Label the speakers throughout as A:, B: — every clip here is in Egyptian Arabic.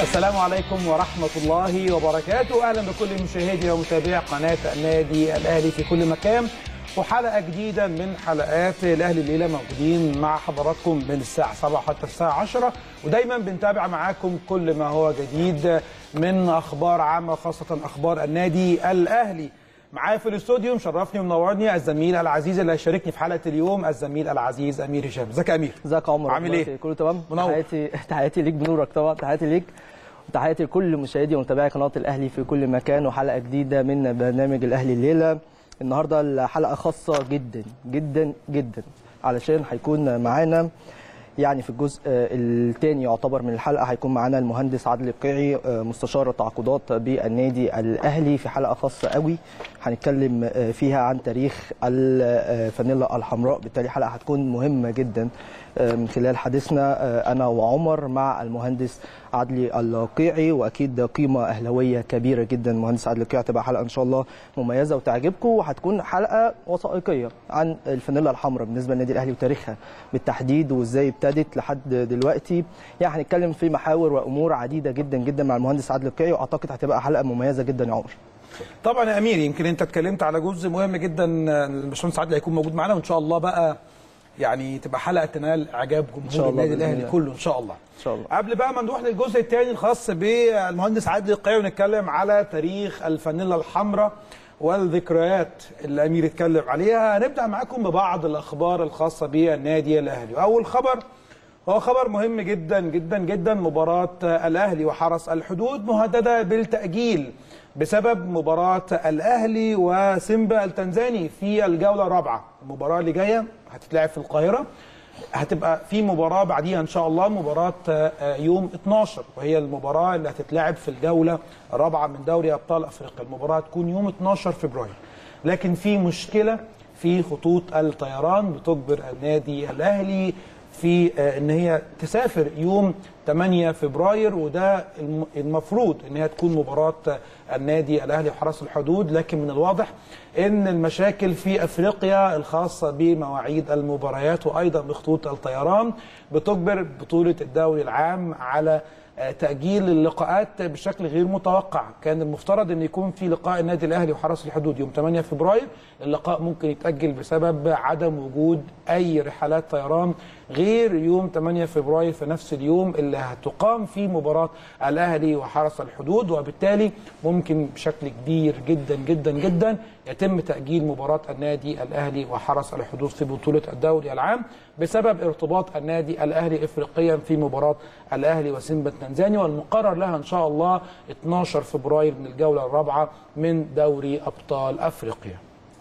A: السلام عليكم ورحمة الله وبركاته أهلا بكل مشاهدي ومتابعي قناة النادي الأهلي في كل مكان وحلقة جديدة من حلقات الأهلي الليلة موجودين مع حضراتكم من الساعة 7 حتى الساعة 10 ودايما بنتابع معاكم كل ما هو جديد من أخبار عامة خاصة أخبار النادي الأهلي معايا في الاستوديو مشرفني ومنورني الزميل العزيز اللي هيشاركني في حلقه اليوم الزميل العزيز امير هشام ازيك يا امير
B: ازيك يا عمر
A: عامل ايه
B: كله تمام
A: منور.
B: تحياتي تحياتي ليك بنورك طبعا تحياتي ليك وتحياتي لكل مشاهدي ومتابعي قناه الاهلي في كل مكان وحلقه جديده من برنامج الاهلي الليله النهارده الحلقه خاصه جدا جدا جدا علشان هيكون معانا يعني في الجزء الثاني يعتبر من الحلقه هيكون معانا المهندس عادل القيعي مستشار التعاقدات بالنادي الاهلي في حلقه خاصه قوي هنتكلم فيها عن تاريخ الفانيلا الحمراء بالتالي حلقه هتكون مهمه جدا من خلال حديثنا انا وعمر مع المهندس عدلي القيعي واكيد قيمه اهلاويه كبيره جدا المهندس عدلي القيعي تبقى حلقه ان شاء الله مميزه وتعجبكم وهتكون حلقه وثائقيه عن الفانيلا الحمراء بالنسبه للنادي الاهلي وتاريخها بالتحديد وازاي ابتدت لحد دلوقتي يعني هنتكلم في محاور وامور عديده جدا جدا مع المهندس عادل القيعي واعتقد هتبقى حلقه مميزه جدا يا عمر
A: طبعا يا امير يمكن انت اتكلمت على جزء مهم جدا الباشمهندس عادل هيكون موجود معانا وان شاء الله بقى يعني تبقى حلقه تنال اعجاب جمهور النادي الاهلي كله ان شاء الله
B: ان شاء الله
A: قبل بقى ما نروح للجزء الثاني الخاص بالمهندس عادل القيعي ونتكلم على تاريخ الفانيلا الحمراء والذكريات اللي امير اتكلم عليها هنبدا معاكم ببعض الاخبار الخاصه بالنادي الاهلي اول خبر هو خبر مهم جدا جدا جدا مباراه الاهلي وحرس الحدود مهدده بالتاجيل بسبب مباراه الاهلي وسيمبا التنزاني في الجوله الرابعه المباراه اللي جايه هتتلعب في القاهره هتبقى في مباراه بعديها ان شاء الله مباراه يوم 12 وهي المباراه اللي هتتلعب في الجوله الرابعه من دوري ابطال افريقيا المباراه هتكون يوم 12 فبراير لكن في مشكله في خطوط الطيران بتجبر النادي الاهلي في ان هي تسافر يوم 8 فبراير وده المفروض ان هي تكون مباراه النادي الاهلي وحرس الحدود لكن من الواضح ان المشاكل في افريقيا الخاصه بمواعيد المباريات وايضا بخطوط الطيران بتجبر بطوله الدوري العام على تاجيل اللقاءات بشكل غير متوقع كان المفترض ان يكون في لقاء النادي الاهلي وحرس الحدود يوم 8 فبراير اللقاء ممكن يتاجل بسبب عدم وجود اي رحلات طيران غير يوم 8 فبراير في نفس اليوم اللي هتقام فيه مباراه الاهلي وحرس الحدود وبالتالي ممكن بشكل كبير جدا جدا جدا يتم تاجيل مباراه النادي الاهلي وحرس الحدود في بطوله الدوري العام بسبب ارتباط النادي الاهلي افريقيا في مباراه الاهلي وسيمبا التنزاني والمقرر لها ان شاء الله 12 فبراير من الجوله الرابعه من دوري ابطال افريقيا.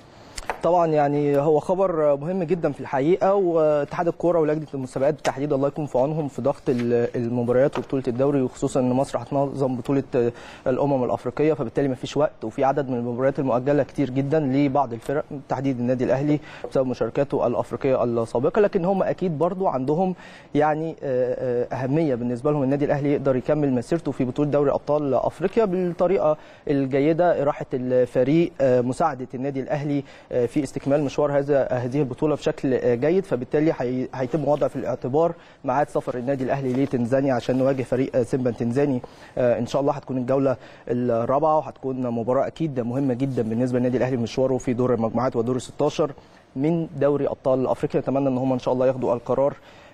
B: طبعا يعني هو خبر مهم جدا في الحقيقه واتحاد الكوره ولجنه المسابقات بالتحديد الله يكون في عونهم في ضغط المباريات وبطوله الدوري وخصوصا ان مصر هتنظم بطوله الامم الافريقيه فبالتالي ما فيش وقت وفي عدد من المباريات المؤجله كتير جدا لبعض الفرق بالتحديد النادي الاهلي بسبب مشاركاته الافريقيه السابقه لكن هم اكيد برضو عندهم يعني اهميه بالنسبه لهم النادي الاهلي يقدر يكمل مسيرته في بطوله دوري ابطال افريقيا بالطريقه الجيده راحه الفريق مساعده النادي الاهلي في استكمال مشوار هذا هذه البطوله بشكل جيد فبالتالي هيتم وضع في الاعتبار ميعاد سفر النادي الاهلي لتنزانيا عشان نواجه فريق سيمبا التنزاني ان شاء الله هتكون الجوله الرابعه وهتكون مباراه اكيد مهمه جدا بالنسبه للنادي الاهلي مشواره في دور المجموعات ودور 16 من دوري ابطال افريقيا اتمنى ان هم ان شاء الله ياخدوا القرار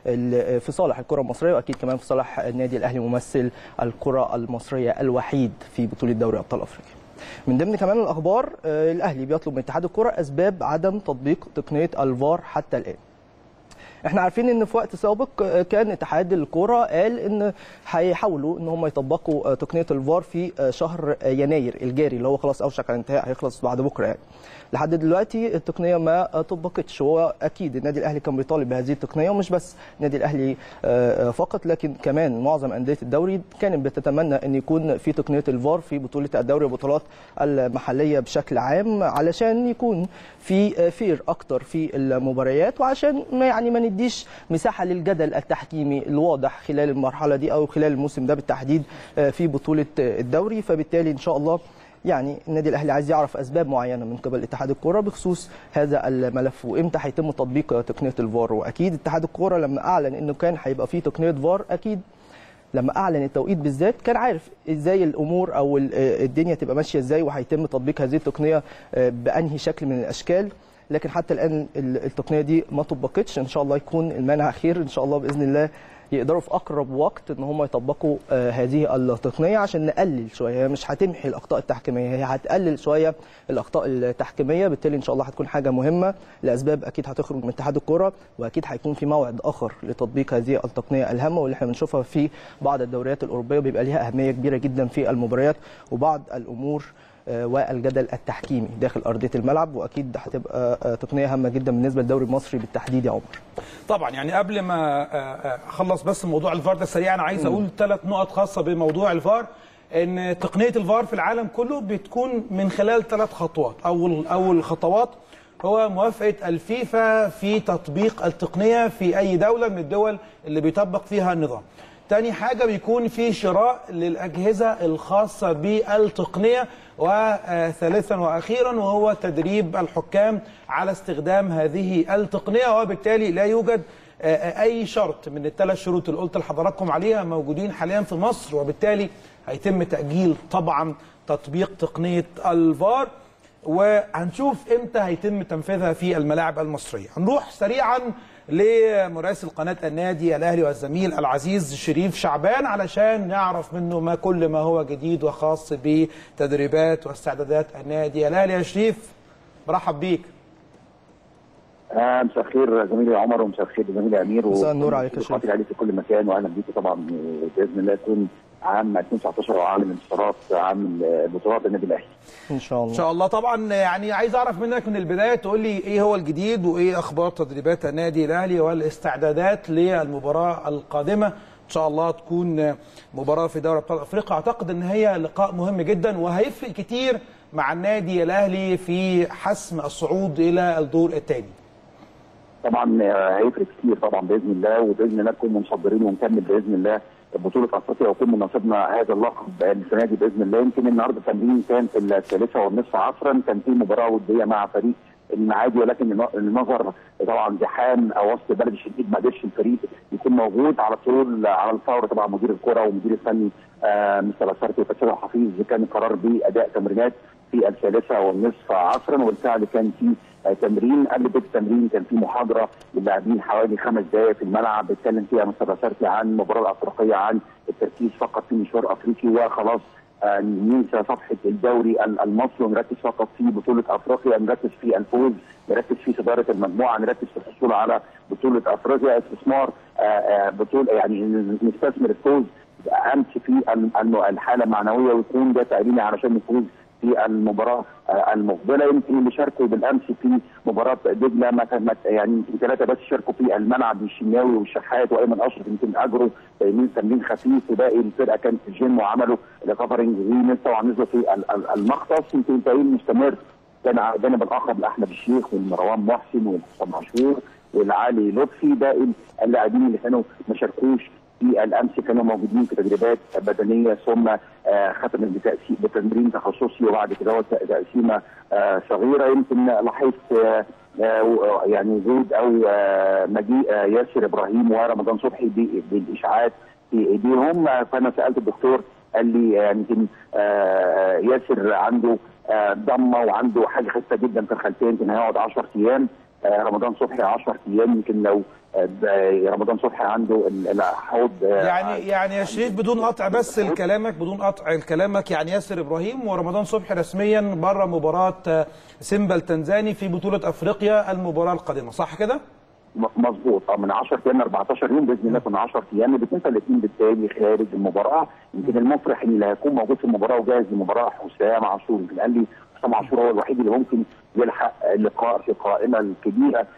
B: في صالح الكره المصريه واكيد كمان في صالح النادي الاهلي ممثل الكره المصريه الوحيد في بطوله دوري ابطال افريقيا من ضمن كمان الاخبار الاهلي بيطلب من اتحاد الكره اسباب عدم تطبيق تقنيه الفار حتى الان احنا عارفين ان في وقت سابق كان اتحاد الكوره قال ان هيحاولوا ان هم يطبقوا تقنيه الفار في شهر يناير الجاري اللي هو خلاص اوشك على الانتهاء هيخلص بعد بكره يعني لحد دلوقتي التقنيه ما طبقتش هو اكيد النادي الاهلي كان بيطالب بهذه التقنيه ومش بس النادي الاهلي فقط لكن كمان معظم انديه الدوري كانت بتتمنى ان يكون في تقنيه الفار في بطوله الدوري والبطولات المحليه بشكل عام علشان يكون في فير اكتر في المباريات وعشان ما يعني ما نديش مساحه للجدل التحكيمي الواضح خلال المرحله دي او خلال الموسم ده بالتحديد في بطوله الدوري فبالتالي ان شاء الله يعني النادي الاهلي عايز يعرف اسباب معينه من قبل اتحاد الكوره بخصوص هذا الملف وامتى هيتم تطبيق تقنيه الفار واكيد اتحاد الكوره لما اعلن انه كان هيبقى فيه تقنيه فار اكيد لما اعلن التوقيت بالذات كان عارف ازاي الامور او ال- آه، الدنيا تبقى ماشيه ازاي وهيتم تطبيق هذه التقنيه آه، بانهي شكل من الاشكال لكن حتى الان ال- التقنيه دي ما طبقتش ان شاء الله يكون المانع خير ان شاء الله باذن الله يقدروا في اقرب وقت ان هم يطبقوا آه، هذه التقنيه عشان نقلل شويه هي مش هتمحي الاخطاء التحكيميه هي هتقلل شويه الاخطاء التحكيميه بالتالي ان شاء الله هتكون حاجه مهمه لاسباب اكيد هتخرج من اتحاد الكره واكيد هيكون في موعد اخر لتطبيق هذه التقنيه الهامه واللي احنا بنشوفها في بعض الدوريات الاوروبيه بيبقى ليها اهميه كبيره جدا في المباريات وبعض الامور آه، والجدل التحكيمي داخل ارضيه الملعب واكيد هتبقى آه، تقنيه هامه جدا بالنسبه للدوري المصري بالتحديد يا عمر
A: طبعا يعني قبل ما آه، آه، اخلص بس موضوع الفار ده سريعا عايز اقول ثلاث نقط خاصه بموضوع الفار ان تقنيه الفار في العالم كله بتكون من خلال ثلاث خطوات اول اول خطوات هو موافقه الفيفا في تطبيق التقنيه في اي دوله من الدول اللي بيطبق فيها النظام تاني حاجة بيكون في شراء للأجهزة الخاصة بالتقنية وثالثا وأخيرا وهو تدريب الحكام على استخدام هذه التقنية وبالتالي لا يوجد آه، أي شرط من الثلاث شروط اللي قلت لحضراتكم عليها موجودين حاليا في مصر وبالتالي هيتم تأجيل طبعا تطبيق تقنية الفار وهنشوف امتى هيتم تنفيذها في الملاعب المصريه. هنروح سريعا لمراسل قناه النادي الاهلي والزميل العزيز شريف شعبان علشان نعرف منه ما كل ما هو جديد وخاص بتدريبات واستعدادات النادي الاهلي يا شريف برحب بيك.
C: آه مساء الخير زميلي عمر ومساء الخير زميلي امير
B: مساء النور عليك يا
C: شريف عليك في كل مكان واهلا بيك طبعا باذن الله يكون عام 2019 وعام الانتصارات عام البطولات النادي الاهلي
B: ان شاء
A: ان
B: الله
A: شاء الله طبعا يعني عايز اعرف منك من البدايه تقول لي ايه هو الجديد وايه اخبار تدريبات النادي الاهلي والاستعدادات للمباراه القادمه ان شاء الله تكون مباراه في دوري ابطال افريقيا اعتقد ان هي لقاء مهم جدا وهيفرق كتير مع النادي الاهلي في حسم الصعود الى الدور الثاني
C: طبعا آه، هيفرق كتير طبعا باذن الله وباذن الله نكون منحضرين ونكمل باذن الله بطوله افريقيا ويكون من نصيبنا هذا اللقب السنه دي باذن الله يمكن النهارده التمرين كان في الثالثه والنصف عصرا كان في مباراه وديه مع فريق المعادي ولكن النظر طبعا زحام او وسط بلد الشديد ما قدرش الفريق يكون موجود على طول على الفور طبعا مدير الكره والمدير الفني آه مستر بسارتي وفتحي حفيظ كان القرار باداء تمرينات في الثالثه والنصف عصرا وبالفعل كان في آه، تمرين قبل بدء التمرين كان في محاضره للاعبين حوالي خمس دقائق في الملعب اتكلم فيها مستر بسارتي عن المباراه الافريقيه عن التركيز فقط في مشوار افريقي وخلاص آه، ننسى صفحه الدوري ال- المصري ونركز فقط في بطوله افريقيا نركز في الفوز نركز في صداره المجموعه نركز في الحصول على بطوله افريقيا استثمار آه، آه، بطوله يعني نستثمر الفوز امس في الم- الم- الحاله المعنويه ويكون ده تأهيلي علشان نفوز في المباراه آه، المقبله يمكن اللي شاركوا بالامس في مباراه دجله ما كان ما- يعني يمكن ثلاثه بس شاركوا في الملعب الشناوي والشحات وايمن اشرف يمكن اجروا تمرين تمرين خفيف وباقي الفرقه كانت في الجيم وعملوا ريكفرنج وناس طبعا نزلوا في ال- ال- المختص يمكن تمرين مستمر كان على الجانب الاخر لاحمد الشيخ والمروان محسن وحسام عاشور والعلي لطفي باقي اللاعبين اللي كانوا ما شاركوش في الامس كانوا موجودين في تدريبات بدنيه ثم آه، ختم بتأسي- بتمرين تخصصي وبعد كده هو تقسيمه آه، صغيره يمكن لاحظت آه، آه، يعني وجود او آه، مجيء آه، ياسر ابراهيم ورمضان صبحي ب- بالاشاعات في ايديهم آه، فانا سالت الدكتور قال لي آه، يمكن آه، ياسر عنده آه، ضمه وعنده حاجه خفيفه جدا في الخلفيه يمكن هيقعد 10 ايام آه، رمضان صبحي 10 ايام يمكن لو آه، ب- رمضان صبحي عنده ال- الحوض آه،
A: يعني يعني يا شريف بدون قطع بس كلامك بدون قطع كلامك يعني ياسر ابراهيم ورمضان صبحي رسميا بره مباراه آه، سيمبا التنزاني في بطوله افريقيا المباراه القادمه صح كده؟
C: م- مظبوط اه من 10 ايام ل 14 يوم باذن الله كنا 10 ايام الاثنين فالاثنين بالتالي خارج المباراه يمكن المفرح اللي هيكون موجود في المباراه وجاهز للمباراه حسام عاشور يمكن قال لي حسام عاشور هو الوحيد اللي ممكن يلحق اللقاء في القائمه الكبيره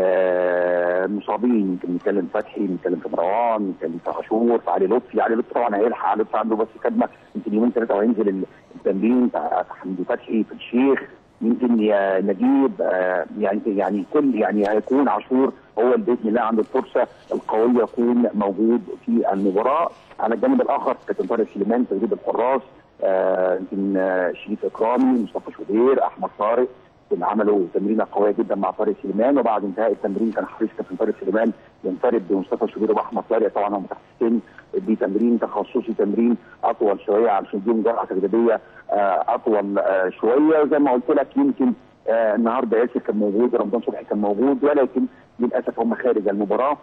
C: آه مصابين يمكن نتكلم فتحي نتكلم في مروان نتكلم في عاشور في علي لطفي علي لطفي طبعا هيلحق علي لطفي عنده بس كدمه يمكن يومين ثلاثه وهينزل ال- التمرين بتاع حمدي فتحي في الشيخ يمكن يا نجيب آه، يعني يعني كل يعني هيكون عاشور هو اللي باذن الله عنده الفرصه القويه يكون موجود في المباراه على الجانب الاخر كابتن طارق سليمان تدريب الحراس آه، يمكن آه، شريف اكرامي مصطفى شوبير احمد طارق اللي عملوا تمرينه قويه جدا مع طارق سليمان وبعد انتهاء التمرين كان حريص كابتن طارق سليمان ينفرد بمصطفى شوبير واحمد طارق طبعا هم تحت السن بتمرين تخصصي تمرين اطول شويه علشان يديهم جرعه تجريبيه آه، اطول آه، شويه وزي ما قلت لك يمكن آه، النهارده ياسر كان موجود رمضان صبحي كان موجود ولكن للاسف هم خارج المباراه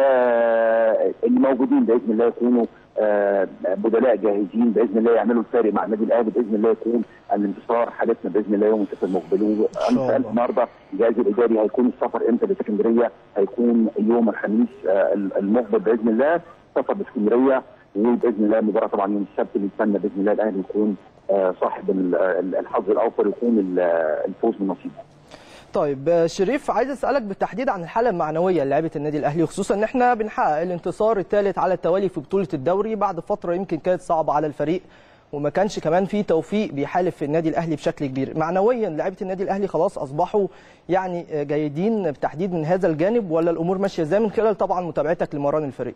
C: آه، اللي موجودين باذن الله يكونوا آه، بدلاء جاهزين باذن الله يعملوا الفارق مع النادي الاهلي باذن الله يكون الانتصار حالتنا باذن الله يوم السبت المقبل
B: شاء
C: وانا سالت
B: الله.
C: النهارده الجهاز الاداري هيكون السفر امتى لاسكندريه هيكون يوم الخميس آه، المقبل باذن الله سفر لاسكندريه وباذن الله المباراه طبعا يوم السبت اللي يتمنى باذن الله الاهلي يكون آه، صاحب ال- ال- الحظ الاوفر يكون ال- الفوز من نصيبه
B: طيب آه، شريف عايز اسالك بالتحديد عن الحاله المعنويه للاعيبه النادي الاهلي خصوصا ان احنا بنحقق الانتصار الثالث على التوالي في بطوله الدوري بعد فتره يمكن كانت صعبه على الفريق وما كانش كمان في توفيق بيحالف في النادي الاهلي بشكل كبير معنويا لعيبه النادي الاهلي خلاص اصبحوا يعني آه، جيدين بالتحديد من هذا الجانب ولا الامور ماشيه ازاي من خلال طبعا متابعتك لمران الفريق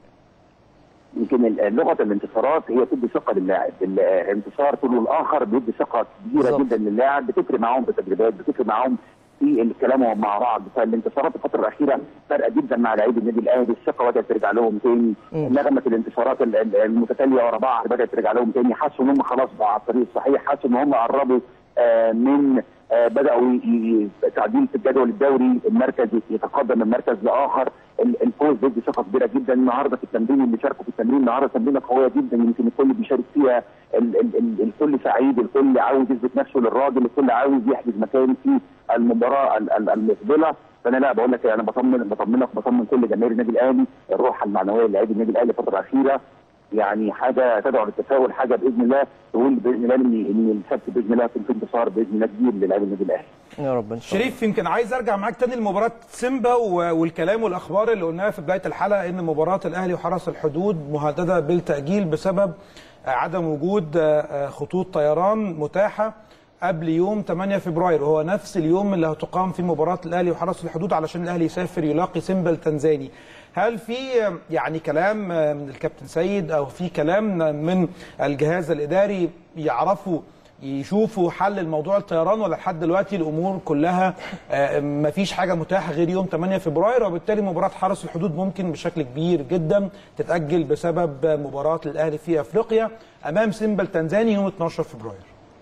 C: يمكن ال- لغه الانتصارات هي بتدي ثقه للاعب، الانتصار كله الاخر بيدي ثقه كبيره
B: بالظبط.
C: جدا للاعب بتفرق معاهم في التدريبات بتفرق معاهم في الكلام مع بعض فالانتصارات الفتره الاخيره فارقه جدا مع لعيبه النادي الاهلي الثقه بدات ترجع لهم تاني
B: مم.
C: نغمه الانتصارات ال- ال- المتتاليه ورا بعض بدات ترجع لهم تاني حسوا ان هم خلاص بقوا على الطريق الصحيح حسوا ان هم قربوا آه، من آه، بداوا ي- ي- تعديل في الجدول الدوري المركز يتقدم من مركز لاخر ال- الفوز بيدي ثقه كبيره جدا النهارده في التمرين اللي شاركوا في التمرين النهارده تمرينه قويه جدا يمكن الكل بيشارك فيها ال ال ال الكل سعيد الكل عاوز يثبت نفسه للراجل الكل عاوز يحجز مكان في المباراه ال- ال- المقبله فانا لا بقول لك انا بطمن بطمنك بطمن كل جماهير النادي الاهلي الروح المعنويه للاعبي النادي الاهلي الفتره الاخيره يعني حاجه تدعو للتفاؤل حاجه باذن الله تقول باذن الله ان ان السبت باذن الله يكون في انتصار باذن الله كبير للاعبي النادي الاهلي
B: يا رب ان شاء الله
A: شريف يمكن عايز ارجع معاك تاني لمباراه سيمبا و- والكلام والاخبار اللي قلناها في بدايه الحلقه ان مباراه الاهلي وحرس الحدود مهدده بالتاجيل بسبب عدم وجود خطوط طيران متاحه قبل يوم 8 فبراير وهو نفس اليوم اللي هتقام فيه مباراه الاهلي وحرس الحدود علشان الاهلي يسافر يلاقي سيمبا التنزاني هل في يعني كلام من الكابتن سيد او في كلام من الجهاز الاداري يعرفوا يشوفوا حل الموضوع الطيران ولا لحد دلوقتي الامور كلها ما فيش حاجه متاحه غير يوم 8 فبراير وبالتالي مباراه حرس الحدود ممكن بشكل كبير جدا تتاجل بسبب مباراه الاهلي في افريقيا امام سيمبا التنزاني يوم 12 فبراير.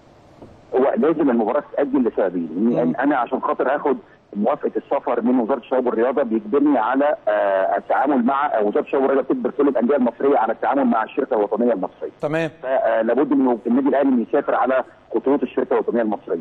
C: هو لازم المباراه تتاجل لسببين ان انا عشان خاطر اخد موافقه السفر من وزاره الشباب والرياضه بيجبرني على آه التعامل مع وزاره الشباب والرياضه بتجبر كل الانديه المصريه على التعامل مع الشركه الوطنيه المصريه.
A: تمام.
C: فلابد ان النادي الاهلي انه يسافر على خطوط الشركه الوطنيه المصريه.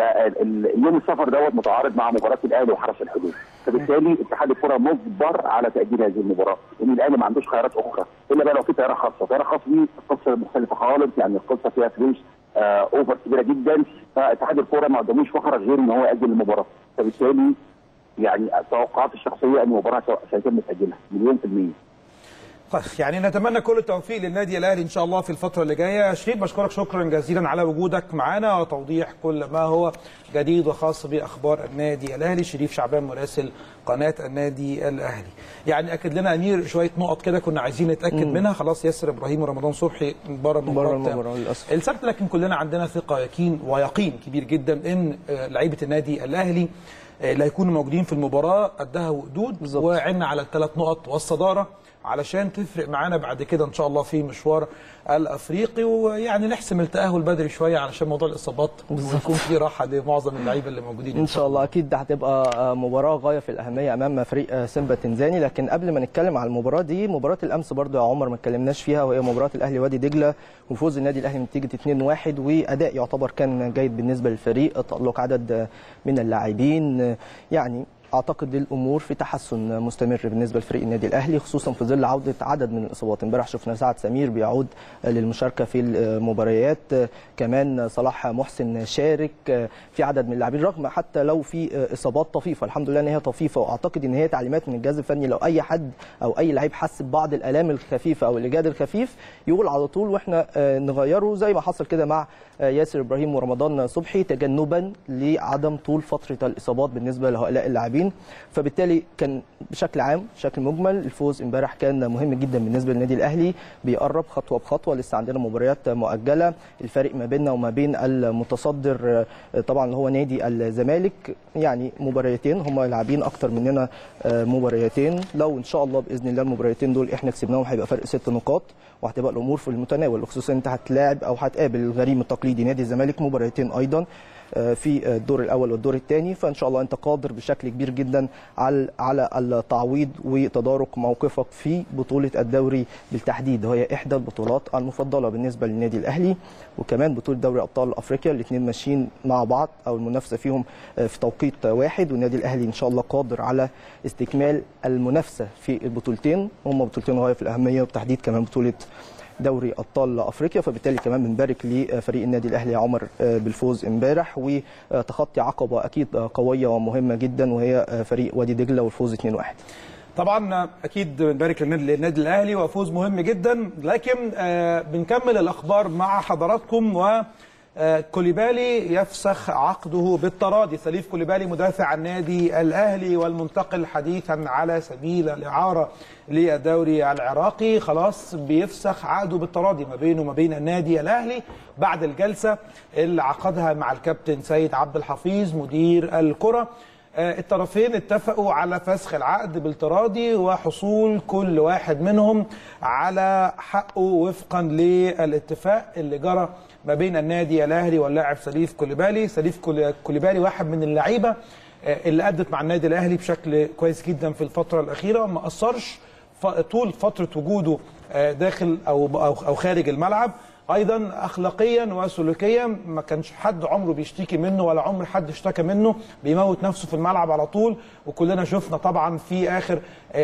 C: فاليوم السفر دوت متعارض مع مباراه الاهلي وحرس الحدود، فبالتالي اتحاد الكره مجبر على تاجيل هذه المباراه، لان الاهلي ما عندوش خيارات اخرى، الا بقى لو في طياره خاصه، طياره خاصه دي قصه مختلفه خالص يعني القصه فيها فلوس آه اوفر كبيره جدا فاتحاد الكوره ما قدموش مخرج غير ان هو ياجل المباراه فبالتالي يعني توقعاتي الشخصيه ان المباراه سيتم تاجيلها مليون في الميه
A: طيب يعني نتمنى كل التوفيق للنادي الاهلي ان شاء الله في الفتره اللي جايه شريف بشكرك شكرا جزيلا على وجودك معنا وتوضيح كل ما هو جديد وخاص باخبار النادي الاهلي شريف شعبان مراسل قناه النادي الاهلي يعني اكد لنا امير شويه نقط كده كنا عايزين نتاكد مم. منها خلاص ياسر ابراهيم ورمضان صبحي بره
B: بره المباراه للاسف
A: السبت لكن كلنا عندنا ثقه يقين ويقين كبير جدا ان لعيبه النادي الاهلي اللي هيكونوا موجودين في المباراه قدها وقدود وعنا على الثلاث نقط والصداره علشان تفرق معانا بعد كده ان شاء الله في مشوار الافريقي ويعني نحسم التاهل بدري شويه علشان موضوع الاصابات ويكون في راحه لمعظم اللعيبه اللي موجودين
B: ان شاء الله اكيد هتبقى مباراه غايه في الاهميه امام فريق سيمبا التنزاني لكن قبل ما نتكلم على المباراه دي مباراه الامس برضو يا عمر ما اتكلمناش فيها وهي مباراه الاهلي وادي دجله وفوز النادي الاهلي بنتيجه 2-1 واداء يعتبر كان جيد بالنسبه للفريق تالق عدد من اللاعبين يعني اعتقد الامور في تحسن مستمر بالنسبه لفريق النادي الاهلي خصوصا في ظل عوده عدد من الاصابات امبارح شفنا سعد سمير بيعود للمشاركه في المباريات كمان صلاح محسن شارك في عدد من اللاعبين رغم حتى لو في اصابات طفيفه الحمد لله ان هي طفيفه واعتقد ان هي تعليمات من الجهاز الفني لو اي حد او اي لعيب حس ببعض الالام الخفيفه او الاجهاد الخفيف يقول على طول واحنا نغيره زي ما حصل كده مع ياسر ابراهيم ورمضان صبحي تجنبا لعدم طول فتره الاصابات بالنسبه لهؤلاء اللاعبين المصريين فبالتالي كان بشكل عام بشكل مجمل الفوز امبارح كان مهم جدا بالنسبه للنادي الاهلي بيقرب خطوه بخطوه لسه عندنا مباريات مؤجله الفرق ما بيننا وما بين المتصدر طبعا اللي هو نادي الزمالك يعني مباريتين هم لاعبين اكتر مننا مباريتين لو ان شاء الله باذن الله المباريتين دول احنا كسبناهم هيبقى فرق ست نقاط وهتبقى الامور في المتناول وخصوصا انت هتلاعب او هتقابل الغريم التقليدي نادي الزمالك مباريتين ايضا في الدور الاول والدور الثاني فان شاء الله انت قادر بشكل كبير جدا على على التعويض وتدارك موقفك في بطوله الدوري بالتحديد وهي احدى البطولات المفضله بالنسبه للنادي الاهلي وكمان بطوله دوري ابطال افريقيا الاثنين ماشيين مع بعض او المنافسه فيهم في توقيت واحد والنادي الاهلي ان شاء الله قادر على استكمال المنافسه في البطولتين هم بطولتين غايه في الاهميه وبالتحديد كمان بطوله دوري ابطال افريقيا فبالتالي كمان بنبارك لفريق النادي الاهلي يا عمر بالفوز امبارح وتخطي عقبه اكيد قويه ومهمه جدا وهي فريق وادي دجله والفوز 2-1
A: طبعا اكيد بنبارك للنادي الاهلي وفوز مهم جدا لكن بنكمل الاخبار مع حضراتكم و كوليبالي يفسخ عقده بالتراضي سليف كوليبالي مدافع النادي الاهلي والمنتقل حديثا على سبيل الاعاره للدوري العراقي خلاص بيفسخ عقده بالتراضي ما بينه وما بين النادي الاهلي بعد الجلسه اللي عقدها مع الكابتن سيد عبد الحفيظ مدير الكره الطرفين اتفقوا على فسخ العقد بالتراضي وحصول كل واحد منهم على حقه وفقا للاتفاق اللي جرى ما بين النادي الاهلي واللاعب سليف كوليبالي سليف كوليبالي واحد من اللعيبه اللي ادت مع النادي الاهلي بشكل كويس جدا في الفتره الاخيره ما اثرش طول فتره وجوده داخل او او خارج الملعب ايضا اخلاقيا وسلوكيا ما كانش حد عمره بيشتكي منه ولا عمر حد اشتكى منه بيموت نفسه في الملعب على طول وكلنا شفنا طبعا في اخر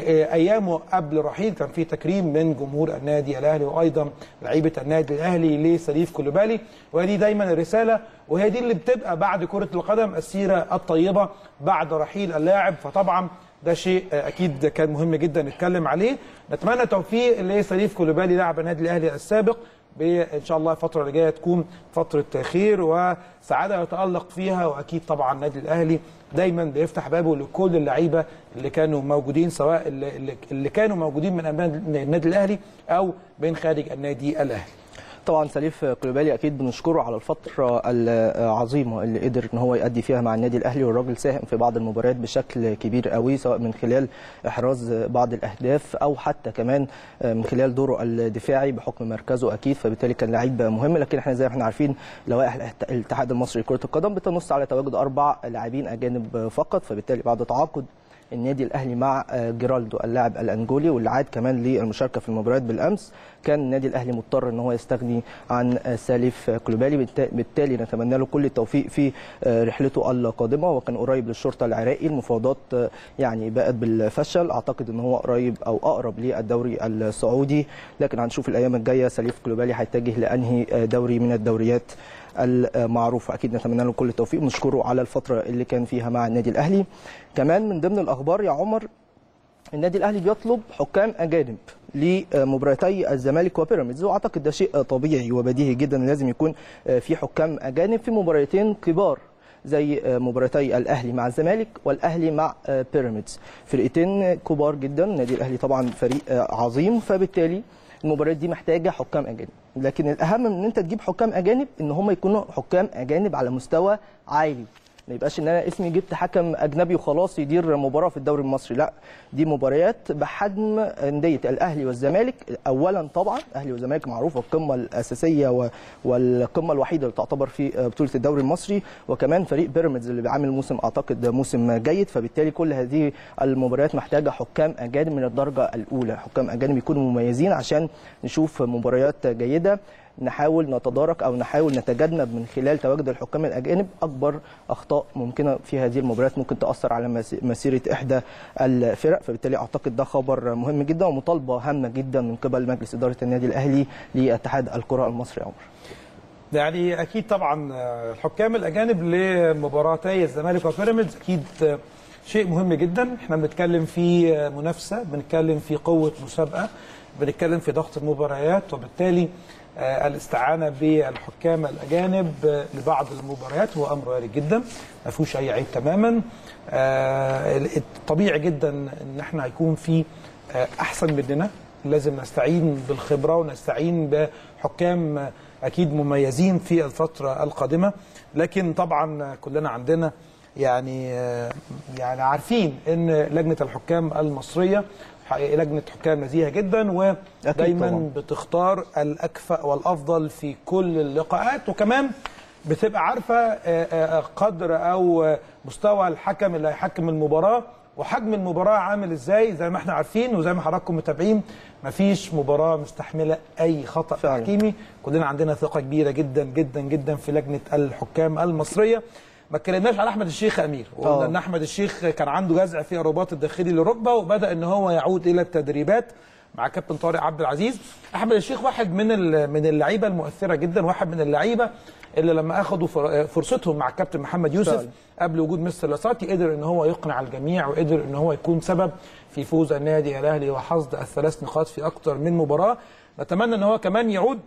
A: ايامه قبل رحيل كان في تكريم من جمهور النادي الاهلي وايضا لعيبه النادي الاهلي لسليف كولوبالي وهي دايما الرساله وهي دي اللي بتبقى بعد كره القدم السيره الطيبه بعد رحيل اللاعب فطبعا ده شيء اكيد كان مهم جدا نتكلم عليه نتمنى توفيق لسليف كولوبالي لاعب النادي الاهلي السابق ان شاء الله الفتره اللي جايه تكون فتره خير وسعاده يتالق فيها واكيد طبعا النادي الاهلي دايما بيفتح بابه لكل اللعيبه اللي كانوا موجودين سواء اللي, اللي كانوا موجودين من امام النادي الاهلي او من خارج النادي الاهلي
B: طبعا سليف كلوبالي اكيد بنشكره على الفتره العظيمه اللي قدر ان هو يؤدي فيها مع النادي الاهلي والراجل ساهم في بعض المباريات بشكل كبير قوي سواء من خلال احراز بعض الاهداف او حتى كمان من خلال دوره الدفاعي بحكم مركزه اكيد فبالتالي كان لعيب مهم لكن احنا زي ما احنا عارفين لوائح الاتحاد المصري لكره القدم بتنص على تواجد اربع لاعبين اجانب فقط فبالتالي بعد تعاقد النادي الاهلي مع جيرالدو اللاعب الانجولي واللي عاد كمان للمشاركه في المباريات بالامس كان النادي الاهلي مضطر ان هو يستغني عن ساليف كلوبالي بالتالي نتمنى له كل التوفيق في رحلته القادمه وكان قريب للشرطه العراقي المفاوضات يعني بقت بالفشل اعتقد ان هو قريب او اقرب للدوري السعودي لكن هنشوف الايام الجايه ساليف كلوبالي هيتجه لانهي دوري من الدوريات المعروفه اكيد نتمنى له كل التوفيق ونشكره على الفتره اللي كان فيها مع النادي الاهلي كمان من ضمن الاخبار يا عمر النادي الاهلي بيطلب حكام اجانب لمباراتي الزمالك وبيراميدز واعتقد ده شيء طبيعي وبديهي جدا لازم يكون في حكام اجانب في مباراتين كبار زي مباراتي الاهلي مع الزمالك والاهلي مع بيراميدز فرقتين كبار جدا النادي الاهلي طبعا فريق عظيم فبالتالي المباريات دي محتاجه حكام اجانب لكن الاهم من ان انت تجيب حكام اجانب ان هم يكونوا حكام اجانب على مستوى عالي ما يبقاش ان انا اسمي جبت حكم اجنبي وخلاص يدير مباراه في الدوري المصري لا دي مباريات بحجم انديه الاهلي والزمالك اولا طبعا الاهلي والزمالك معروفه القمه الاساسيه والقمه الوحيده اللي تعتبر في بطوله الدوري المصري وكمان فريق بيراميدز اللي بيعمل موسم اعتقد موسم جيد فبالتالي كل هذه المباريات محتاجه حكام اجانب من الدرجه الاولى حكام اجانب يكونوا مميزين عشان نشوف مباريات جيده نحاول نتدارك او نحاول نتجنب من خلال تواجد الحكام الاجانب اكبر اخطاء ممكنه في هذه المباريات ممكن تاثر على مسيره احدى الفرق فبالتالي اعتقد ده خبر مهم جدا ومطالبه هامه جدا من قبل مجلس اداره النادي الاهلي لاتحاد الكره المصري عمر
A: يعني اكيد طبعا الحكام الاجانب لمباراتي الزمالك وبيراميدز اكيد شيء مهم جدا احنا بنتكلم في منافسه بنتكلم في قوه مسابقه بنتكلم في ضغط المباريات وبالتالي آه، الاستعانه بالحكام الاجانب آه، لبعض المباريات هو امر وارد جدا ما فيهوش اي عيب تماما آه، طبيعي جدا ان احنا هيكون في آه، احسن مننا لازم نستعين بالخبره ونستعين بحكام آه، اكيد مميزين في الفتره القادمه لكن طبعا كلنا عندنا يعني آه، يعني عارفين ان لجنه الحكام المصريه حقيقة لجنه حكام نزيهه جدا ودايما
B: طبعاً.
A: بتختار الاكفأ والافضل في كل اللقاءات وكمان بتبقى عارفه آه، آه، قدر او آه، مستوى الحكم اللي هيحكم المباراه وحجم المباراه عامل ازاي زي ما احنا عارفين وزي ما حضراتكم متابعين مفيش مباراه مستحمله اي خطا
B: فعلاً.
A: تحكيمي كلنا عندنا ثقه كبيره جدا جدا جدا في لجنه الحكام المصريه ما اتكلمناش على احمد الشيخ امير وقلنا
B: آه.
A: ان احمد الشيخ كان عنده جزع في الرباط الداخلي للركبه وبدا ان هو يعود الى التدريبات مع كابتن طارق عبد العزيز احمد الشيخ واحد من ال- من اللعيبه المؤثره جدا واحد من اللعيبه اللي لما اخذوا فر- فرصتهم مع كابتن محمد يوسف
B: فعلا.
A: قبل وجود مستر لاساتي قدر ان هو يقنع الجميع وقدر ان هو يكون سبب في فوز النادي الاهلي وحصد الثلاث نقاط في اكثر من مباراه نتمنى ان هو كمان يعود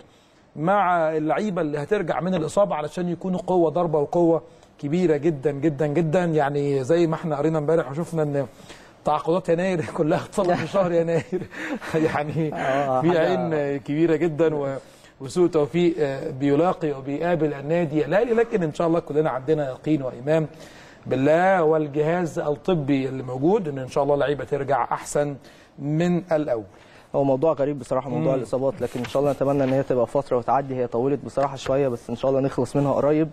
A: مع اللعيبه اللي هترجع من الاصابه علشان يكونوا قوه ضربه وقوه كبيره جدا جدا جدا يعني زي ما احنا قرينا امبارح وشفنا ان تعاقدات يناير كلها اتصلت في شهر يناير يعني
B: آه،
A: في
B: حاجة-
A: عين كبيره جدا و وسوء توفيق آه، بيلاقي وبيقابل النادي الاهلي لكن ان شاء الله كلنا عندنا يقين وايمان بالله والجهاز الطبي اللي موجود ان ان شاء الله اللعيبه ترجع احسن من الاول
B: هو موضوع غريب بصراحه موضوع الاصابات لكن ان شاء الله نتمنى ان هي تبقى فتره وتعدي هي طولت بصراحه شويه بس ان شاء الله نخلص منها قريب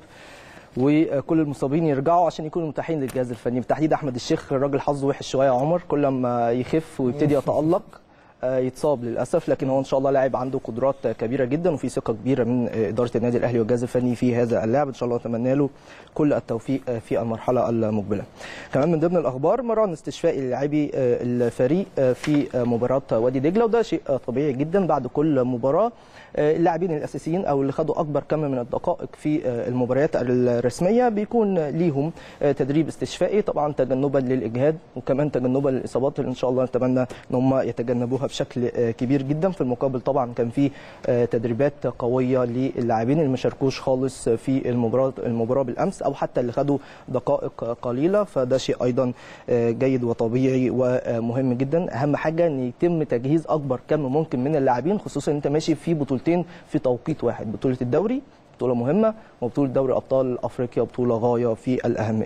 B: وكل المصابين يرجعوا عشان يكونوا متاحين للجهاز الفني بالتحديد احمد الشيخ الراجل حظه وحش شويه يا عمر كل ما يخف ويبتدي يتالق آه، يتصاب للاسف لكن هو ان شاء الله لاعب عنده قدرات كبيره جدا وفي ثقه كبيره من آه، اداره النادي الاهلي والجهاز الفني في هذا اللاعب ان شاء الله نتمنى له كل التوفيق آه، في المرحله المقبله. كمان من ضمن الاخبار مران استشفائي للاعبي آه، الفريق آه، في آه، مباراه وادي دجله وده شيء آه، طبيعي جدا بعد كل مباراه آه، اللاعبين الاساسيين او اللي خدوا اكبر كم من الدقائق في آه، المباريات الرسميه بيكون ليهم آه، تدريب استشفائي طبعا تجنبا للاجهاد وكمان تجنبا للاصابات اللي ان شاء الله نتمنى ان هم يتجنبوها بشكل آه، كبير جدا في المقابل طبعا كان في آه، تدريبات قويه للاعبين اللي ما شاركوش خالص في المباراه المباراه بالامس او حتى اللي خدوا دقائق قليله فده شيء ايضا آه، جيد وطبيعي ومهم جدا اهم حاجه ان يتم تجهيز اكبر كم ممكن من اللاعبين خصوصا ان انت ماشي في بطولتين في توقيت واحد بطوله الدوري بطوله مهمه وبطوله دوري ابطال افريقيا بطوله غايه في الاهميه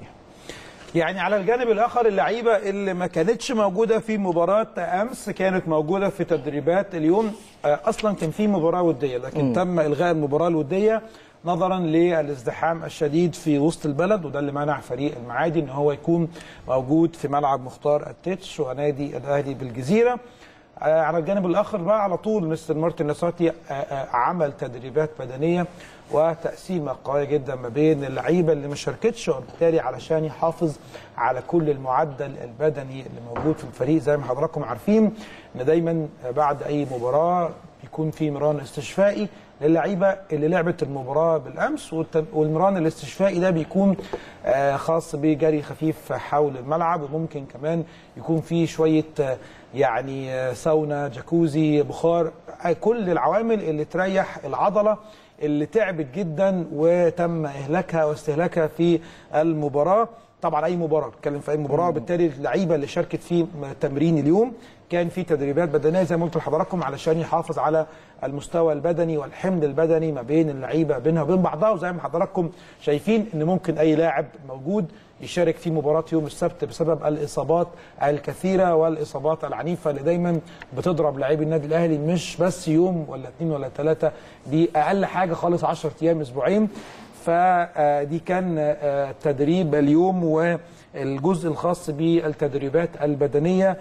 A: يعني على الجانب الاخر اللعيبه اللي ما كانتش موجوده في مباراه امس كانت موجوده في تدريبات اليوم آه، اصلا كان في مباراه وديه لكن م. تم الغاء المباراه الوديه نظرا للازدحام الشديد في وسط البلد وده اللي منع فريق المعادي ان هو يكون موجود في ملعب مختار التتش ونادي الاهلي بالجزيره آه، على الجانب الاخر بقى على طول مستر مارتن نصاتي آه، آه، عمل تدريبات بدنيه وتقسيمه قويه جدا ما بين اللعيبه اللي ما شاركتش وبالتالي علشان يحافظ على كل المعدل البدني اللي موجود في الفريق زي ما حضراتكم عارفين ان دايما بعد اي مباراه بيكون في مران استشفائي للعيبه اللي لعبت المباراه بالامس والت- والمران الاستشفائي ده بيكون آه، خاص بجري خفيف حول الملعب وممكن كمان يكون فيه شويه آه، يعني آه، ساونا جاكوزي بخار آه، كل العوامل اللي تريح العضله اللي تعبت جدا وتم اهلاكها واستهلاكها في المباراه طبعا اي مباراه بتكلم في اي مباراه وبالتالي اللعيبه اللي شاركت في تمرين اليوم كان في تدريبات بدنيه زي ما قلت لحضراتكم علشان يحافظ على المستوى البدني والحمل البدني ما بين اللعيبه بينها وبين بعضها وزي ما حضراتكم شايفين ان ممكن اي لاعب موجود يشارك في مباراه يوم السبت بسبب الاصابات الكثيره والاصابات العنيفه اللي دايما بتضرب لاعبي النادي الاهلي مش بس يوم ولا اثنين ولا ثلاثه دي اقل حاجه خالص 10 ايام اسبوعين فدي كان آه، تدريب اليوم والجزء الخاص بالتدريبات البدنيه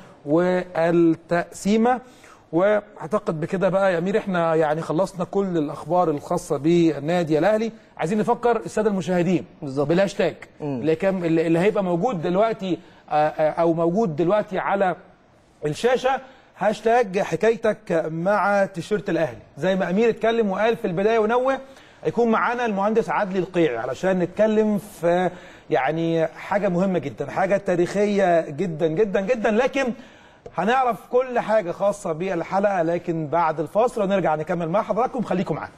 A: والتقسيمه واعتقد بكده بقى يا امير احنا يعني خلصنا كل الاخبار الخاصه بالنادي الاهلي عايزين نفكر الساده المشاهدين
B: بالظبط.
A: بالهاشتاج اللي كان اللي اللي هيبقى موجود دلوقتي آه، آه، او موجود دلوقتي على الشاشه هاشتاج حكايتك مع تيشيرت الاهلي زي ما امير اتكلم وقال في البدايه ونوه هيكون معانا المهندس عدلي القيعي علشان نتكلم في يعني حاجه مهمه جدا حاجه تاريخيه جدا جدا جدا لكن هنعرف كل حاجه خاصه بالحلقه لكن بعد الفاصل ونرجع نكمل مع حضراتكم خليكم معانا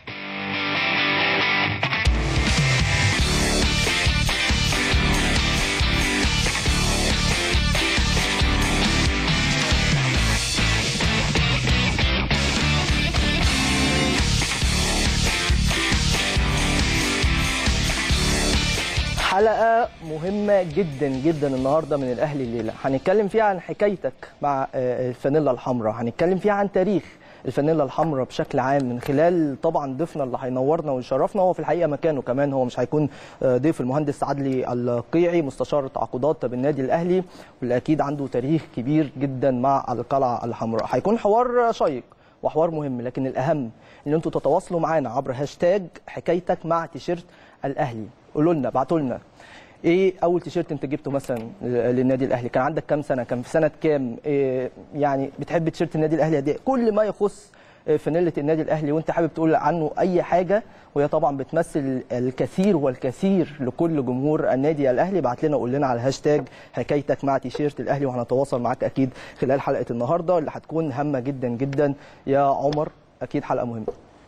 B: حلقة مهمة جدا جدا النهارده من الأهلي الليلة، هنتكلم فيها عن حكايتك مع آه، الفانيلا الحمراء، هنتكلم فيها عن تاريخ الفانيلا الحمراء بشكل عام من خلال طبعا ضيفنا اللي هينورنا ويشرفنا هو في الحقيقة مكانه كمان هو مش هيكون آه، ضيف المهندس عدلي القيعي مستشار تعاقدات بالنادي الأهلي واللي أكيد عنده تاريخ كبير جدا مع القلعة الحمراء، هيكون حوار شيق وحوار مهم لكن الأهم إن أنتوا تتواصلوا معانا عبر هاشتاج حكايتك مع تيشيرت الأهلي قولوا لنا ابعتوا لنا ايه اول تيشيرت انت جبته مثلا للنادي الاهلي كان عندك كام سنه كان في سنه كام إيه يعني بتحب تيشيرت النادي الاهلي قد ايه كل ما يخص آه، فانيله النادي الاهلي وانت حابب تقول عنه اي حاجه وهي طبعا بتمثل الكثير والكثير لكل جمهور النادي الاهلي ابعت لنا قول لنا على هاشتاج حكايتك مع تيشيرت الاهلي وهنتواصل معاك اكيد خلال حلقه النهارده اللي هتكون هامه جدا جدا يا عمر اكيد حلقه مهمه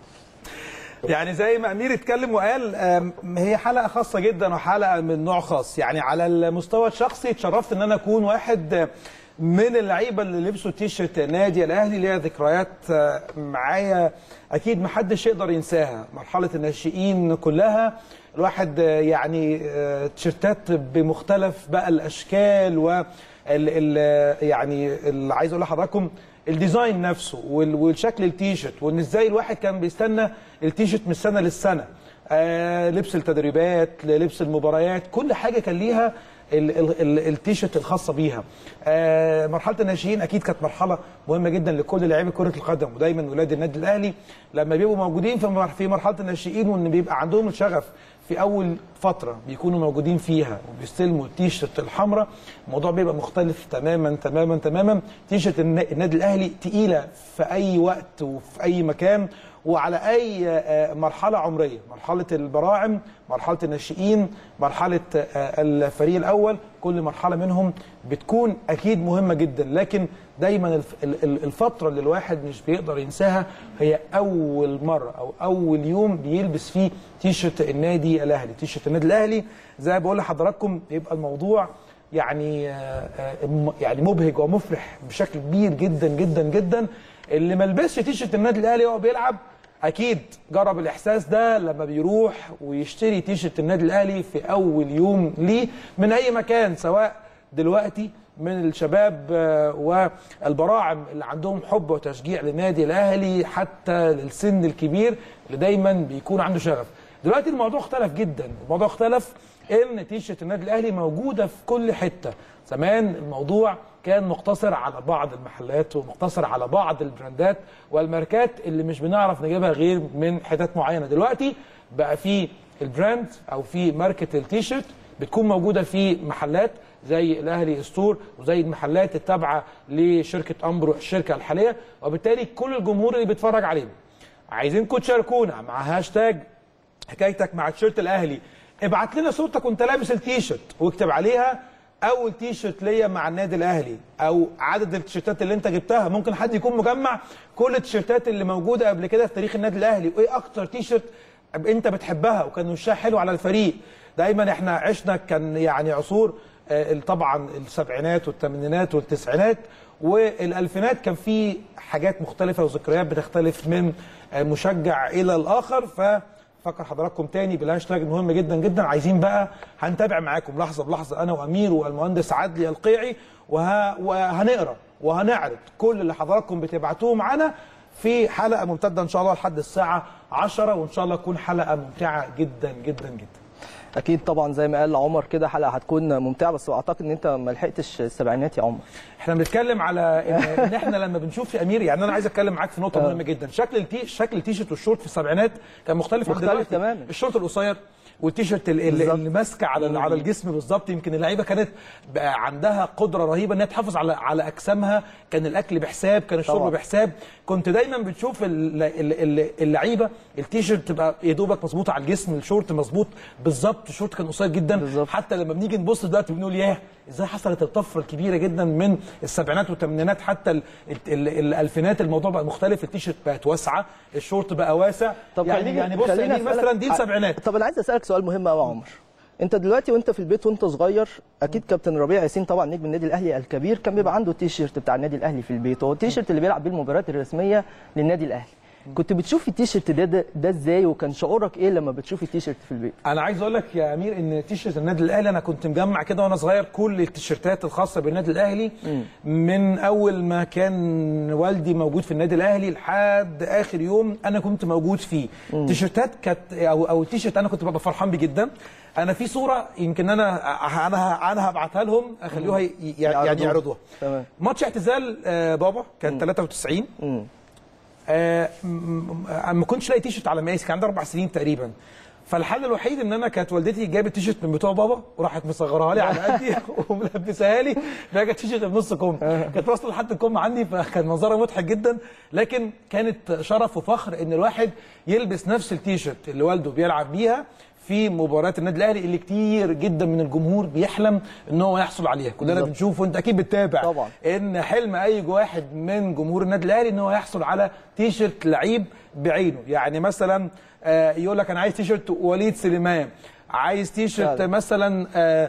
A: يعني زي ما امير اتكلم وقال آم، هي حلقه خاصه جدا وحلقه من نوع خاص يعني على المستوى الشخصي اتشرفت ان انا اكون واحد آه، من اللعيبه اللي لبسوا تيشرت نادي الاهلي ليها ذكريات آه، معايا اكيد محدش يقدر ينساها مرحله الناشئين كلها الواحد آه، يعني آه، تيشرتات بمختلف بقى الاشكال و ال ال يعني اللي عايز اقول لحضراتكم الديزاين نفسه وال- والشكل التيشيرت وان ازاي الواحد كان بيستنى التيشيرت من السنه للسنه آه لبس التدريبات لبس المباريات كل حاجه كان ليها ال- ال- ال- التيشيرت الخاصه بيها آه مرحله الناشئين اكيد كانت مرحله مهمه جدا لكل لاعبي كره القدم ودايما ولاد النادي الاهلي لما بيبقوا موجودين في مر- في مرحله الناشئين وان بيبقى عندهم الشغف في اول فتره بيكونوا موجودين فيها وبيستلموا التيشيرت الحمراء الموضوع بيبقى مختلف تماما تماما تماما تيشيرت النا- النادي الاهلي تقيله في اي وقت وفي اي مكان وعلى اي آه، مرحله عمريه مرحله البراعم مرحله الناشئين مرحله آه، الفريق الاول كل مرحله منهم بتكون اكيد مهمه جدا لكن دايما الف- ال- ال- الفتره اللي الواحد مش بيقدر ينساها هي اول مره او اول يوم بيلبس فيه تيشرت النادي الاهلي تيشرت النادي الاهلي زي ما بقول لحضراتكم يبقى الموضوع يعني آه، آه، م- يعني مبهج ومفرح بشكل كبير جدا جدا جدا اللي ما لبسش تيشرت النادي الاهلي وهو بيلعب اكيد جرب الاحساس ده لما بيروح ويشتري تيشرت النادي الاهلي في اول يوم ليه من اي مكان سواء دلوقتي من الشباب آه، والبراعم اللي عندهم حب وتشجيع للنادي الاهلي حتى للسن الكبير اللي دايما بيكون عنده شغف دلوقتي الموضوع اختلف جدا الموضوع اختلف ان تيشرت النادي الاهلي موجوده في كل حته زمان الموضوع كان مقتصر على بعض المحلات ومقتصر على بعض البراندات والماركات اللي مش بنعرف نجيبها غير من حتت معينه دلوقتي بقى في البراند او في ماركه التيشيرت بتكون موجوده في محلات زي الاهلي ستور وزي المحلات التابعه لشركه امبرو الشركه الحاليه وبالتالي كل الجمهور اللي بيتفرج علينا عايزينكم تشاركونا مع هاشتاج حكايتك مع تيشيرت الاهلي ابعت لنا صورتك وانت لابس التيشيرت واكتب عليها اول تيشيرت ليا مع النادي الاهلي او عدد التيشيرتات اللي انت جبتها ممكن حد يكون مجمع كل التيشيرتات اللي موجوده قبل كده في تاريخ النادي الاهلي وايه اكتر تيشيرت انت بتحبها وكان وشها حلو على الفريق دايما احنا عشنا كان يعني عصور آه، طبعا السبعينات والثمانينات والتسعينات والالفينات كان في حاجات مختلفه وذكريات بتختلف من آه، مشجع الى الاخر ف فكر حضراتكم تاني بالهاشتاج مهم جدا جدا عايزين بقى هنتابع معاكم لحظه بلحظه انا وامير والمهندس عدلي القيعي وه... وهنقرا وهنعرض كل اللي حضراتكم بتبعتوه معانا في حلقه ممتده ان شاء الله لحد الساعه 10 وان شاء الله تكون حلقه ممتعه جدا جدا جدا
B: اكيد طبعا زي ما قال عمر كده حلقه هتكون ممتعه بس اعتقد ان انت ما لحقتش السبعينات يا عمر
A: احنا بنتكلم على ان, إن احنا لما بنشوف في امير يعني انا عايز اتكلم معاك في نقطه مهمه جدا شكل التي شكل التيشيرت والشورت في السبعينات كان مختلف عن
B: مختلف
A: دلوقتي.
B: تماماً.
A: الشورت القصير والتيشيرت ال- ال-
B: بالظبط.
A: اللي ماسكه على على الجسم بالظبط يمكن اللعيبه كانت بقى عندها قدره رهيبه انها تحافظ على على اجسامها كان الاكل بحساب كان الشرب
B: طبعا.
A: بحساب كنت دايما بتشوف ال- ال- ال- اللعيبه التيشيرت تبقى يا دوبك مظبوط على الجسم الشورت مظبوط بالظبط الشورت كان قصير جدا
B: بالظبط.
A: حتى لما بنيجي نبص دلوقتي بنقول ياه ازاي حصلت الطفره الكبيره جدا من السبعينات والثمانينات حتى ال ال ال الالفينات الموضوع بقى مختلف التيشيرت بقت واسعه الشورت بقى واسع يعني
B: خليني-
A: يعني بص
B: خليني
A: يعني
B: أسألك-
A: مثلا دي السبعينات
B: طب انا عايز اسالك سؤال مهم قوي يا عمر انت دلوقتي وانت في البيت وانت صغير اكيد كابتن ربيع ياسين طبعا نجم النادي الاهلي الكبير كان بيبقى عنده التيشيرت بتاع النادي الاهلي في البيت هو التيشيرت اللي بيلعب بيه المباريات الرسميه للنادي الاهلي كنت بتشوف التيشيرت ده, ده ده ازاي وكان شعورك ايه لما بتشوف التيشيرت في البيت
A: انا عايز اقول لك يا امير ان تيشيرت النادي الاهلي انا كنت مجمع كده وانا صغير كل التيشيرتات الخاصه بالنادي الاهلي من اول ما كان والدي موجود في النادي الاهلي لحد اخر يوم انا كنت موجود فيه تيشيرتات كانت او او التيشيرت انا كنت ببقى فرحان بيه جدا انا في صوره يمكن انا انا انا هبعتها لهم اخليها ي- يعني
B: يعرضوها.
A: يعرضوها
B: تمام.
A: ماتش اعتزال آه، بابا كان 93 آه، م- م- ما كنتش لاقي تيشرت على مقاسي كان عندي اربع سنين تقريبا فالحل الوحيد ان انا كانت والدتي جابت تيشرت من بتوع بابا وراحت مصغرها لي على قدي وملبسها لي بقى كانت تيشرت بنص كم كانت واصله لحد الكم عندي فكان منظرها مضحك جدا لكن كانت شرف وفخر ان الواحد يلبس نفس التيشرت اللي والده بيلعب بيها في مباريات النادي الاهلي اللي كتير جدا من الجمهور بيحلم ان هو يحصل عليها كلنا
B: بالظبط.
A: بنشوف وانت اكيد بتتابع
B: طبعا.
A: ان حلم اي واحد من جمهور النادي الاهلي ان هو يحصل على تيشرت لعيب بعينه يعني مثلا آه، يقول لك انا عايز تيشرت وليد سليمان عايز تيشرت
B: فعلا.
A: مثلا آه،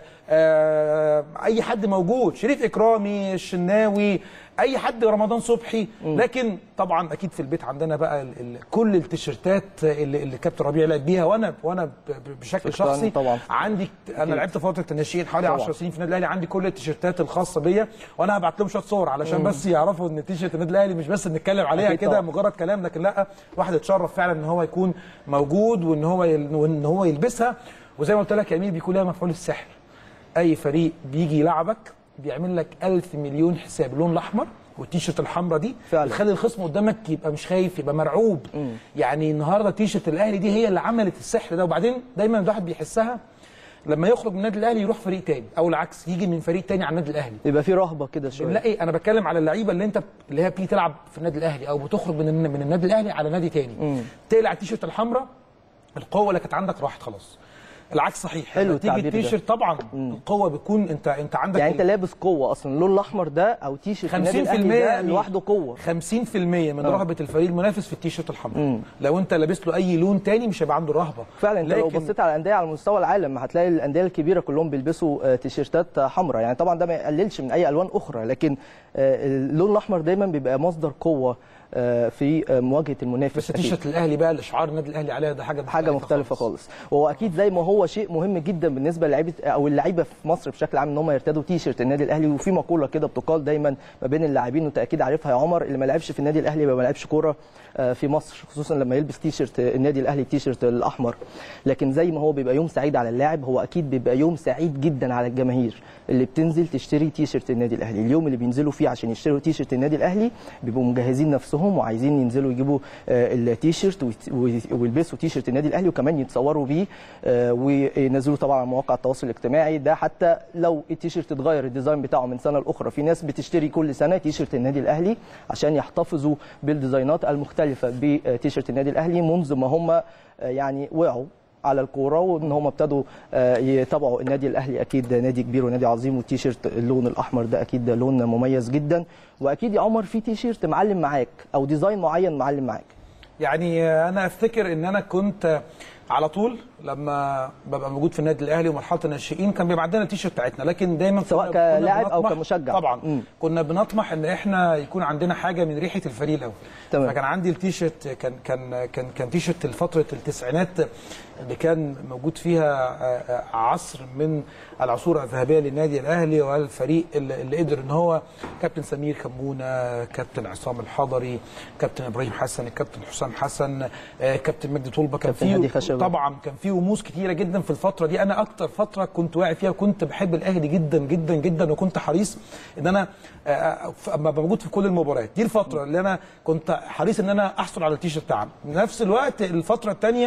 A: آه، اي حد موجود شريف اكرامي الشناوي اي حد رمضان صبحي لكن طبعا اكيد في البيت عندنا بقى ال ال كل التيشيرتات اللي, اللي كابتن ربيع لعب بيها وانا وانا ب- ب- بشكل
B: شكراً
A: شخصي
B: طبعاً.
A: عندي انا لعبت فتره الناشئين حوالي
B: طبعاً.
A: 10 سنين في النادي الاهلي عندي كل التيشيرتات الخاصه بيا وانا هبعت لهم شويه صور علشان بس يعرفوا ان تيشيرت النادي الاهلي مش بس نتكلم عليها
B: أكيد
A: كده
B: طبعاً.
A: مجرد كلام لكن لا واحد اتشرف فعلا ان هو يكون موجود وان هو يل... وان هو يلبسها وزي ما قلت لك يا امير بيكون لها مفعول السحر اي فريق بيجي يلعبك بيعمل لك ألف مليون حساب اللون الاحمر والتيشيرت الحمراء دي
B: فعلا.
A: بتخلي الخصم قدامك يبقى مش خايف يبقى مرعوب يعني النهارده تيشيرت الاهلي دي هي اللي عملت السحر ده وبعدين دايما الواحد بيحسها لما يخرج من النادي الاهلي يروح فريق تاني او العكس يجي من فريق تاني على النادي الاهلي
B: يبقى في رهبه كده شويه
A: لا ايه انا بتكلم على اللعيبه اللي انت اللي هي بتيجي تلعب في النادي الاهلي او بتخرج من من النادي الاهلي على نادي تاني تقلع التيشيرت الحمراء القوه اللي كانت عندك راحت خلاص العكس صحيح
B: حلو
A: لما تيجي
B: التعبير ده.
A: التيشيرت طبعا القوه بتكون انت انت عندك
B: يعني انت لابس قوه اصلا اللون الاحمر ده او تيشيرت
A: 50%
B: النادي الاهلي
A: يا
B: ده
A: أمير.
B: لوحده قوه
A: 50% من رهبه الفريق المنافس في التيشيرت الحمراء لو انت لابس له اي لون تاني مش هيبقى عنده رهبه
B: فعلا انت لو
A: لكن-
B: بصيت على الانديه على مستوى العالم هتلاقي الانديه الكبيره كلهم بيلبسوا آه، تيشيرتات آه، حمراء يعني طبعا ده ما يقللش من اي الوان اخرى لكن آه، اللون الاحمر دايما بيبقى مصدر قوه آه، في آه، مواجهه المنافس
A: بس
B: أكيد.
A: التيشيرت الاهلي بقى الاشعار النادي الاهلي عليها ده حاجه
B: حاجه مختلفه خالص وهو اكيد زي ما هو شيء مهم جدا بالنسبه للعيبه او اللعيبه في مصر بشكل عام ان هم يرتدوا تيشيرت النادي الاهلي وفي مقوله كده بتقال دايما ما بين اللاعبين وانت اكيد عارفها يا عمر اللي ما لعبش في النادي الاهلي يبقى ما لعبش كوره آه، في مصر خصوصا لما يلبس تيشيرت النادي الاهلي التيشيرت الاحمر لكن زي ما هو بيبقى يوم سعيد على اللاعب هو اكيد بيبقى يوم سعيد جدا على الجماهير اللي بتنزل تشتري تيشيرت النادي الاهلي اليوم اللي بينزلوا فيه عشان يشتروا تيشيرت النادي الاهلي بيبقوا مجهزين نفسهم وعايزين ينزلوا يجيبوا آه، التيشيرت ويت- وي- ويلبسوا تيشيرت النادي الاهلي وكمان يتصوروا بيه آه، وينزلوا طبعا على مواقع التواصل الاجتماعي ده حتى لو التيشيرت اتغير الديزاين بتاعه من سنه لاخرى في ناس بتشتري كل سنه تيشيرت النادي الاهلي عشان يحتفظوا بالديزاينات المختلفه بتيشيرت النادي الاهلي منذ ما هم آه، يعني وقعوا على الكوره وان هم ابتدوا آه، يتابعوا النادي الاهلي اكيد نادي كبير ونادي عظيم والتيشيرت اللون الاحمر ده اكيد ده لون مميز جدا واكيد يا عمر في تيشيرت معلم معاك او ديزاين معين معلم معاك
A: يعني انا افتكر ان انا كنت على طول لما ببقى موجود في النادي الاهلي ومرحله الناشئين كان بيبقى عندنا التيشيرت بتاعتنا لكن دايما
B: سواء
A: كنا- كنا
B: كلاعب أو
A: بنطمح-
B: كمشجع.
A: طبعا
B: مم.
A: كنا بنطمح ان احنا يكون عندنا حاجه من ريحه الفريق الاول
B: تمام.
A: فكان عندي التيشيرت كان كان كان كان تيشيرت لفتره التسعينات اللي كان موجود فيها آه، آه، عصر من العصور الذهبيه للنادي الاهلي والفريق اللي اللي قدر ان هو كابتن سمير كمونه كابتن عصام الحضري كابتن ابراهيم حسن الكابتن حسام حسن آه، كابتن مجدي طلبه كان
B: كابتن هادي
A: فيه
B: خشبة.
A: طبعا كان في رموز كتيره جدا في الفتره دي انا اكتر فتره كنت واعي فيها وكنت بحب الاهلي جدا جدا جدا وكنت حريص ان انا آه، آه، ف- أما أبقى موجود في كل المباريات دي الفتره اللي انا كنت حريص ان انا احصل على التيشيرت بتاعنا في نفس الوقت الفتره الثانيه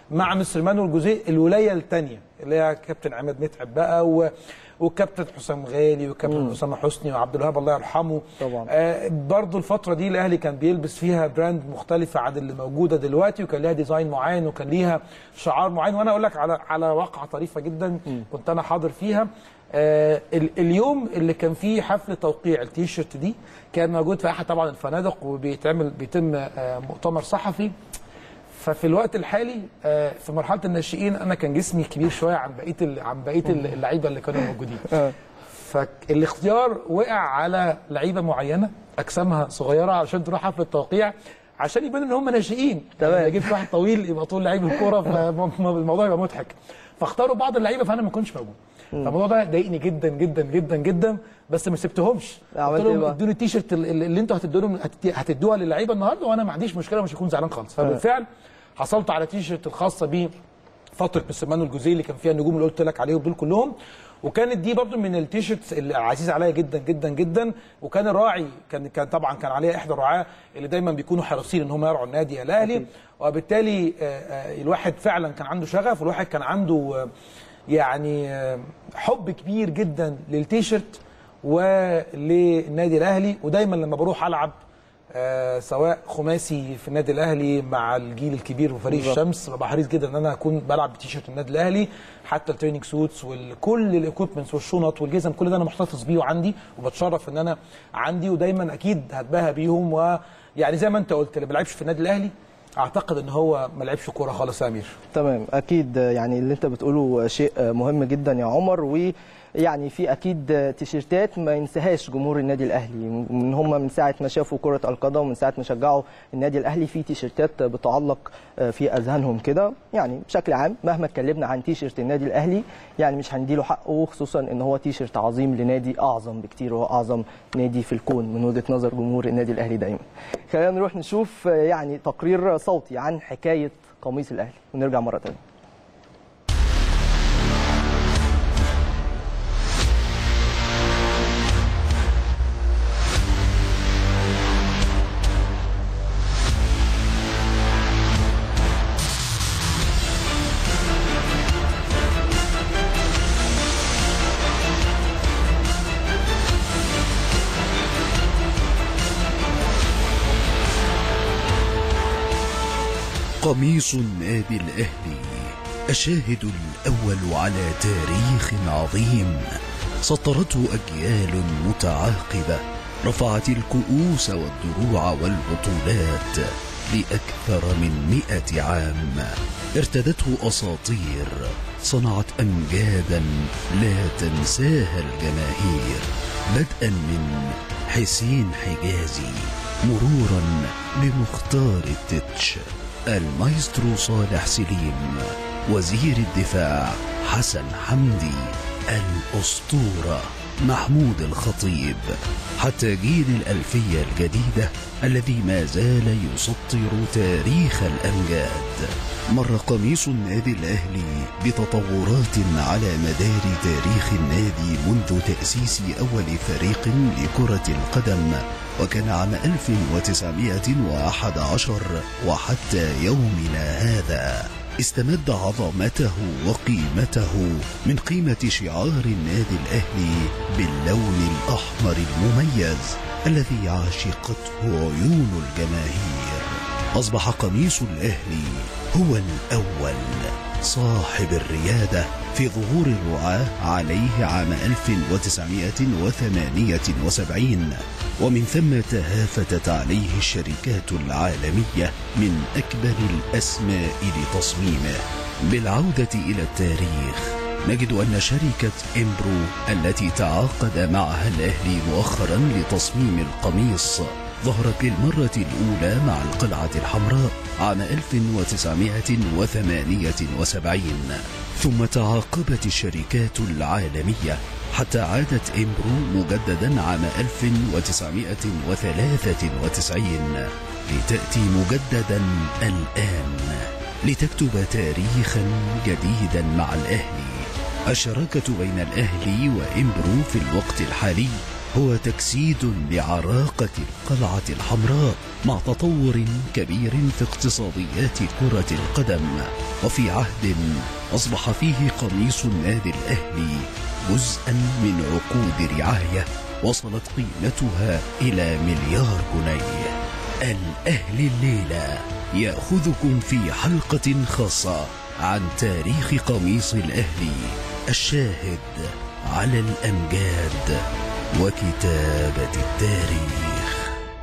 A: مع مستر مانويل جوزيه الولايه الثانيه اللي هي كابتن عماد متعب بقى و والكابتن حسام غالي والكابتن اسامه حسني وعبد الوهاب الله يرحمه
B: طبعا.
A: آه برضو الفتره دي الاهلي كان بيلبس فيها براند مختلفه عن اللي موجوده دلوقتي وكان ليها ديزاين معين وكان ليها شعار معين وانا اقول لك على على واقعه طريفه جدا كنت انا حاضر فيها آه ال- اليوم اللي كان فيه حفل توقيع التيشيرت دي كان موجود في احد طبعا الفنادق وبيتعمل بيتم آه مؤتمر صحفي ففي الوقت الحالي آه، في مرحله الناشئين انا كان جسمي كبير شويه عن بقيه ال- عن بقيه اللعيبه اللي كانوا موجودين فالاختيار وقع على لعيبه معينه اجسامها صغيره علشان تروح حفله التوقيع عشان يبان ان هم ناشئين
B: تمام.
A: يعني جبت واحد طويل يبقى طول لعيب الكوره فالموضوع يبقى مضحك فاختاروا بعض اللعيبه فانا ما كنتش موجود فالموضوع ده ضايقني جدا جدا جدا جدا بس ما سبتهمش
B: عملت
A: قلت
B: إيه
A: لهم
B: بقى؟
A: ادوني التيشيرت اللي اللي انتوا هتدوا لهم هتدوها للعيبه النهارده وانا ما عنديش مشكله مش هكون زعلان خالص فبالفعل حصلت على تيشيرت الخاصه بيه فتره مستر مانويل جوزيه اللي كان فيها النجوم اللي قلت لك عليهم دول كلهم وكانت دي برضو من التيشيرتس اللي عزيزه عليا جدا جدا جدا وكان الراعي كان كان طبعا كان عليها احدى الرعاه اللي دايما بيكونوا حريصين ان هم يرعوا النادي الاهلي وبالتالي آه، آه، الواحد فعلا كان عنده شغف والواحد كان عنده آه، يعني آه، حب كبير جدا للتيشيرت وللنادي الاهلي ودايما لما بروح العب آه، سواء خماسي في النادي الاهلي مع الجيل الكبير وفريق
B: بالظبط.
A: الشمس ببقى حريص جدا ان انا اكون بلعب بتيشيرت النادي الاهلي حتى التريننج سوتس وكل الايكويبمنتس والشنط والجزم كل ده انا محتفظ بيه وعندي وبتشرف ان انا عندي ودايما اكيد هتباهى بيهم ويعني زي ما انت قلت اللي ما بيلعبش في النادي الاهلي اعتقد ان هو ما لعبش كوره خالص يا امير
B: تمام اكيد يعني اللي انت بتقوله شيء مهم جدا يا عمر ويعني في اكيد تيشيرتات ما ينساهاش جمهور النادي الاهلي من هم من ساعه ما شافوا كره القدم ومن ساعه ما شجعوا النادي الاهلي في تيشيرتات بتعلق في اذهانهم كده يعني بشكل عام مهما اتكلمنا عن تيشيرت النادي الاهلي يعني مش هنديله حقه خصوصا ان هو تيشيرت عظيم لنادي اعظم بكتير وهو اعظم نادي في الكون من وجهه نظر جمهور النادي الاهلي دايما خلينا نروح نشوف يعني تقرير صوتي عن حكايه قميص الاهلي ونرجع مره ثانيه
D: قميص النادي الأهلي الشاهد الأول على تاريخ عظيم سطرته أجيال متعاقبة رفعت الكؤوس والدروع والبطولات لأكثر من مئة عام ارتدته أساطير صنعت أمجادا لا تنساها الجماهير بدءا من حسين حجازي مرورا بمختار التتش المايسترو صالح سليم وزير الدفاع حسن حمدي الأسطورة محمود الخطيب حتى جيل الألفية الجديدة الذي ما زال يسطر تاريخ الأمجاد مر قميص النادي الأهلي بتطورات على مدار تاريخ النادي منذ تأسيس أول فريق لكرة القدم وكان عام 1911 وحتى يومنا هذا استمد عظمته وقيمته من قيمة شعار النادي الأهلي باللون الأحمر المميز الذي عاشقته عيون الجماهير أصبح قميص الأهلي هو الأول صاحب الريادة في ظهور الرعاة عليه عام 1978 ومن ثم تهافتت عليه الشركات العالمية من أكبر الأسماء لتصميمه بالعودة إلى التاريخ نجد أن شركة إمبرو التي تعاقد معها الأهلي مؤخرا لتصميم القميص ظهرت للمرة الأولى مع القلعة الحمراء عام 1978 ثم تعاقبت الشركات العالمية حتى عادت إمبرو مجددا عام 1993 لتأتي مجددا الآن لتكتب تاريخا جديدا مع الأهلي الشراكة بين الأهلي وإمبرو في الوقت الحالي هو تجسيد لعراقة القلعة الحمراء مع تطور كبير في اقتصاديات كرة القدم وفي عهد أصبح فيه قميص النادي الأهلي جزءا من عقود رعاية وصلت قيمتها إلى مليار جنيه الأهلي الليلة يأخذكم في حلقة خاصة عن تاريخ قميص الأهلي الشاهد على الأمجاد وكتابة التاريخ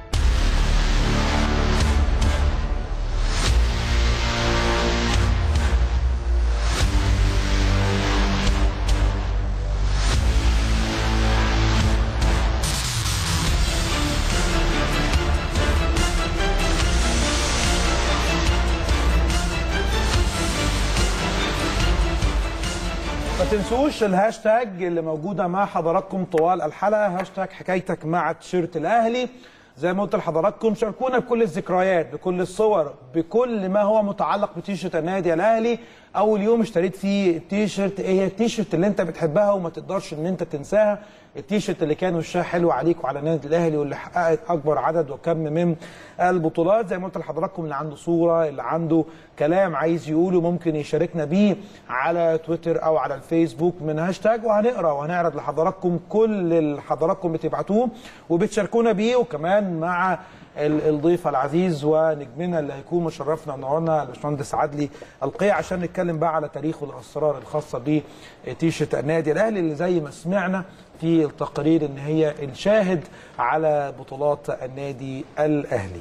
A: ما تنسوش الهاشتاج اللي موجوده مع حضراتكم طوال الحلقه هاشتاج حكايتك مع تيشيرت الاهلي زي ما قلت لحضراتكم شاركونا بكل الذكريات بكل الصور بكل ما هو متعلق بتيشيرت النادي الاهلي اول يوم اشتريت فيه التيشيرت ايه هي التيشيرت اللي انت بتحبها وما تقدرش ان انت تنساها التيشيرت اللي كان وشها حلو عليك وعلى النادي الاهلي واللي حققت اكبر عدد وكم من البطولات زي ما قلت لحضراتكم اللي عنده صوره اللي عنده كلام عايز يقوله ممكن يشاركنا بيه على تويتر او على الفيسبوك من هاشتاج وهنقرا وهنعرض لحضراتكم كل اللي حضراتكم بتبعتوه وبتشاركونا بيه وكمان مع ال- الضيف العزيز ونجمنا اللي هيكون مشرفنا النهارده الباشمهندس عدلي القيع عشان نتكلم بقى على تاريخ والاسرار الخاصه بتيشيرت النادي الاهلي اللي زي ما سمعنا في التقرير ان هي الشاهد على بطولات النادي الاهلي.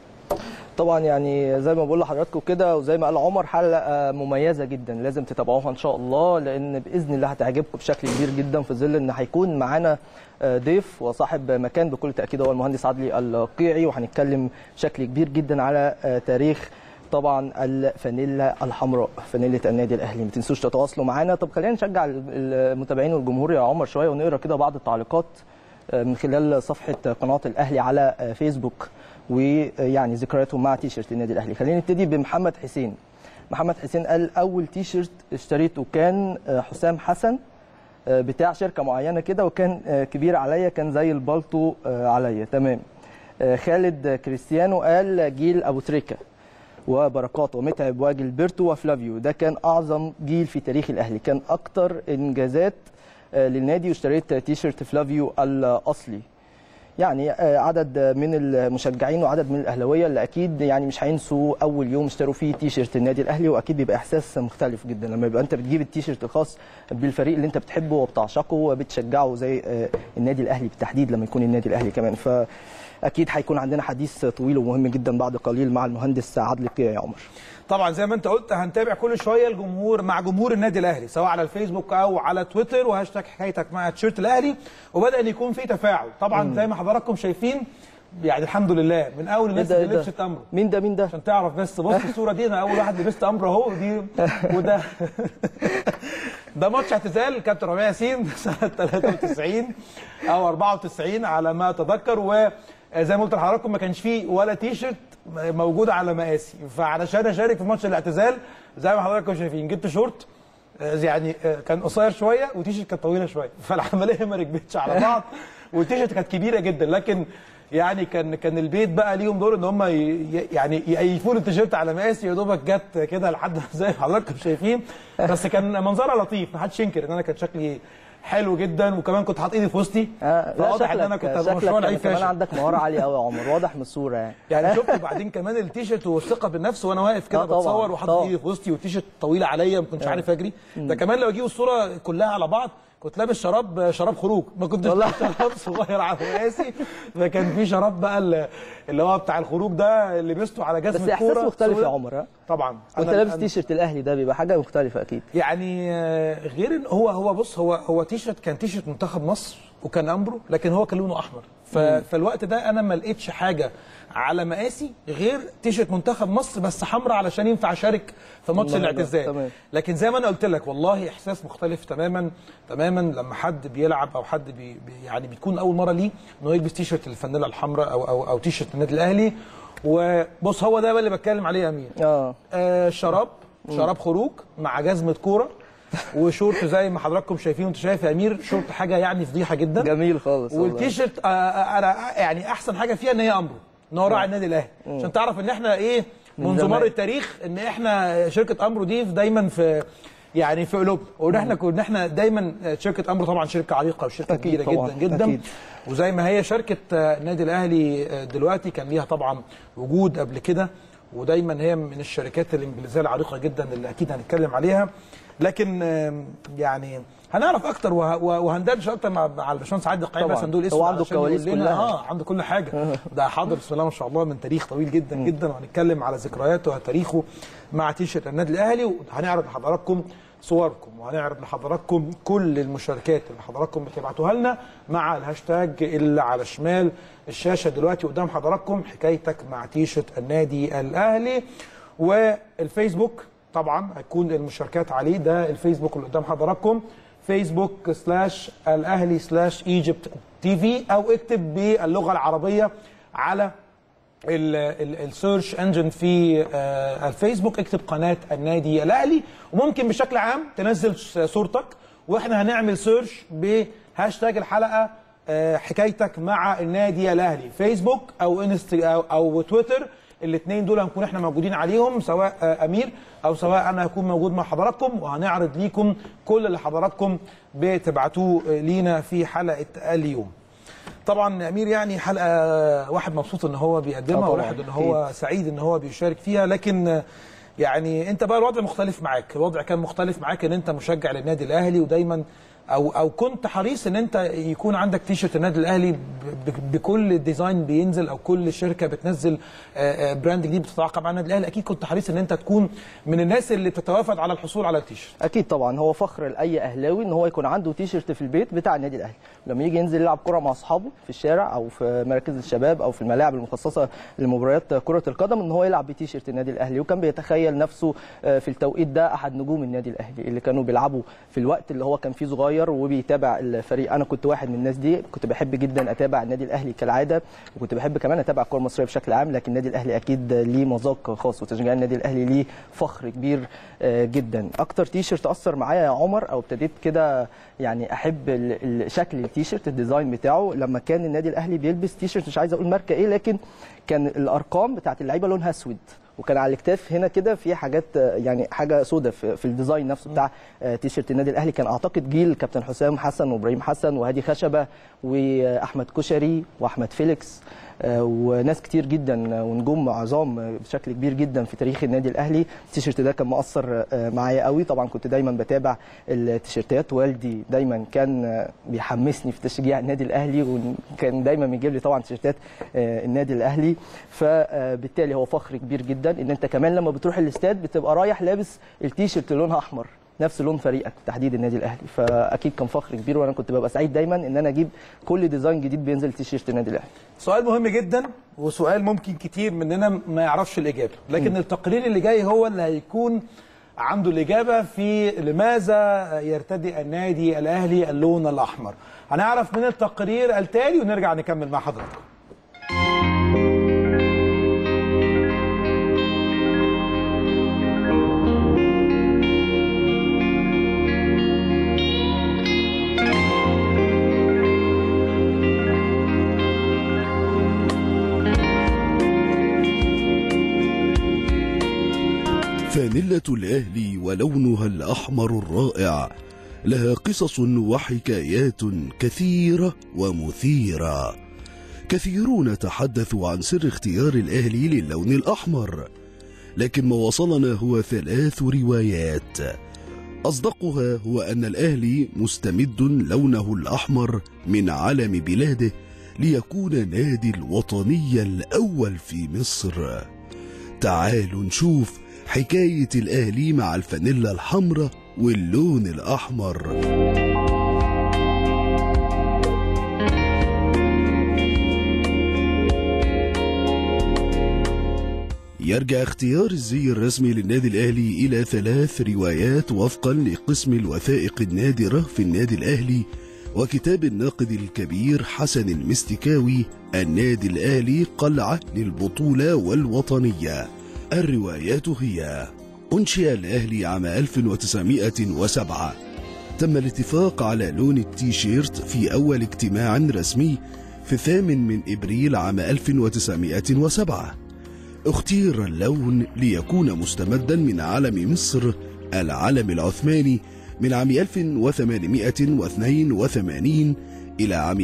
B: طبعا يعني زي ما بقول لحضراتكم كده وزي ما قال عمر حلقه مميزه جدا لازم تتابعوها ان شاء الله لان باذن الله هتعجبكم بشكل كبير جدا في ظل ان هيكون معانا آه، ضيف وصاحب مكان بكل تاكيد هو المهندس عدلي القيعي وهنتكلم بشكل كبير جدا على آه، تاريخ طبعا الفانيلا الحمراء فانيله النادي الاهلي ما تنسوش تتواصلوا معانا طب خلينا نشجع المتابعين والجمهور يا عمر شويه ونقرا كده بعض التعليقات آه، من خلال صفحه قناه الاهلي على آه، فيسبوك ويعني ذكرياتهم مع تيشيرت النادي الاهلي خلينا نبتدي بمحمد حسين محمد حسين قال اول تيشيرت اشتريته كان آه، حسام حسن آه، بتاع شركه معينه كده وكان آه، كبير عليا كان زي البالطو آه، عليا تمام آه، خالد كريستيانو قال جيل ابو تريكه وبركات ومتعب وجilberto وفلافيو ده كان اعظم جيل في تاريخ الاهلي كان اكتر انجازات آه، للنادي واشتريت تيشيرت فلافيو الاصلي يعني آه، عدد من المشجعين وعدد من الاهلاويه اللي اكيد يعني مش هينسوا اول يوم اشتروا فيه تيشيرت النادي الاهلي واكيد بيبقى احساس مختلف جدا لما يبقى انت بتجيب التيشيرت الخاص بالفريق اللي انت بتحبه وبتعشقه وبتشجعه زي آه، النادي الاهلي بالتحديد لما يكون النادي الاهلي كمان فاكيد هيكون عندنا حديث طويل ومهم جدا بعد قليل مع المهندس عادل قيع يا عمر
A: طبعا زي ما انت قلت هنتابع كل شويه الجمهور مع جمهور النادي الاهلي سواء على الفيسبوك او على تويتر وهاشتاج حكايتك مع تيشيرت الاهلي وبدا ان يكون في تفاعل طبعا زي ما حضراتكم شايفين يعني الحمد لله من اول الناس
B: إيه ده-
A: اللي
B: إيه ده؟
A: لبست امره
B: مين ده مين ده
A: عشان تعرف بس بص الصوره دي انا اول واحد لبست امر اهو دي وده ده ماتش اعتزال كابتن ربيع ياسين سنه 93 او 94 على ما اتذكر وزي ما قلت لحضراتكم ما كانش فيه ولا تي شيرت موجود على مقاسي فعلشان اشارك في ماتش الاعتزال زي ما حضراتكم شايفين جبت شورت آه، يعني آه، كان قصير شويه وتيشيرت كانت طويله شويه فالعمليه ما ركبتش على بعض والتيشيرت كانت كبيره جدا لكن يعني كان كان البيت بقى ليهم دور ان هم ي- ي- يعني يقيفوا لي التيشيرت على مقاسي يا دوبك جت كده لحد زي ما حضراتكم شايفين بس كان منظرها لطيف ما حدش ينكر ان انا كان شكلي حلو جدا وكمان كنت حاطط ايدي في وسطي
B: آه لا
A: فواضح ان
B: شكلك
A: انا كنت هبقى
B: شكلك
A: مشروع لعيب
B: كمان
A: فاشل
B: عندك مهاره عاليه قوي يا عمر واضح من الصوره يعني
A: يعني شفت وبعدين كمان التيشيرت والثقه بالنفس وانا واقف كده
B: آه طبعاً،
A: بتصور وحاطط
B: طبعاً.
A: ايدي في وسطي والتيشيرت طويله عليا ما كنتش عارف اجري ده كمان لو اجيب الصوره كلها على بعض كنت لابس شراب شراب خروج ما كنتش
B: والله.
A: لابس شراب صغير على مقاسي فكان في شراب بقى اللي- اللي هو بتاع الخروج ده اللي لبسته على جزمه
B: بس احساس
A: كورة
B: مختلف يا
A: سوداء.
B: عمر ها
A: طبعا
B: وانت
A: أنا-
B: لابس
A: أنا-
B: تيشيرت الاهلي ده بيبقى حاجه مختلفه اكيد
A: يعني آه، غير ان هو هو بص هو هو تيشرت كان تيشرت منتخب مصر وكان امبرو لكن هو كان لونه احمر ف- فالوقت ده انا ما لقيتش حاجه على مقاسي غير تيشرت منتخب مصر بس حمراء علشان ينفع اشارك في ماتش
B: والله ده،
A: الاعتزال
B: تمام.
A: لكن زي ما انا قلت لك والله احساس مختلف تماما تماما لما حد بيلعب او حد بي بي- يعني بتكون اول مره ليه انه يلبس تيشرت الفانيلا الحمراء او او او تيشرت النادي الاهلي وبص هو ده بقى اللي بتكلم عليه يا امين
B: اه
A: آه شراب شراب خروج مع جزمه كوره وشورت زي ما حضراتكم شايفين وانت شايف يا امير شورت حاجه يعني فضيحه جدا
B: جميل خالص والله.
A: والتيشيرت آه، آه، انا يعني احسن حاجه فيها ان هي امرو ان هو راعي النادي الاهلي عشان تعرف ان احنا ايه
B: من
A: منذ
B: زمان.
A: مر التاريخ ان احنا شركه امرو دي دايما في يعني في قلوبنا وان احنا كنا احنا دايما شركه امرو طبعا شركه عريقه وشركه
B: أكيد
A: كبيره
B: طبعاً،
A: جدا جدا
B: أكيد.
A: وزي ما هي شركه آه، النادي الاهلي آه، دلوقتي كان ليها طبعا وجود قبل كده ودايما هي من الشركات الانجليزيه العريقه جدا اللي اكيد هنتكلم عليها لكن آم، يعني هنعرف اكتر وه- وه- وهندردش اكتر مع مع الباشمهندس عادل القيم
B: طبعاً.
A: بس هندول
B: هو
A: اسمه
B: عنده
A: علشان يقول
B: الكواليس
A: لنا-
B: كلها.
A: اه عنده كل حاجه ده حاضر بسم الله ما شاء الله من تاريخ طويل جدا جدا وهنتكلم على ذكرياته وتاريخه مع تيشيرت النادي الاهلي وهنعرض لحضراتكم صوركم وهنعرض لحضراتكم كل المشاركات اللي حضراتكم بتبعتوها لنا مع الهاشتاج اللي على شمال الشاشه دلوقتي قدام حضراتكم حكايتك مع تيشيرت النادي الاهلي والفيسبوك طبعا هتكون المشاركات عليه ده الفيسبوك اللي قدام حضراتكم فيسبوك سلاش الاهلي سلاش ايجيبت تي في او اكتب باللغه العربيه على السيرش انجن في آه، الفيسبوك اكتب قناه النادي الاهلي وممكن بشكل عام تنزل س- صورتك واحنا هنعمل سيرش بهاشتاج الحلقه آه، حكايتك مع النادي الاهلي فيسبوك او انست او, أو تويتر الاثنين دول هنكون احنا موجودين عليهم سواء آه، امير او سواء انا هكون موجود مع حضراتكم وهنعرض ليكم كل اللي حضراتكم بتبعتوه آه، لينا في حلقه اليوم طبعا يا امير يعني حلقه واحد مبسوط ان هو بيقدمها
B: طبعاً،
A: وواحد ان هو سعيد ان هو بيشارك فيها لكن يعني انت بقى الوضع مختلف معاك الوضع كان مختلف معاك ان انت مشجع للنادي الاهلي ودايما او او كنت حريص ان انت يكون عندك تيشرت النادي الاهلي ب- ب- بكل ديزاين بينزل او كل شركه بتنزل آه، آه، براند جديد بتتعاقد مع النادي الاهلي اكيد كنت حريص ان انت تكون من الناس اللي بتتوافد على الحصول على التيشرت
B: اكيد طبعا هو فخر لاي اهلاوي ان هو يكون عنده تيشرت في البيت بتاع النادي الاهلي لما يجي ينزل يلعب كره مع اصحابه في الشارع او في مراكز الشباب او في الملاعب المخصصه لمباريات كره القدم ان هو يلعب بتيشرت النادي الاهلي وكان بيتخيل نفسه آه، في التوقيت ده احد نجوم النادي الاهلي اللي كانوا بيلعبوا في الوقت اللي هو كان فيه صغير وبيتابع الفريق انا كنت واحد من الناس دي كنت بحب جدا اتابع النادي الاهلي كالعاده وكنت بحب كمان اتابع الكره المصريه بشكل عام لكن النادي الاهلي اكيد ليه مذاق خاص وتشجيع النادي الاهلي ليه فخر كبير آه، جدا اكتر تيشرت اثر معايا يا عمر او ابتديت كده يعني احب ال- ال- شكل التيشرت الديزاين بتاعه لما كان النادي الاهلي بيلبس تيشرت مش عايز اقول ماركه ايه لكن كان الارقام بتاعت اللعيبه لونها اسود وكان على الاكتاف هنا كده في حاجات آه، يعني حاجه سودة في, في الديزاين نفسه بتاع آه، تيشرت النادي الاهلي كان اعتقد جيل كابتن حسام حسن وابراهيم حسن وهادي خشبه واحمد كشري واحمد فيليكس آه، وناس كتير جدا آه، ونجوم عظام آه، بشكل كبير جدا في تاريخ النادي الاهلي التيشيرت ده كان مؤثر آه، معايا قوي طبعا كنت دايما بتابع التيشيرتات والدي دايما كان آه، بيحمسني في تشجيع النادي الاهلي وكان دايما بيجيب لي طبعا تيشيرتات آه، النادي الاهلي فبالتالي هو فخر كبير جدا ان انت كمان لما بتروح الاستاد بتبقى رايح لابس التيشيرت اللي لونها احمر نفس لون فريقك تحديد النادي الاهلي فاكيد كان فخر كبير وانا كنت ببقى سعيد دايما ان انا اجيب كل ديزاين جديد بينزل تيشيرت النادي الاهلي
A: سؤال مهم جدا وسؤال ممكن كتير مننا ما يعرفش الاجابه لكن التقرير اللي جاي هو اللي هيكون عنده الاجابه في لماذا يرتدي النادي الاهلي اللون الاحمر هنعرف من التقرير التالي ونرجع نكمل مع حضراتكم
D: فانيلة الأهلي ولونها الأحمر الرائع لها قصص وحكايات كثيرة ومثيرة كثيرون تحدثوا عن سر اختيار الأهلي للون الأحمر لكن ما وصلنا هو ثلاث روايات أصدقها هو أن الأهلي مستمد لونه الأحمر من علم بلاده ليكون نادي الوطني الأول في مصر تعالوا نشوف حكاية الأهلي مع الفانيلا الحمراء واللون الأحمر يرجع اختيار الزي الرسمي للنادي الأهلي إلى ثلاث روايات وفقا لقسم الوثائق النادرة في النادي الأهلي وكتاب الناقد الكبير حسن المستكاوي النادي الأهلي قلعة للبطولة والوطنية الروايات هي أنشئ الأهلي عام 1907 تم الاتفاق على لون التيشيرت في أول اجتماع رسمي في الثامن من إبريل عام 1907 اختير اللون ليكون مستمدا من علم مصر العلم العثماني من عام 1882 إلى عام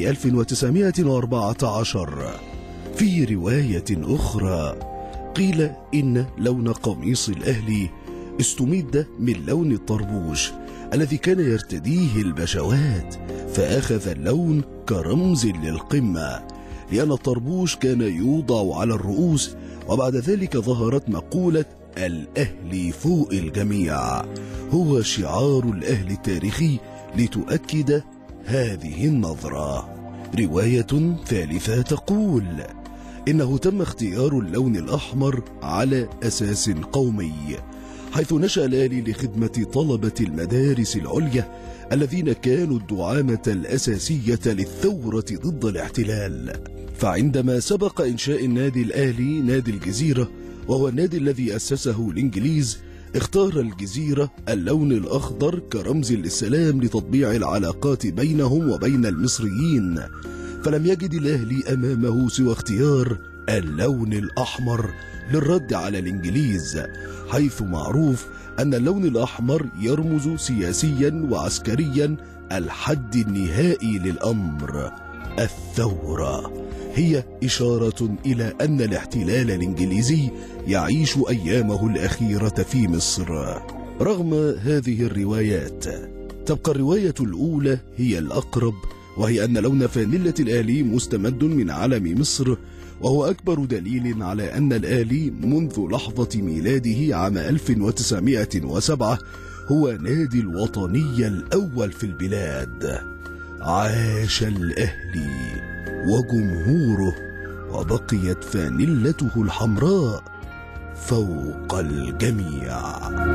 D: 1914 في رواية أخرى قيل إن لون قميص الأهلي استمد من لون الطربوش الذي كان يرتديه البشوات فأخذ اللون كرمز للقمة لأن الطربوش كان يوضع على الرؤوس وبعد ذلك ظهرت مقولة الأهلي فوق الجميع هو شعار الأهل التاريخي لتؤكد هذه النظرة رواية ثالثة تقول إنه تم اختيار اللون الأحمر على أساس قومي حيث نشأ الأهلي لخدمة طلبة المدارس العليا الذين كانوا الدعامة الأساسية للثورة ضد الاحتلال فعندما سبق إنشاء النادي الأهلي نادي الجزيرة وهو النادي الذي أسسه الإنجليز اختار الجزيرة اللون الأخضر كرمز للسلام لتطبيع العلاقات بينهم وبين المصريين فلم يجد الأهلي أمامه سوى اختيار اللون الأحمر للرد على الإنجليز حيث معروف أن اللون الأحمر يرمز سياسيا وعسكريا الحد النهائي للأمر الثورة هي إشارة إلى أن الاحتلال الإنجليزي يعيش أيامه الأخيرة في مصر رغم هذه الروايات تبقى الرواية الأولى هي الأقرب وهي أن لون فانلة الآلي مستمد من علم مصر وهو أكبر دليل على أن الآلي منذ لحظة ميلاده عام 1907 هو نادي الوطني الأول في البلاد عاش الأهلي وجمهوره وبقيت فانلته الحمراء فوق الجميع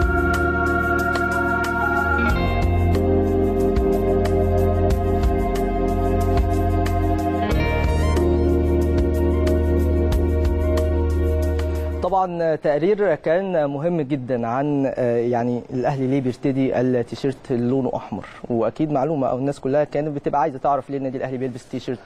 B: طبعا تقرير كان مهم جدا عن آه، يعني الاهلي ليه بيرتدي التيشيرت اللي لونه احمر واكيد معلومه او الناس كلها كانت بتبقى عايزه تعرف ليه النادي الاهلي بيلبس تيشيرت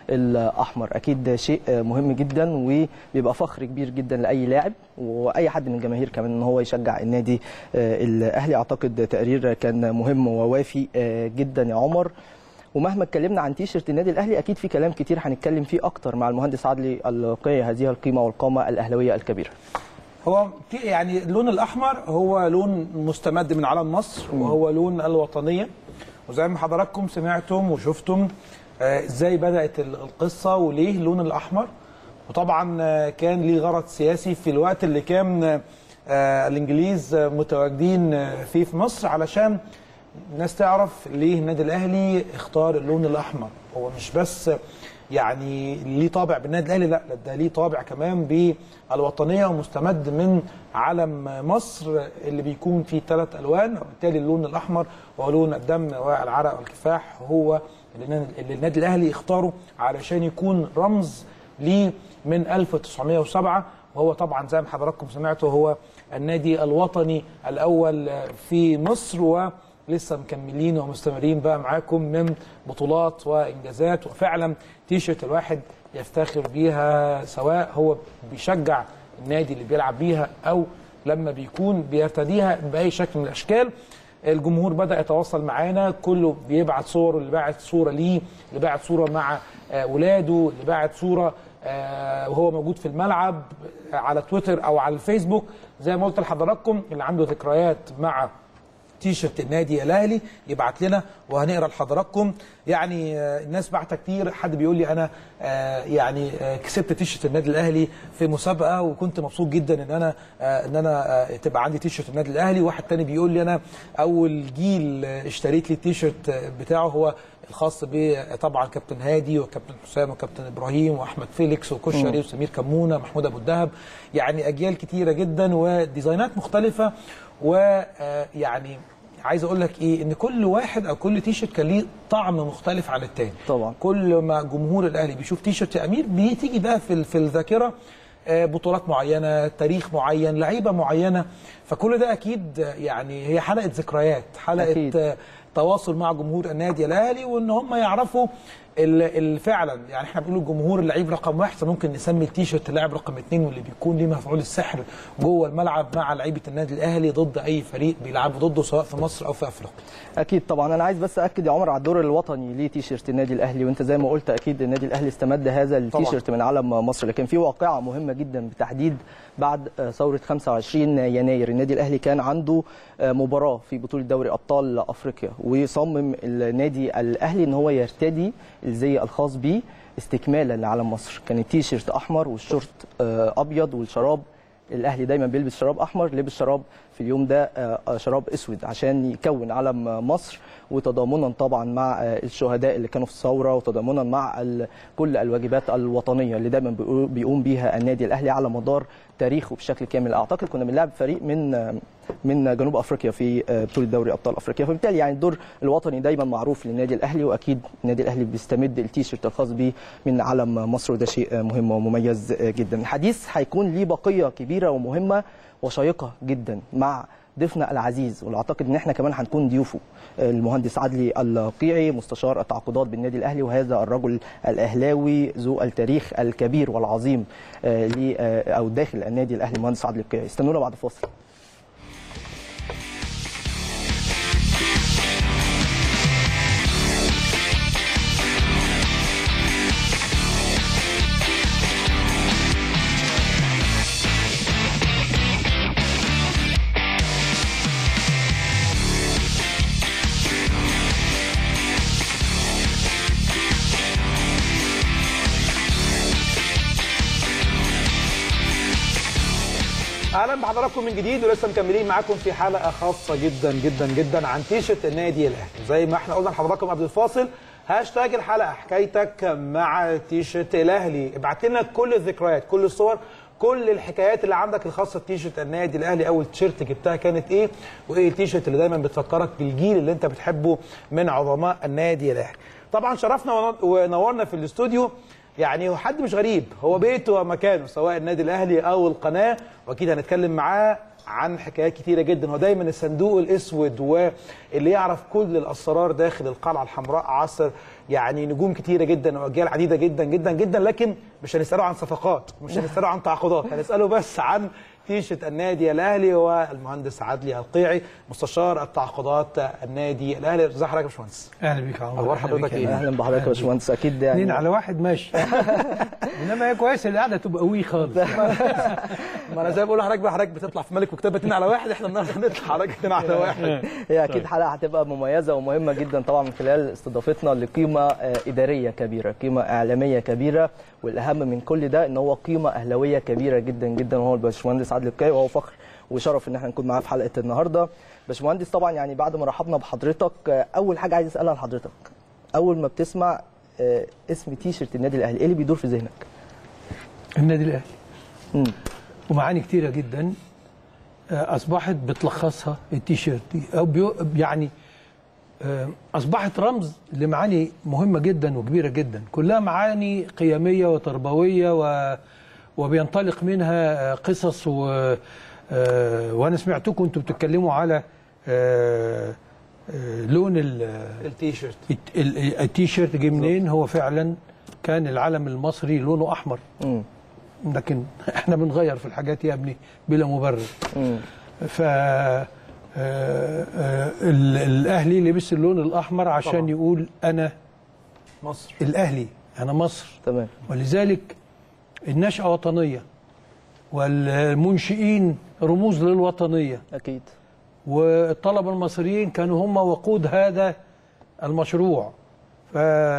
B: الاحمر اكيد شيء مهم جدا وبيبقى فخر كبير جدا لاي لاعب واي حد من الجماهير كمان ان هو يشجع النادي آه، الاهلي اعتقد تقرير كان مهم ووافي آه، جدا يا عمر ومهما اتكلمنا عن تيشيرت النادي الاهلي اكيد في كلام كتير هنتكلم فيه اكتر مع المهندس عدلي القي هذه القيمه والقامه الاهلاويه الكبيره
A: هو في يعني اللون الاحمر هو لون مستمد من علم مصر وهو لون الوطنيه وزي ما حضراتكم سمعتم وشفتم آه، ازاي بدات ال- القصه وليه اللون الاحمر وطبعا آه، كان ليه غرض سياسي في الوقت اللي كان آه، الانجليز آه، متواجدين آه، فيه في مصر علشان الناس تعرف ليه النادي الاهلي اختار اللون الاحمر هو مش بس يعني ليه طابع بالنادي الاهلي لا لا، ده ليه طابع كمان بالوطنيه ومستمد من علم مصر اللي بيكون فيه ثلاث الوان وبالتالي اللون الاحمر وهو لون الدم والعرق والكفاح هو اللي اللي النادي الاهلي اختاره علشان يكون رمز ليه من 1907 وهو طبعا زي ما حضراتكم سمعتوا هو النادي الوطني الاول في مصر ولسه مكملين ومستمرين بقى معاكم من بطولات وانجازات وفعلا تيشرت الواحد يفتخر بيها سواء هو بيشجع النادي اللي بيلعب بيها او لما بيكون بيرتديها باي شكل من الاشكال الجمهور بدا يتواصل معانا كله بيبعت صور اللي باعت صوره ليه اللي باعت صوره مع آه، ولاده اللي باعت صوره آه، وهو موجود في الملعب آه، على تويتر او على الفيسبوك زي ما قلت لحضراتكم اللي عنده ذكريات مع تيشرت النادي الاهلي يبعت لنا وهنقرا لحضراتكم يعني آه، الناس بعت كتير حد بيقول لي انا آه، يعني آه، كسبت تيشرت النادي الاهلي في مسابقه وكنت مبسوط جدا ان انا آه، ان انا آه، تبقى عندي تيشرت النادي الاهلي واحد تاني بيقول لي انا اول جيل آه، اشتريت لي التيشرت آه، بتاعه هو الخاص بطبعا كابتن هادي وكابتن حسام وكابتن ابراهيم واحمد فيليكس وكشري وسمير كمونه محمود ابو الدهب يعني اجيال كتيره جدا وديزاينات مختلفه ويعني عايز اقول لك ايه ان كل واحد او كل تيشرت كان ليه طعم مختلف عن التاني
B: طبعا.
A: كل ما جمهور الاهلي بيشوف تيشرت يا امير بتيجي بقى في ال- في الذاكره آه، بطولات معينه تاريخ معين لعيبه معينه فكل ده اكيد آه، يعني هي حلقه ذكريات حلقه
B: أكيد.
A: آه، تواصل مع جمهور النادي الاهلي وان هم يعرفوا ال- ال- فعلا يعني احنا بنقول الجمهور اللعيب رقم واحد فممكن نسمي التيشيرت اللاعب رقم اثنين واللي بيكون ليه مفعول السحر جوه الملعب مع لعيبه النادي الاهلي ضد اي فريق بيلعبوا ضده سواء في مصر او في افريقيا.
B: اكيد طبعا انا عايز بس اكد يا عمر على الدور الوطني لتيشيرت النادي الاهلي وانت زي ما قلت اكيد النادي الاهلي استمد هذا التيشيرت من علم مصر لكن في واقعه مهمه جدا بالتحديد بعد آه، ثوره 25 يناير النادي الاهلي كان عنده آه، مباراه في بطوله دوري ابطال افريقيا وصمم النادي الاهلي ان هو يرتدي الزي الخاص بيه استكمالا لعلم مصر كان التيشيرت احمر والشورت آه، ابيض والشراب الاهلي دايما بيلبس شراب احمر لبس شراب في اليوم ده آه، آه، شراب اسود عشان يكون علم آه، مصر وتضامنا طبعا مع آه، الشهداء اللي كانوا في الثوره وتضامنا مع ال- كل الواجبات الوطنيه اللي دايما بيقو- بيقوم بيها النادي الاهلي على مدار تاريخه بشكل كامل اعتقد كنا بنلعب فريق من آه، من جنوب افريقيا في آه، بطوله دوري ابطال افريقيا فبالتالي يعني الدور الوطني دايما معروف للنادي الاهلي واكيد النادي الاهلي بيستمد التيشيرت الخاص بيه من علم مصر وده شيء آه، مهم ومميز آه، جدا الحديث هيكون ليه بقيه كبيره ومهمه وشيقه جدا مع ضيفنا العزيز واللي اعتقد ان احنا كمان هنكون ضيوفه آه، المهندس عدلي القيعي مستشار التعاقدات بالنادي الاهلي وهذا الرجل الاهلاوي ذو التاريخ الكبير والعظيم آه، ل- آه، او داخل النادي الاهلي المهندس عدلي القيعي استنونا بعد فاصل
A: اهلا بحضراتكم من جديد ولسه مكملين معاكم في حلقه خاصه جدا جدا جدا عن تيشرت النادي الاهلي زي ما احنا قلنا لحضراتكم قبل الفاصل هاشتاج الحلقه حكايتك مع تيشرت الاهلي ابعت لنا كل الذكريات كل الصور كل الحكايات اللي عندك الخاصه بتيشرت النادي الاهلي اول تيشرت جبتها كانت ايه وايه التيشرت اللي دايما بتفكرك بالجيل اللي انت بتحبه من عظماء النادي الاهلي طبعا شرفنا ون- ونورنا في الاستوديو يعني هو حد مش غريب هو بيته ومكانه سواء النادي الاهلي او القناه واكيد هنتكلم معاه عن حكايات كتيره جدا هو دايما الصندوق الاسود واللي يعرف كل الاسرار داخل القلعه الحمراء عصر يعني نجوم كتيره جدا واجيال عديده جدا جدا جدا لكن مش هنساله عن صفقات مش هنساله عن تعاقدات هنساله بس عن تيشة النادي الاهلي والمهندس عدلي القيعي مستشار التعاقدات النادي الاهلي ازي حضرتك يا باشمهندس
E: اهلا بيك يا عمر
A: أخبار
E: أهلا
A: حضرتك
E: بيك يا
A: إيه؟
E: أهلا.
B: اهلا بحضرتك يا باشمهندس اكيد يعني
E: اتنين على واحد ماشي انما هي كويس القعده تبقى وي خالص
A: ما انا زي ما بقول لحضرتك بقى حضرتك بتطلع في ملك وكتابه اتنين على واحد احنا النهارده هنطلع حضرتك اتنين على واحد
B: هي اكيد حلقه هتبقى مميزه ومهمه جدا طبعا من خلال استضافتنا لقيمه آه، اداريه كبيره قيمه اعلاميه كبيره والاهم من كل ده ان هو قيمه اهلاويه كبيره جدا جدا وهو الباشمهندس عادل القيعي وهو فخر وشرف ان احنا نكون معاه في حلقه النهارده باشمهندس طبعا يعني بعد ما رحبنا بحضرتك آه، اول حاجه عايز اسالها لحضرتك اول ما بتسمع آه، اسم تيشرت النادي الاهلي ايه اللي بيدور في ذهنك
E: النادي الاهلي
B: مم.
E: ومعاني كتيره جدا آه، اصبحت بتلخصها التيشيرت دي او بيو يعني آه، اصبحت رمز لمعاني مهمه جدا وكبيره جدا كلها معاني قيميه وتربويه و وبينطلق منها آه، قصص و آه، وانا سمعتكم انتم بتتكلموا على آه، آه، لون ال-
A: التيشيرت
E: الت- ال- التيشيرت جه منين هو فعلا كان العلم المصري لونه احمر
B: مم.
E: لكن احنا بنغير في الحاجات يا ابني بلا مبرر
B: مم.
E: ف آه، آه، ال- الاهلي لبس اللون الاحمر عشان
A: طبعا.
E: يقول انا
A: مصر
E: الاهلي انا مصر
B: تمام
E: ولذلك النشأة وطنية والمنشئين رموز للوطنية
B: اكيد
E: والطلبة المصريين كانوا هم وقود هذا المشروع ف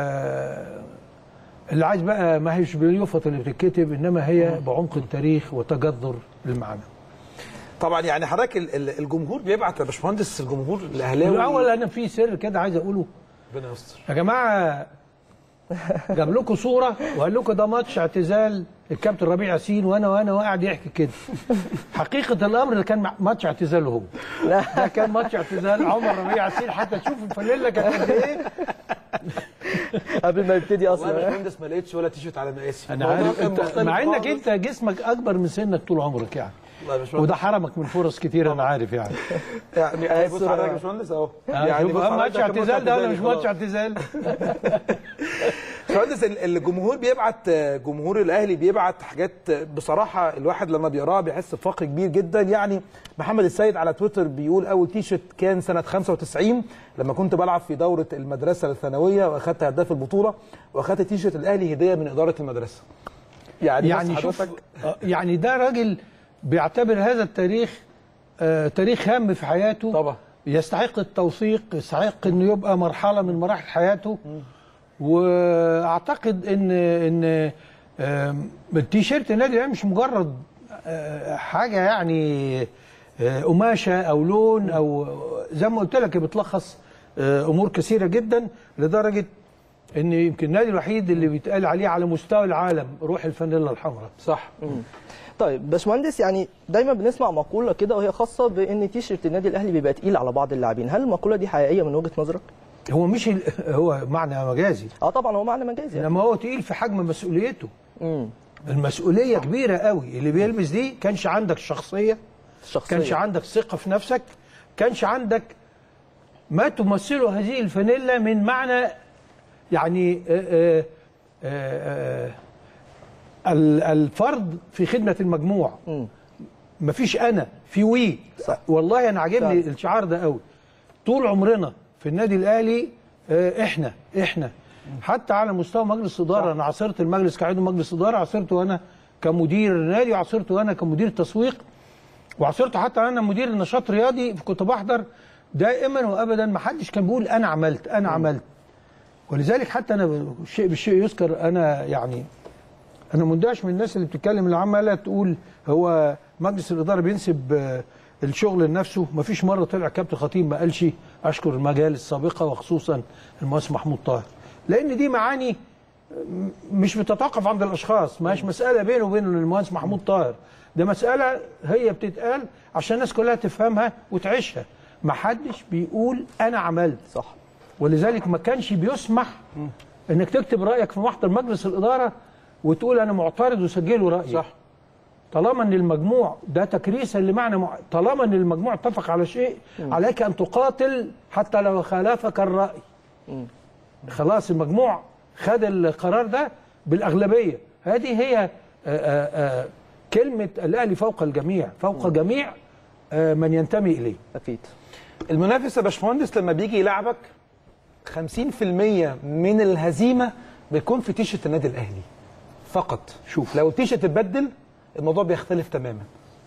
E: اللي عايز بقى ما هيش باليوفط اللي بتتكتب انما هي بعمق التاريخ وتجذر المعنى
A: طبعا يعني حضرتك ال- ال- الجمهور بيبعت يا باشمهندس الجمهور الاهلاوي
E: الاول انا في سر كده عايز اقوله
A: ربنا يستر
E: يا جماعه جاب لكم صوره وقال لكم ده ماتش اعتزال الكابتن ربيع ياسين وانا وانا وقاعد يحكي كده حقيقه الامر ده كان ماتش اعتزاله هو ده كان ماتش اعتزال عمر ربيع ياسين حتى تشوف الفانيلا كانت قد ايه
B: قبل ما يبتدي
A: والله يا
B: اصلا
A: باشمهندس ما لقيتش ولا تيشيرت على مقاسي
E: انا
A: الموضوع
E: عارف
A: كان
E: انت
A: مختلف
E: مع انك
A: خالص.
E: انت جسمك اكبر من سنك طول عمرك يعني
A: والله يا باشمهندس
E: وده حرمك من فرص كتير انا عارف يعني
A: يعني اهي بص حضرتك يا باشمهندس اهو
E: يعني
A: بص
E: ماتش
A: حضرتك
E: اعتزال ده ولا مش
A: خلاص.
E: ماتش اعتزال
A: باشمهندس ال- الجمهور بيبعت جمهور الاهلي بيبعت حاجات بصراحه الواحد لما بيقراها بيحس بفخر كبير جدا يعني محمد السيد على تويتر بيقول اول تيشرت كان سنه 95 لما كنت بلعب في دوره المدرسه الثانويه واخدت هداف البطوله واخدت تيشرت الاهلي هديه من اداره المدرسه يعني,
E: يعني
A: بص
E: شوف
A: حضرتك
E: آه، يعني ده راجل بيعتبر هذا التاريخ آه، تاريخ هام في حياته
A: طبعا.
E: يستحق التوثيق يستحق انه يبقى مرحله من مراحل حياته واعتقد ان ان آم، التيشيرت النادي الاهلي مش مجرد آه، حاجه يعني آه، قماشه او لون او زي ما قلت لك بتلخص آه، امور كثيره جدا لدرجه ان يمكن النادي الوحيد اللي بيتقال عليه على مستوى العالم روح الفانيلا الحمراء
A: صح
B: طيب باشمهندس يعني دايما بنسمع مقوله كده وهي خاصه بان تيشيرت النادي الاهلي بيبقى تقيل على بعض اللاعبين هل المقوله دي حقيقيه من وجهه نظرك
E: هو مش ال- هو معنى مجازي
B: اه طبعا هو معنى مجازي يعني.
E: انما هو تقيل في حجم مسؤوليته
B: امم
E: المسؤوليه كبيره قوي اللي بيلبس دي كانش عندك شخصيه
B: الشخصيه
E: كانش عندك ثقه في نفسك كانش عندك ما تمثله هذه الفانيلا من معنى يعني آه، آه، آه، آه، ال- الفرد في خدمه المجموع
B: مم.
E: مفيش انا في وي
B: صح.
E: والله انا عاجبني
B: فعلا.
E: الشعار ده قوي طول عمرنا في النادي الاهلي آه، احنا احنا حتى على مستوى مجلس اداره انا عاصرت المجلس كعضو مجلس اداره عاصرته انا كمدير نادي وعاصرته انا كمدير تسويق وعصرته حتى انا مدير النشاط الرياضي كنت بحضر دائما وابدا ما حدش كان بيقول انا عملت انا عملت ولذلك حتى انا الشيء بالشيء يذكر انا يعني انا مندهش من الناس اللي بتتكلم اللي عماله تقول هو مجلس الاداره بينسب آه، الشغل لنفسه ما فيش مره طلع كابتن خطيب ما قالش اشكر المجال السابقه وخصوصا المهندس محمود طاهر لان دي معاني م- مش بتتوقف عند الاشخاص ما هيش مساله بينه وبين المهندس محمود طاهر ده مساله هي بتتقال عشان الناس كلها تفهمها وتعيشها ما حدش بيقول انا عملت
B: صح
E: ولذلك ما كانش بيسمح انك تكتب رايك في محضر مجلس الاداره وتقول انا معترض وسجلوا رايي
A: صح
E: طالما ان المجموع ده تكريسا لمعنى مع... طالما ان المجموع اتفق على شيء عليك ان تقاتل حتى لو خالفك الراي خلاص المجموع خد القرار ده بالاغلبيه هذه هي آآ آآ كلمه الاهلي فوق الجميع فوق جميع آه، من ينتمي اليه
B: اكيد
A: المنافس يا باشمهندس لما بيجي يلعبك 50% من الهزيمه بيكون في تيشرت النادي الاهلي فقط
E: شوف.
A: لو التيشرت اتبدل الموضوع بيختلف تماما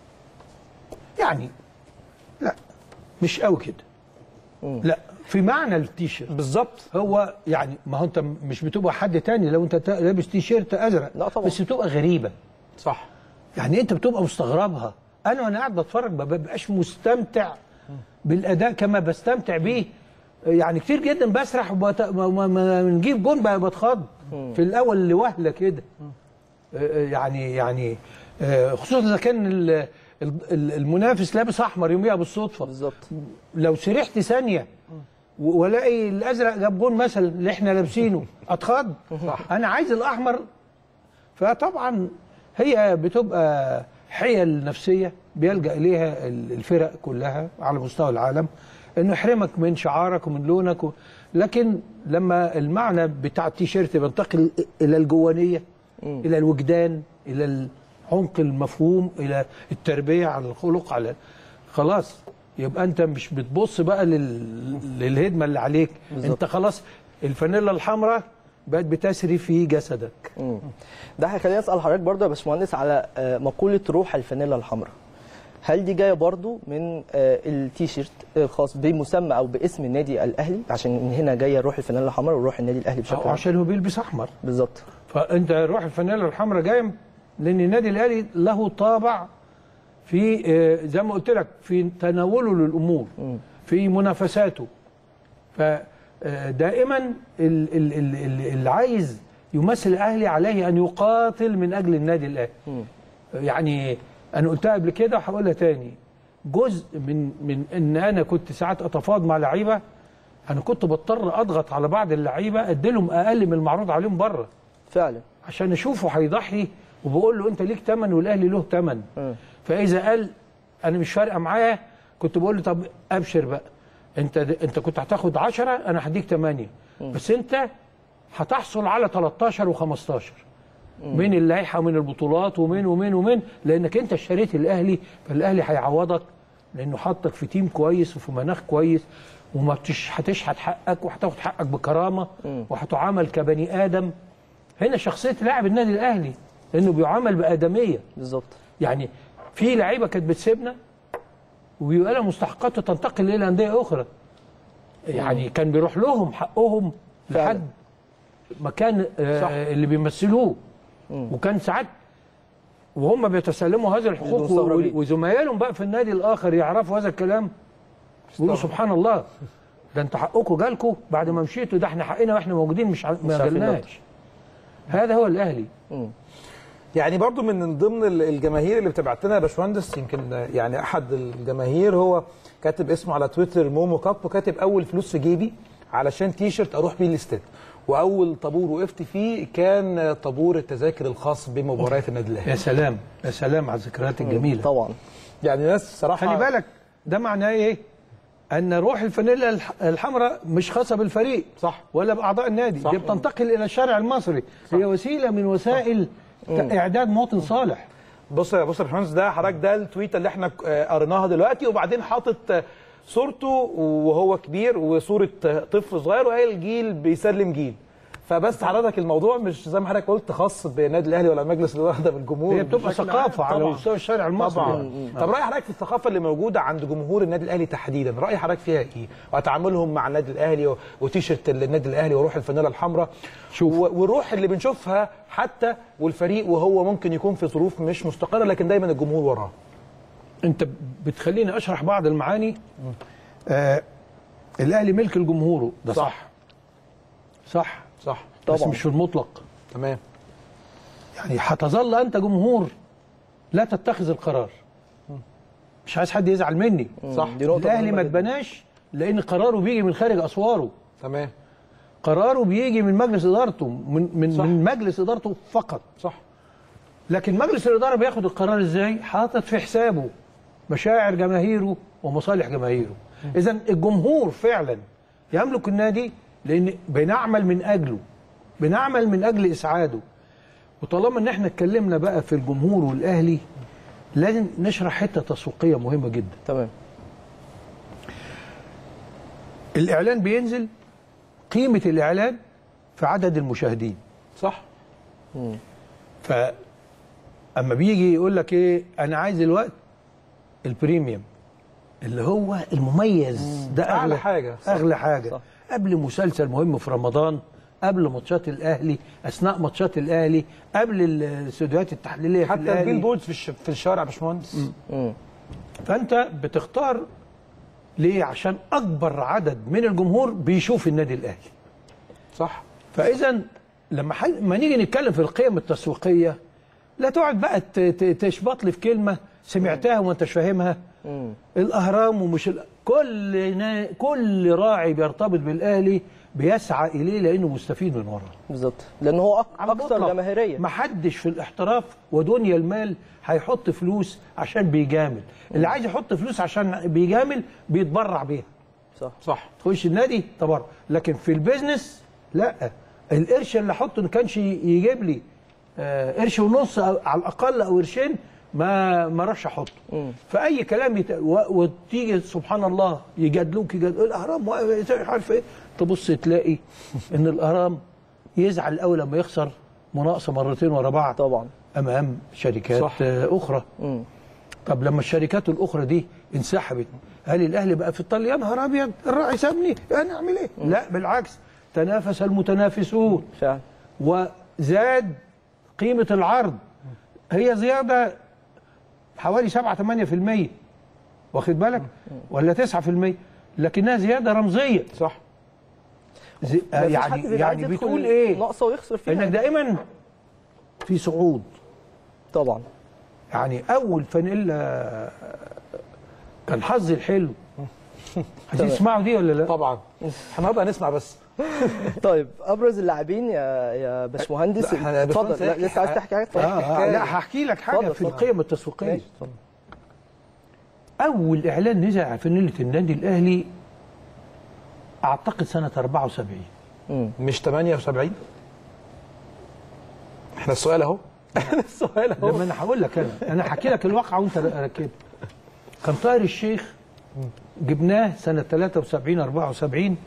E: يعني لا مش قوي كده لا في معنى التيشيرت
A: بالظبط
E: هو يعني ما هو انت مش بتبقى حد تاني لو انت تا- لابس تيشيرت ازرق
B: لا طبعا.
E: بس بتبقى غريبه
A: صح
E: يعني انت بتبقى مستغربها انا وانا قاعد بتفرج ما ببقاش مستمتع بالاداء كما بستمتع بيه يعني كتير جدا بسرح وبت... ما- ما- ما نجيب جون بقى بتخض في الاول لوهله كده آه، يعني يعني آه، خصوصا اذا كان ال- ال- المنافس لابس احمر يوميها بالصدفه
B: بالظبط
E: لو سرحت ثانيه و- والاقي الازرق جاب جون مثلا اللي احنا لابسينه اتخض انا عايز الاحمر فطبعا هي بتبقى حيل نفسيه بيلجا اليها ال- الفرق كلها على مستوى العالم انه يحرمك من شعارك ومن لونك و... لكن لما المعنى بتاع التيشيرت بينتقل الى الجوانيه الى الوجدان الى العمق المفهوم الى التربيه على الخلق على خلاص يبقى انت مش بتبص بقى لل... للهدمه اللي عليك انت خلاص الفانيلا الحمراء بقت بتسري في جسدك
B: مم. ده هيخليني اسال حضرتك برضه يا باشمهندس على آه، مقوله روح الفانيلا الحمراء هل دي جايه برضه من آه، التيشيرت الخاص بمسمى او باسم النادي الاهلي عشان من هنا جايه روح الفانيلا الحمراء وروح النادي الاهلي بشكل عام
E: عشان هو بيلبس احمر
B: بالظبط
E: فانت روح الفانيلا الحمراء جايه لان النادي الاهلي له طابع في آه، زي ما قلت لك في تناوله للامور في منافساته فدائما اللي عايز يمثل الاهلي عليه ان يقاتل من اجل النادي الاهلي يعني انا قلتها قبل كده وهقولها تاني جزء من من ان انا كنت ساعات اتفاوض مع لعيبه انا كنت بضطر اضغط على بعض اللعيبه اديلهم اقل من المعروض عليهم بره
B: فعلا
E: عشان اشوفه هيضحي وبقول له انت ليك ثمن والاهلي له ثمن
B: مم.
E: فاذا قال انا مش فارقه معايا كنت بقول له طب ابشر بقى انت انت كنت هتاخد 10 انا هديك 8 بس انت هتحصل على 13 و15 من اللائحه ومن البطولات ومن ومن ومن لانك انت اشتريت الاهلي فالاهلي هيعوضك لانه حطك في تيم كويس وفي مناخ كويس وما بتش هتشحت حقك وهتاخد حقك بكرامه وهتعامل كبني ادم هنا شخصيه لاعب النادي الاهلي لانه بيعامل بادميه
B: بالظبط
E: يعني في لعيبه كانت بتسيبنا وبيبقى لها مستحقات تنتقل الى انديه اخرى يعني كان بيروح لهم حقهم
B: فعلا.
E: لحد مكان آه اللي بيمثلوه وكان ساعات وهم بيتسلموا هذه الحقوق
B: مستغربين.
E: و- وزمايلهم بقى في النادي الاخر يعرفوا هذا الكلام يقولوا سبحان الله ده انتوا حقكم جالكم بعد ما مشيتوا ده احنا حقنا واحنا موجودين مش ع- ما
B: عارفين
E: جالناش هذا هو الاهلي
A: يعني برضو من ضمن ال- الجماهير اللي بتبعت لنا يا باشمهندس يمكن يعني احد الجماهير هو كاتب اسمه على تويتر مومو كاب وكاتب اول فلوس في جيبي علشان تي شيرت اروح بيه الاستاد واول طابور وقفت فيه كان طابور التذاكر الخاص بمباريات النادي الاهلي
E: يا سلام يا سلام على الذكريات الجميله
B: طبعا
A: يعني ناس صراحه
E: خلي بالك ده معناه ايه؟ ان روح الفانيلا الح- الحمراء مش خاصه بالفريق
A: صح.
E: ولا باعضاء النادي
A: صح.
E: دي بتنتقل الى الشارع المصري هي وسيله من وسائل ت- اعداد مواطن صالح
A: بص يا بص يا باشمهندس ده حضرتك ده التويته اللي احنا آه، قريناها دلوقتي وبعدين حاطط آه، صورته وهو كبير وصوره آه، طفل صغير وقايل جيل بيسلم جيل فبس حضرتك الموضوع مش زي ما حضرتك قلت خاص بالنادي الاهلي ولا مجلس الاداره ده بالجمهور
E: هي بتبقى
A: بشكل
E: ثقافه
A: عام.
E: على
A: طبعاً.
E: مستوى الشارع المصري
A: طبعا طب راي حضرتك في الثقافه اللي موجوده عند جمهور النادي الاهلي تحديدا راي حضرتك فيها ايه وتعاملهم مع النادي الاهلي و- وتيشرت النادي الاهلي وروح الفانيلا الحمراء
E: شوف.
A: و- والروح اللي بنشوفها حتى والفريق وهو ممكن يكون في ظروف مش مستقره لكن دايما الجمهور وراه
E: انت بتخليني اشرح بعض المعاني آه الاهلي ملك لجمهوره ده
A: صح.
E: صح صح
A: صح
E: بس
B: طبعاً.
E: مش في المطلق
A: تمام
E: يعني هتظل انت جمهور لا تتخذ القرار مش عايز حد يزعل مني
A: صح
B: دي نقطه
E: الاهلي
B: مهمة
E: ما
B: جداً.
E: اتبناش لان قراره بيجي من خارج اسواره
A: تمام
E: قراره بيجي من مجلس ادارته من من,
A: صح.
E: من مجلس ادارته فقط
A: صح
E: لكن مجلس الاداره بياخد القرار ازاي حاطط في حسابه مشاعر جماهيره ومصالح جماهيره اذا الجمهور فعلا يملك النادي لان بنعمل من اجله بنعمل من اجل اسعاده وطالما ان احنا اتكلمنا بقى في الجمهور والاهلي لازم نشرح حته تسويقيه مهمه جدا
B: تمام
E: الاعلان بينزل قيمه الاعلان في عدد المشاهدين
A: صح
E: ف اما بيجي يقول لك ايه انا عايز الوقت البريميوم اللي هو المميز ده اغلى,
A: أعلى حاجة. صح.
E: اغلى حاجه
B: صح.
E: قبل مسلسل مهم في رمضان قبل ماتشات الاهلي اثناء ماتشات الاهلي قبل الاستوديوهات التحليليه في
A: حتى
E: الاهلي
A: البيل في الش... في الشارع يا باشمهندس
E: فانت بتختار ليه عشان اكبر عدد من الجمهور بيشوف النادي الاهلي
A: صح
E: فاذا لما حل... ما نيجي نتكلم في القيم التسويقيه لا تقعد بقى ت... ت... تشبط لي في كلمه سمعتها وما انتش فاهمها الاهرام ومش ال... كل نا... كل راعي بيرتبط بالاهلي بيسعى اليه لانه مستفيد من وراه
B: بالظبط لان هو أك-
E: على
B: اكثر
E: المطلق.
B: جماهيريه
E: محدش في الاحتراف ودنيا المال هيحط فلوس عشان بيجامل اللي عايز يحط فلوس عشان بيجامل بيتبرع بيها
B: صح
A: صح
E: تخش النادي تبرع لكن في البيزنس لا القرش اللي احطه ما كانش يجيب لي آه، قرش ونص أو على الاقل او قرشين ما ما اروحش احطه فاي كلام يت... و... وتيجي سبحان الله يجادلوك يجادلوك الاهرام و- مش عارف ايه تبص تلاقي ان الاهرام يزعل الاول لما يخسر مناقصه مرتين ورا بعض
B: طبعا
E: امام شركات
A: صح.
E: آه، اخرى
B: مم.
E: طب لما الشركات الاخرى دي انسحبت هل الاهلي بقى في الطل يا نهار ابيض الراعي سابني انا اعمل ايه؟ لا بالعكس تنافس المتنافسون
B: فعلا
E: وزاد قيمه العرض هي زياده حوالي 7 8% واخد بالك؟ ولا 9% لكنها زياده رمزيه
A: صح
E: زي آه
B: مفيش
E: يعني
B: حد بيبقى
E: يعني
B: عايز يدخل
E: بتقول ايه؟
B: ناقصه ويخسر فيها
E: انك دائما في صعود
B: طبعا
E: يعني اول فانيلا كان حظي الحلو هتسمعوا دي ولا لا؟
A: طبعا احنا النهارده هنسمع بس
B: طيب ابرز اللاعبين يا يا باشمهندس
A: لا، إحنا
B: اتفضل
A: باشمهندس
B: لا،
A: هيحكي
B: لسه عايز تحكي حاجه اتفضل.
E: آه آه لا هحكي لك حاجه
B: اتفضل،
E: في
B: اتفضل.
E: القيم التسويقيه
B: ماشي، اتفضل.
E: اول اعلان نزل على فانيله النادي الاهلي اعتقد سنه 74
A: مش 78 احنا السؤال اهو السؤال اهو
E: لما انا هقول لك انا انا هحكي لك الواقع وانت ركبت كان طاهر الشيخ جبناه سنه 73 74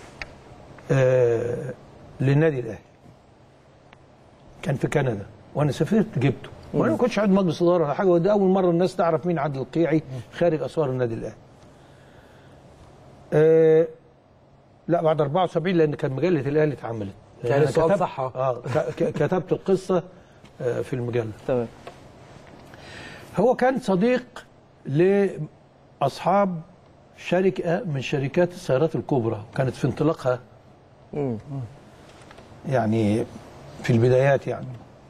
E: آه للنادي الاهلي كان في كندا وانا سافرت جبته وانا ما كنتش قاعد مجلس اداره ولا حاجه وده اول مره الناس تعرف مين عادل القيعي خارج اسوار النادي الاهلي آه لا بعد 74 لان كان مجله الاهلي اتعملت
A: كان
E: أنا
A: السؤال
E: كتبت-
A: صح أهو.
E: اه ك- ك- كتبت القصه آه في المجله
B: تمام
E: هو كان صديق لاصحاب شركه من شركات السيارات الكبرى كانت في انطلاقها
B: مم.
E: يعني في البدايات يعني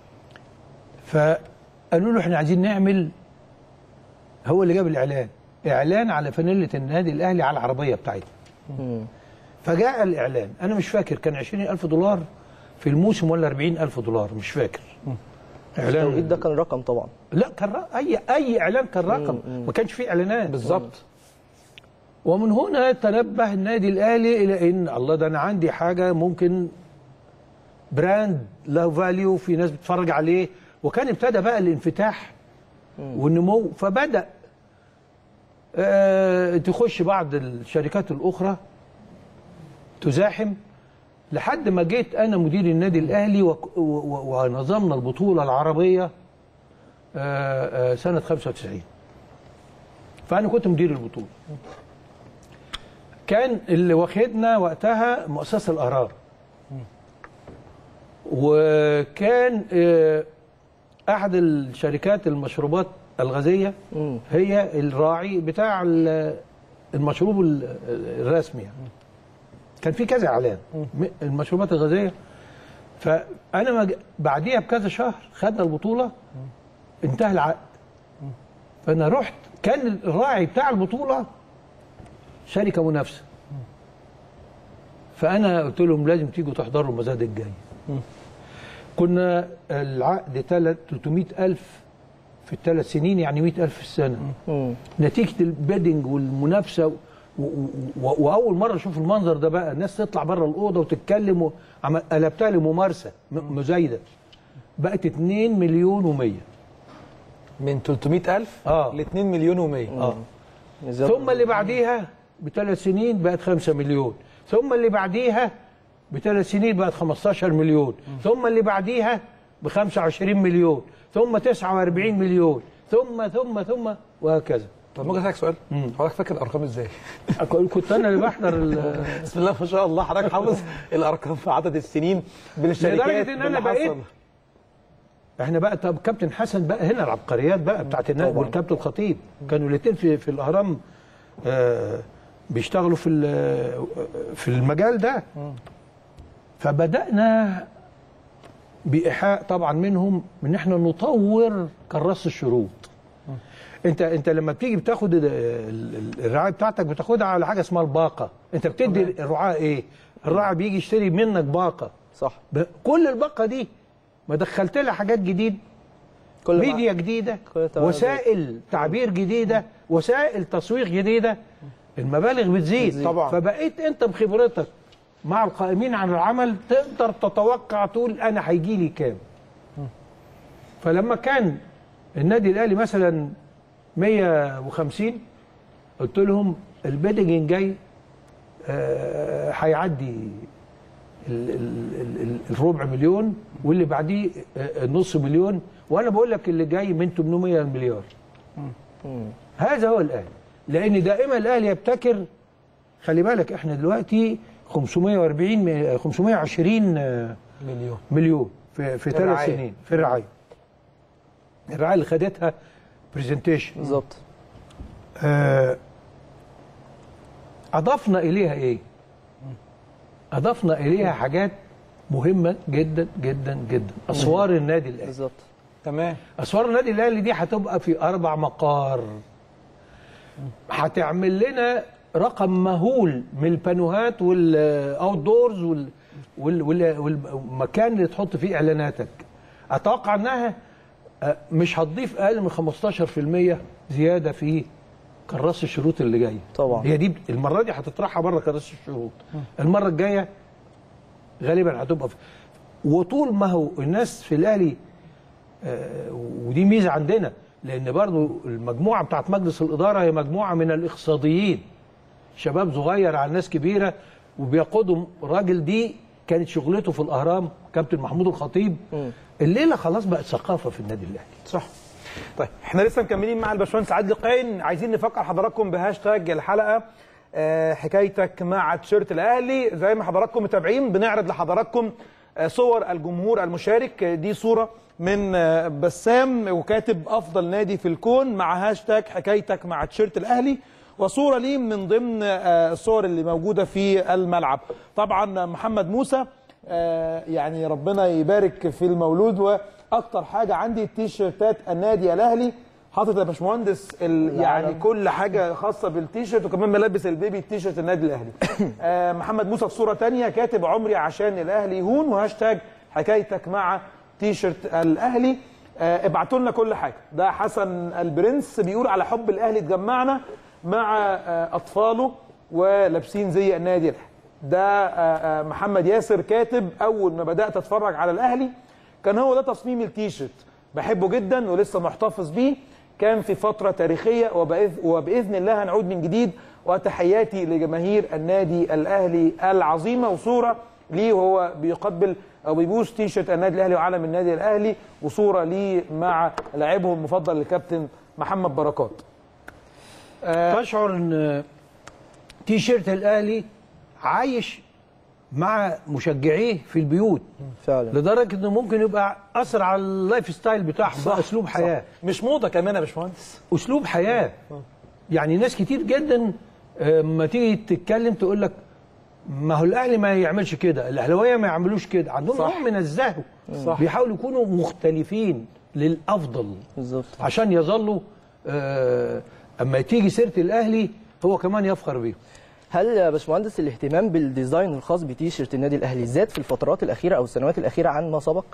E: فقالوا له احنا عايزين نعمل هو اللي جاب الاعلان اعلان على فانيله النادي الاهلي على العربيه بتاعتنا
B: مم.
E: فجاء الاعلان انا مش فاكر كان 20000 دولار في الموسم ولا 40000 دولار مش فاكر
B: التوقيت ده كان رقم طبعا
E: لا كان رق- اي اي اعلان كان رقم ما كانش فيه اعلانات
A: بالظبط
E: ومن هنا تنبه النادي الاهلي الى ان الله ده انا عندي حاجه ممكن براند له فاليو في ناس بتتفرج عليه وكان ابتدى بقى الانفتاح والنمو فبدا آه تخش بعض الشركات الاخرى تزاحم لحد ما جيت انا مدير النادي الاهلي وك- و- و- ونظمنا البطوله العربيه آه، آه، سنه 95 فانا كنت مدير البطوله كان اللي واخدنا وقتها مؤسسه الاهرام وكان آه، احد الشركات المشروبات الغازيه
B: مم.
E: هي الراعي بتاع ال- المشروب ال- الرسمي يعني. كان في كذا اعلان م- المشروبات الغازيه فانا ما ج- بعديها بكذا شهر خدنا البطوله انتهى العقد فانا رحت كان الراعي بتاع البطوله شركه منافسه فانا قلت لهم لازم تيجوا تحضروا المزاد الجاي كنا العقد تلت 300 ألف في الثلاث سنين يعني 100 ألف في السنة
B: مم.
E: نتيجة البيدنج والمنافسة و... و... و... وأول مرة أشوف المنظر ده بقى الناس تطلع بره الأوضة وتتكلم و... عم- قلبتها لممارسة م... مزايدة بقت 2 مليون و100
A: من 300000
E: آه.
A: ل 2 مليون و100
E: اه
B: بالظبط.
E: ثم اللي بعديها بثلاث سنين بقت 5 مليون ثم اللي بعديها بثلاث سنين بقت 15 مليون ثم اللي بعديها ب 25 مليون ثم 49 مليون ثم ثم ثم وهكذا
A: طب ممكن اسالك سؤال حضرتك فاكر الارقام ازاي؟
E: كنت انا اللي بحضر ال-
A: بسم الله ما شاء الله حضرتك حافظ الارقام في عدد السنين بالشركات
E: لدرجة إن أنا
A: باللي
E: بقيت
A: حصل.
E: احنا بقى طب كابتن حسن بقى هنا العبقريات بقى بتاعت النادي
B: طبعاً.
E: والكابتن الخطيب كانوا الاثنين في في الاهرام آه بيشتغلوا في ال- في المجال ده فبدانا بايحاء طبعا منهم ان احنا نطور كراس الشروط انت انت لما بتيجي بتاخد ال- ال- الرعايه بتاعتك بتاخدها على حاجه اسمها الباقه انت بتدي الرعاه ايه الراعي بيجي يشتري منك باقه
B: صح
E: ب- كل الباقه دي ما دخلت لها حاجات جديد
B: كل ما-
E: ميديا جديده
B: كل تمام.
E: وسائل تعبير جديده وسائل تسويق جديده المبالغ بتزيد
A: طبعاً.
E: فبقيت انت بخبرتك مع القائمين على العمل تقدر تتوقع تقول انا هيجي لي كام فلما كان النادي الاهلي مثلا 150 قلت لهم البيدنج جاي آه، هيعدي ال- ال- ال- ال- الربع مليون واللي بعديه آه، النص مليون وانا بقول لك اللي جاي من 800 مليار هذا هو الاهلي لان دائما الاهلي يبتكر خلي بالك احنا دلوقتي 540 م- 520 آه،
A: مليون
E: مليون في في ثلاث
A: الرعاية.
E: سنين في الرعايه الرعايه اللي خدتها برزنتيشن
B: بالظبط
E: آه، اضفنا اليها ايه اضفنا اليها حاجات مهمه جدا جدا جدا اسوار النادي الاهلي
B: بالظبط
A: تمام
E: اسوار النادي الاهلي دي هتبقى في اربع مقار هتعمل لنا رقم مهول من البانوهات والاوت دورز وال وال- وال- والمكان اللي تحط فيه اعلاناتك اتوقع انها آه، مش هتضيف اقل من 15% زياده في كراس الشروط اللي جايه
B: طبعا.
E: هي دي المره دي هتطرحها بره كراس الشروط المره الجايه غالبا هتبقى في وطول ما هو الناس في الاهلي آه، ودي ميزه عندنا لان برضو المجموعه بتاعت مجلس الاداره هي مجموعه من الاقتصاديين شباب صغير على ناس كبيره وبيقودهم راجل دي كانت شغلته في الاهرام كابتن محمود الخطيب الليله خلاص بقت ثقافه في النادي الاهلي
A: صح طيب احنا لسه مكملين مع الباشمهندس عادل قاين عايزين نفكر حضراتكم بهاشتاج الحلقه آه، حكايتك مع تيشيرت الاهلي زي ما حضراتكم متابعين بنعرض لحضراتكم آه، صور الجمهور المشارك آه، دي صوره من آه، بسام وكاتب افضل نادي في الكون مع هاشتاج حكايتك مع تيشيرت الاهلي وصوره ليه من ضمن آه، الصور اللي موجوده في الملعب طبعا محمد موسى آه، يعني ربنا يبارك في المولود واكتر حاجه عندي التيشيرتات النادي الاهلي حاطط يا باشمهندس ال- يعني كل حاجه خاصه بالتيشيرت وكمان ملبس البيبي التيشيرت النادي الاهلي آه، محمد موسى في صوره تانية كاتب عمري عشان الاهلي يهون وهاشتاج حكايتك مع تيشيرت الاهلي آه، ابعتوا لنا كل حاجه ده حسن البرنس بيقول على حب الاهلي اتجمعنا مع آه، اطفاله ولابسين زي النادي الاهلي ده آه، آه، محمد ياسر كاتب اول ما بدات اتفرج على الاهلي كان هو ده تصميم التيشيرت بحبه جدا ولسه محتفظ بيه كان في فتره تاريخيه وبإذ- وباذن الله هنعود من جديد وتحياتي لجماهير النادي الاهلي العظيمه وصوره ليه وهو بيقبل او بيبوس تيشيرت النادي الاهلي وعلم النادي الاهلي وصوره ليه مع لاعبه المفضل الكابتن محمد بركات
E: تشعر ان تي شيرت الاهلي عايش مع مشجعيه في البيوت
B: فعلا
E: لدرجه انه ممكن يبقى اثر على اللايف ستايل بتاعهم بقى اسلوب حياه
A: مش موضه كمان يا باشمهندس
E: اسلوب حياه يعني ناس كتير جدا آه، لما تيجي تتكلم تقول لك ما هو الاهلي ما يعملش كده الاهلاويه ما يعملوش كده عندهم
A: صح.
E: نوع من الزهو
A: صح.
E: بيحاولوا يكونوا مختلفين للافضل
B: بالظبط
E: عشان يظلوا آه، اما تيجي سيره الاهلي هو كمان يفخر بيهم
B: هل يا باشمهندس الاهتمام بالديزاين الخاص بتيشيرت النادي الاهلي زاد في الفترات الاخيره او السنوات الاخيره عن ما سبق؟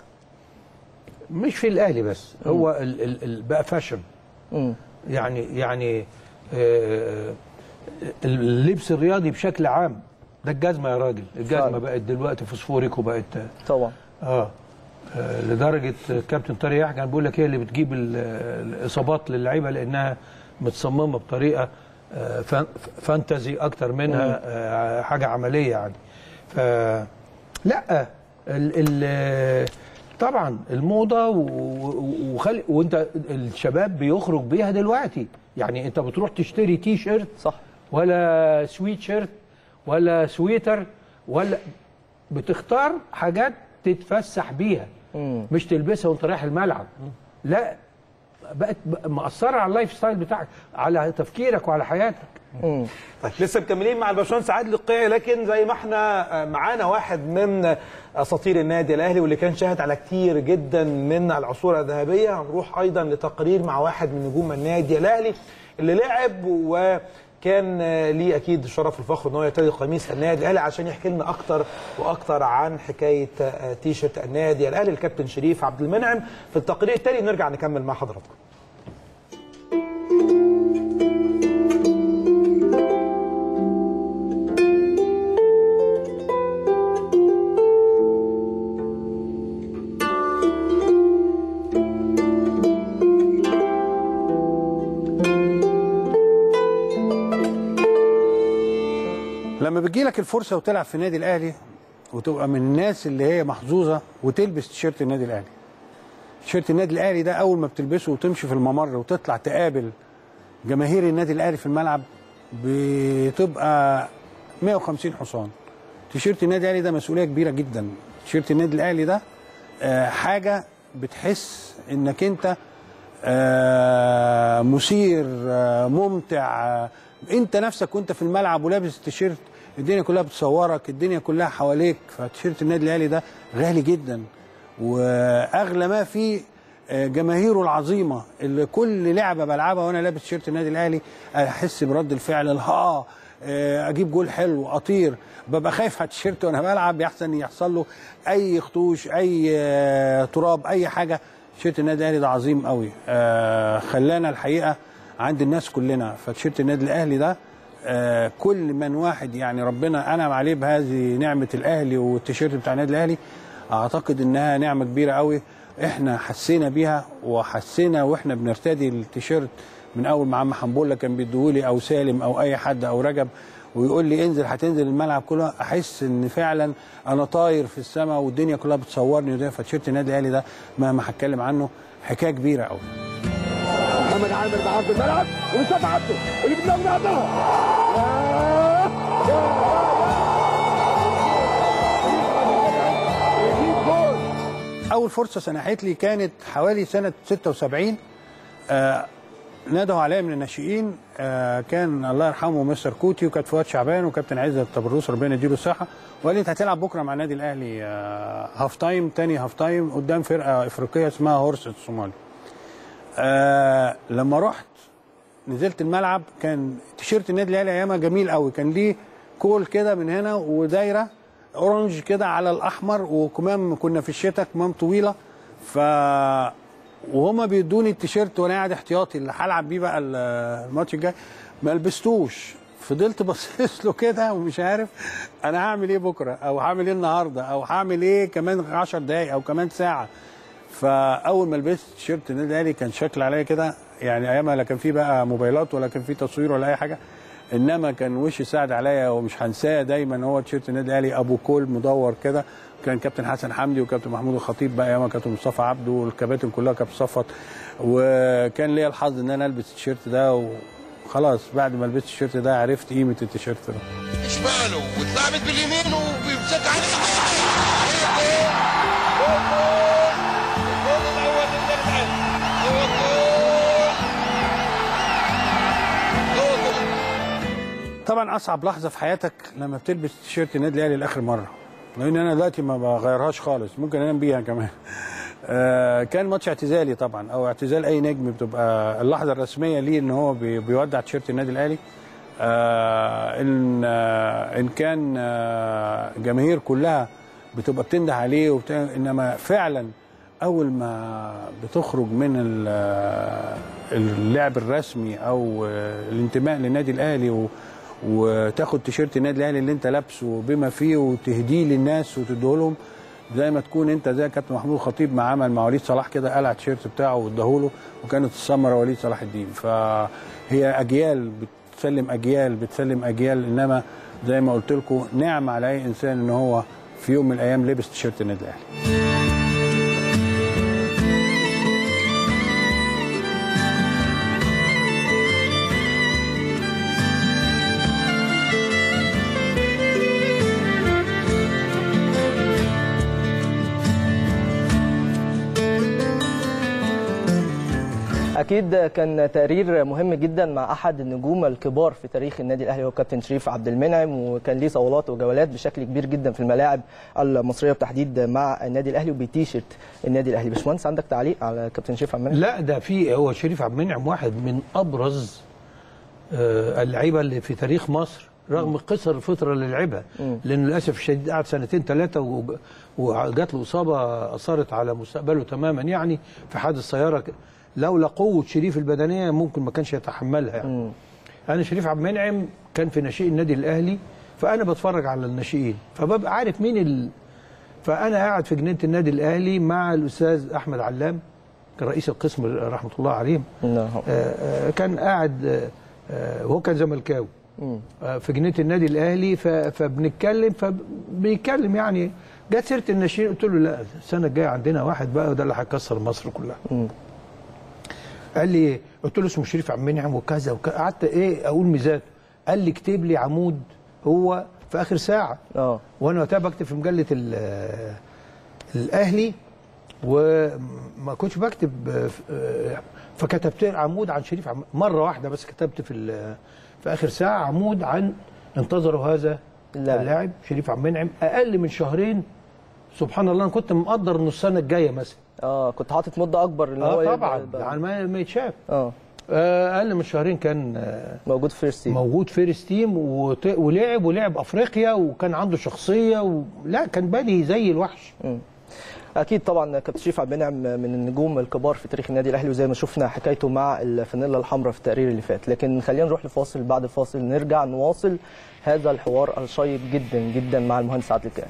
E: مش في الاهلي بس هو ال ال ال بقى فاشن
B: مم.
E: يعني يعني آه، اللبس الرياضي بشكل عام ده الجزمه يا راجل الجزمه
B: فعلا.
E: بقت دلوقتي فوسفوريك وبقت
B: طبعا
E: اه آه، لدرجه كابتن طارق يحيى كان بيقول لك هي اللي بتجيب ال- الاصابات للعيبه لانها متصممه بطريقه آه، فان- فانتزي اكتر منها آه، حاجه عمليه يعني ف لا ال ال طبعا الموضه و- و- وخلي وانت الشباب بيخرج بيها دلوقتي يعني انت بتروح تشتري تي شيرت
B: صح
E: ولا سويت شيرت ولا سويتر ولا بتختار حاجات تتفسح بيها
B: مم.
E: مش تلبسها وانت رايح الملعب لا بقت بقى مأثرة على اللايف ستايل بتاعك على تفكيرك وعلى حياتك
B: مم.
A: طيب لسه مكملين مع الباشمهندس عادل القيعي لكن زي ما احنا آه، معانا واحد من اساطير النادي الاهلي واللي كان شاهد على كتير جدا من العصور الذهبيه هنروح ايضا لتقرير مع واحد من نجوم النادي الاهلي اللي لعب وكان آه، ليه اكيد الشرف والفخر ان هو يرتدي قميص النادي الاهلي عشان يحكي لنا اكتر واكتر عن حكايه آه، تيشرت النادي الاهلي الكابتن شريف عبد المنعم في التقرير التالي نرجع نكمل مع حضراتكم
F: لما بتجي لك الفرصه وتلعب في النادي الاهلي وتبقى من الناس اللي هي محظوظه وتلبس تيشيرت النادي الاهلي تيشيرت النادي الاهلي ده اول ما بتلبسه وتمشي في الممر وتطلع تقابل جماهير النادي الاهلي في الملعب بتبقى 150 حصان تيشيرت النادي الاهلي ده مسؤوليه كبيره جدا تيشيرت النادي الاهلي ده آه، حاجه بتحس انك انت آه، مثير آه، ممتع آه، انت نفسك وانت في الملعب ولابس التيشيرت الدنيا كلها بتصورك الدنيا كلها حواليك فتيشيرت النادي الاهلي ده غالي جدا واغلى ما فيه آه، جماهيره العظيمه اللي كل لعبه بلعبها وانا لابس تيشيرت النادي الاهلي احس برد الفعل الها آه، اجيب جول حلو اطير ببقى خايف على التيشيرت وانا بلعب يحسن يحصل له اي خطوش اي آه، تراب اي حاجه تيشيرت النادي الاهلي ده عظيم قوي آه، خلانا الحقيقه عند الناس كلنا فتيشيرت النادي الاهلي ده آه، كل من واحد يعني ربنا انعم عليه بهذه نعمه الاهلي والتيشيرت بتاع النادي الاهلي اعتقد انها نعمه كبيره قوي احنا حسينا بيها وحسينا واحنا بنرتدي التيشيرت من اول ما عم حنبوله كان بيديهولي او سالم او اي حد او رجب ويقول لي انزل هتنزل الملعب كله احس ان فعلا انا طاير في السماء والدنيا كلها بتصورني وده فتيشيرت النادي الاهلي ده مهما هتكلم عنه حكايه كبيره قوي
G: محمد عامر بعرض الملعب ومصطفى عبده اللي بتلعب عبدها
F: اول فرصه سنحت لي كانت حوالي سنه 76 آه نادوا عليا من الناشئين آه كان الله يرحمه مستر كوتي وكانت فؤاد شعبان وكابتن عزت طبروس ربنا يديله الصحه وقال لي انت هتلعب بكره مع النادي الاهلي آه هاف تايم تاني هاف تايم قدام فرقه افريقيه اسمها هورس الصومالي آه لما رحت نزلت الملعب كان تيشيرت النادي الاهلي ايامها جميل قوي كان ليه كول كده من هنا ودايره اورنج كده على الاحمر وكمام كنا في الشتاء كمام طويله ف وهما بيدوني التيشيرت وانا قاعد احتياطي اللي هلعب بيه بقى ال- الماتش الجاي ما لبستوش فضلت باصص له كده ومش عارف انا هعمل ايه بكره او هعمل ايه النهارده او هعمل ايه كمان 10 دقايق او كمان ساعه فاول ما لبست تيشيرت النادي الاهلي كان شكل عليا كده يعني ايامها لا كان في بقى موبايلات ولا كان في تصوير ولا اي حاجه انما كان وشي ساعد عليا ومش هنساه دايما هو تيشيرت النادي الاهلي ابو كول مدور كده كان كابتن حسن حمدي وكابتن محمود الخطيب بقى ايامها كابتن مصطفى عبده والكباتن كلها كانت صفت وكان ليا الحظ ان انا البس التيشيرت ده وخلاص بعد ما لبست التيشيرت ده عرفت قيمه التيشيرت ده
H: شماله واتلعبت باليمين وبيمسك عليه الجول الاول للنادي الاهلي هو الجول جول
F: طبعا اصعب لحظه في حياتك لما بتلبس تيشيرت النادي الاهلي لاخر مره لان انا دلوقتي ما بغيرهاش خالص ممكن انام بيها كمان آه كان ماتش اعتزالي طبعا او اعتزال اي نجم بتبقى اللحظه الرسميه ليه ان هو بي- بيودع تيشيرت النادي الاهلي آه ان آه ان كان آه جماهير كلها بتبقى بتنده عليه وبت... انما فعلا اول ما بتخرج من ال- آه، اللعب الرسمي او آه، الانتماء للنادي الاهلي و... وتاخد تيشيرت النادي الاهلي اللي انت لابسه بما فيه وتهديه للناس وتديه لهم زي ما تكون انت زي كابتن محمود الخطيب ما عمل مع وليد صلاح كده قلع التيشيرت بتاعه واداهوله وكانت السمره وليد صلاح الدين فهي اجيال بتسلم اجيال بتسلم اجيال انما زي ما قلت لكم نعمه على اي انسان ان هو في يوم من الايام لبس تيشيرت النادي الاهلي
B: اكيد كان تقرير مهم جدا مع احد النجوم الكبار في تاريخ النادي الاهلي هو كابتن شريف عبد المنعم وكان ليه صولات وجولات بشكل كبير جدا في الملاعب المصريه بالتحديد مع النادي الاهلي وبتيشيرت النادي الاهلي باشمهندس عندك تعليق على كابتن شريف عبد المنعم
E: لا ده في هو شريف عبد المنعم واحد من ابرز آه، اللعيبه اللي في تاريخ مصر رغم قصر الفتره اللي لعبها لانه للاسف الشديد قعد سنتين ثلاثه وج- وجات له اصابه اثرت على مستقبله تماما يعني في حادث سياره ك- لولا قوه شريف البدنيه ممكن ما كانش يتحملها يعني انا شريف عبد المنعم كان في ناشئين النادي الاهلي فانا بتفرج على الناشئين فببقى عارف مين ال... فانا قاعد في جنينه النادي الاهلي مع الاستاذ احمد علام كان رئيس القسم رحمه الله عليه
B: نعم.
E: آه، آه، كان قاعد آه، آه، وهو كان زملكاوي آه، في جنينه النادي الاهلي ف- فبنتكلم فبيتكلم يعني جت سيره الناشئين قلت له لا السنه الجايه عندنا واحد بقى وده اللي هيكسر مصر كلها قال لي قلت له اسمه شريف عبد المنعم وكذا وكذا قعدت ايه اقول ميزات قال لي اكتب لي عمود هو في اخر ساعه
B: اه
E: وانا وقتها بكتب في مجله ال- الاهلي وما كنتش بكتب آه، فكتبت عمود عن شريف عم... مره واحده بس كتبت في ال- في اخر ساعه عمود عن انتظروا هذا
B: اللاعب.
E: اللاعب شريف عبد المنعم اقل من شهرين سبحان الله انا كنت مقدر انه السنه الجايه مثلا
B: اه كنت حاطط مده اكبر ان هو
E: اه
B: يبقى-
E: طبعا
B: يبقى-
E: يعني ما ما يتشاف
B: اه
E: آه، اقل من شهرين كان آه،
B: موجود في فيرست تيم
E: موجود فيرست تيم وت- ولعب ولعب افريقيا وكان عنده شخصيه و... لا كان بادي زي الوحش
B: اكيد طبعا كابتن شريف عبد المنعم من النجوم الكبار في تاريخ النادي الاهلي وزي ما شفنا حكايته مع الفانيلا الحمراء في التقرير اللي فات لكن خلينا نروح لفاصل بعد الفاصل نرجع نواصل هذا الحوار الشيق جدا جدا مع المهندس عادل الكاهن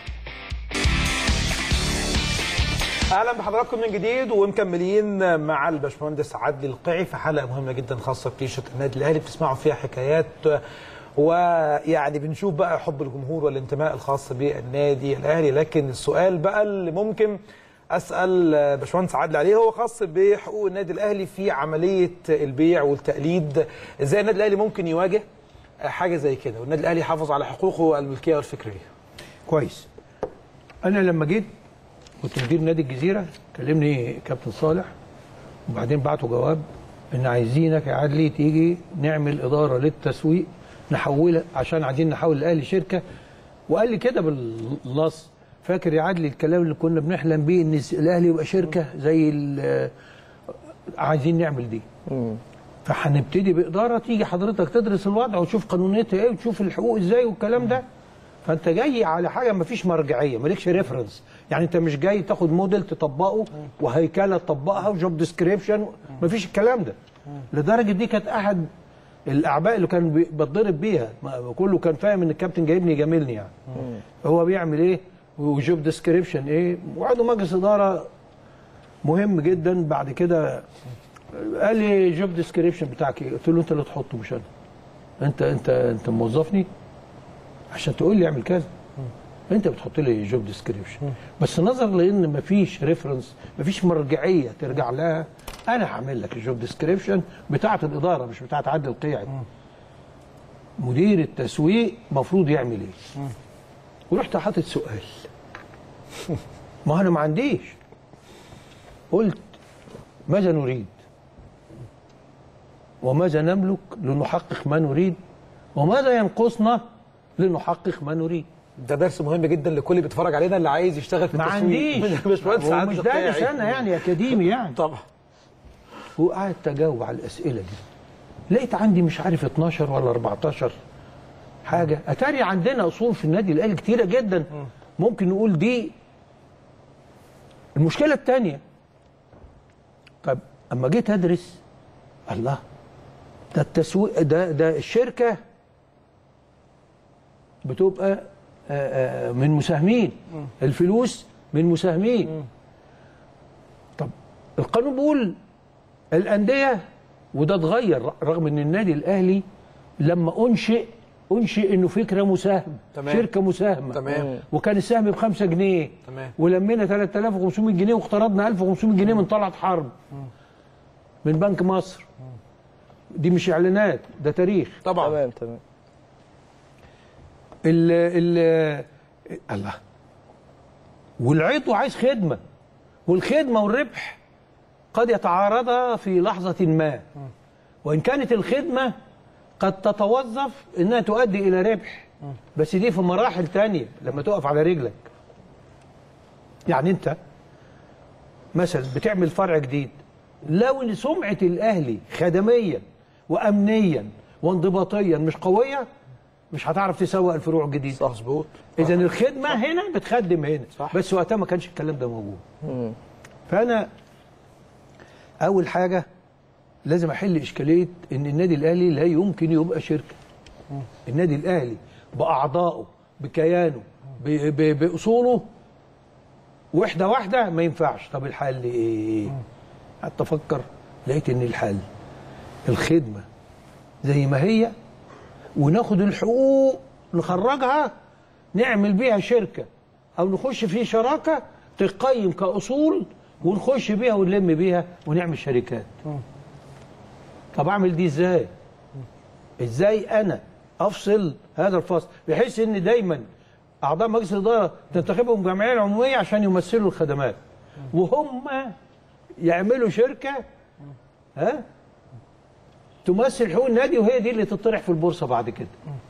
A: اهلا بحضراتكم من جديد ومكملين مع الباشمهندس عدلي القيعي في حلقه مهمه جدا خاصه بتيشرت النادي الاهلي بتسمعوا فيها حكايات ويعني بنشوف بقى حب الجمهور والانتماء الخاص بالنادي الاهلي لكن السؤال بقى اللي ممكن اسال باشمهندس عادل عليه هو خاص بحقوق النادي الاهلي في عمليه البيع والتقليد ازاي النادي الاهلي ممكن يواجه حاجه زي كده والنادي الاهلي يحافظ على حقوقه الملكيه والفكريه
E: كويس انا لما جيت كنت مدير نادي الجزيره كلمني كابتن صالح وبعدين بعتوا جواب ان عايزينك يا عدلي تيجي نعمل اداره للتسويق نحولها عشان عايزين نحول الاهلي شركه وقال لي كده بالنص فاكر يا عدلي الكلام اللي كنا بنحلم بيه ان الاهلي يبقى شركه زي ال- عايزين نعمل دي فهنبتدي باداره تيجي حضرتك تدرس الوضع وتشوف قانونيتها ايه وتشوف الحقوق ازاي والكلام ده فانت جاي على حاجه ما فيش مرجعيه مالكش ريفرنس يعني انت مش جاي تاخد موديل تطبقه وهيكله تطبقها وجوب ديسكريبشن ما فيش الكلام ده لدرجه دي كانت احد الاعباء اللي كان بي- بتضرب بيها ما- كله كان فاهم ان الكابتن جايبني يجاملني يعني هو بيعمل ايه وجوب ديسكريبشن ايه وعضو مجلس اداره مهم جدا بعد كده قال لي جوب ديسكريبشن بتاعك ايه قلت له انت اللي تحطه مش انا انت انت انت موظفني عشان تقول لي اعمل كذا انت بتحط لي جوب ديسكريبشن بس نظرا لان مفيش ريفرنس مفيش مرجعيه ترجع لها انا هعمل لك الجوب ديسكريبشن بتاعه الاداره مش بتاعه عدل القيعي مدير التسويق المفروض يعمل ايه ورحت حاطط سؤال ما انا ما عنديش قلت ماذا نريد وماذا نملك لنحقق ما نريد وماذا ينقصنا لنحقق ما نريد
A: ده درس مهم جدا لكل اللي بيتفرج علينا اللي عايز يشتغل في
E: ما
A: التسويق
E: عنديش
A: من الباشمهندس
E: هو
A: عادل
E: مش ده
A: القيعي.
E: انا يعني اكاديمي يعني
A: طبعا
E: وقعدت اجاوب على الاسئله دي لقيت عندي مش عارف 12 ولا 14 حاجه اتاري عندنا اصول في النادي الاهلي كتيره جدا ممكن نقول دي المشكله الثانيه طب اما جيت ادرس الله ده التسويق ده ده الشركه بتبقى آه، آه، من مساهمين الفلوس من مساهمين طب القانون بيقول الانديه وده اتغير رغم ان النادي الاهلي لما انشئ انشئ انه فكره مساهمه
A: تمام.
E: شركه مساهمه
A: تمام.
E: وكان السهم ب 5 جنيه
A: تمام.
E: ولمينا 3500 جنيه واقترضنا 1500 جنيه من طلعت حرب من بنك مصر دي مش اعلانات ده تاريخ
A: طبعا
B: تمام تمام
E: ال ال الله والعضو عايز خدمه والخدمه والربح قد يتعارضا في لحظه ما وان كانت الخدمه قد تتوظف انها تؤدي الى ربح بس دي في مراحل تانية لما تقف على رجلك يعني انت مثلا بتعمل فرع جديد لو ان سمعه الاهلي خدميا وامنيا وانضباطيا مش قويه مش هتعرف تسوق الفروع الجديده
A: مظبوط
E: اذا الخدمه هنا بتخدم هنا
A: صح.
E: بس وقتها ما كانش الكلام ده موجود فانا اول حاجه لازم احل اشكاليه ان النادي الاهلي لا يمكن يبقى شركه النادي الاهلي باعضائه بكيانه ب- ب- باصوله وحده واحده ما ينفعش طب الحل ايه قعدت افكر لقيت ان الحل الخدمه زي ما هي وناخد الحقوق نخرجها نعمل بيها شركه او نخش في شراكه تقيم كاصول ونخش بيها ونلم بيها ونعمل شركات طب اعمل دي ازاي ازاي انا افصل هذا الفصل بحيث ان دايما اعضاء مجلس الاداره تنتخبهم الجمعيه العموميه عشان يمثلوا الخدمات وهم يعملوا شركه ها تمثل حقوق النادي وهي دي اللي تطرح في البورصه بعد كده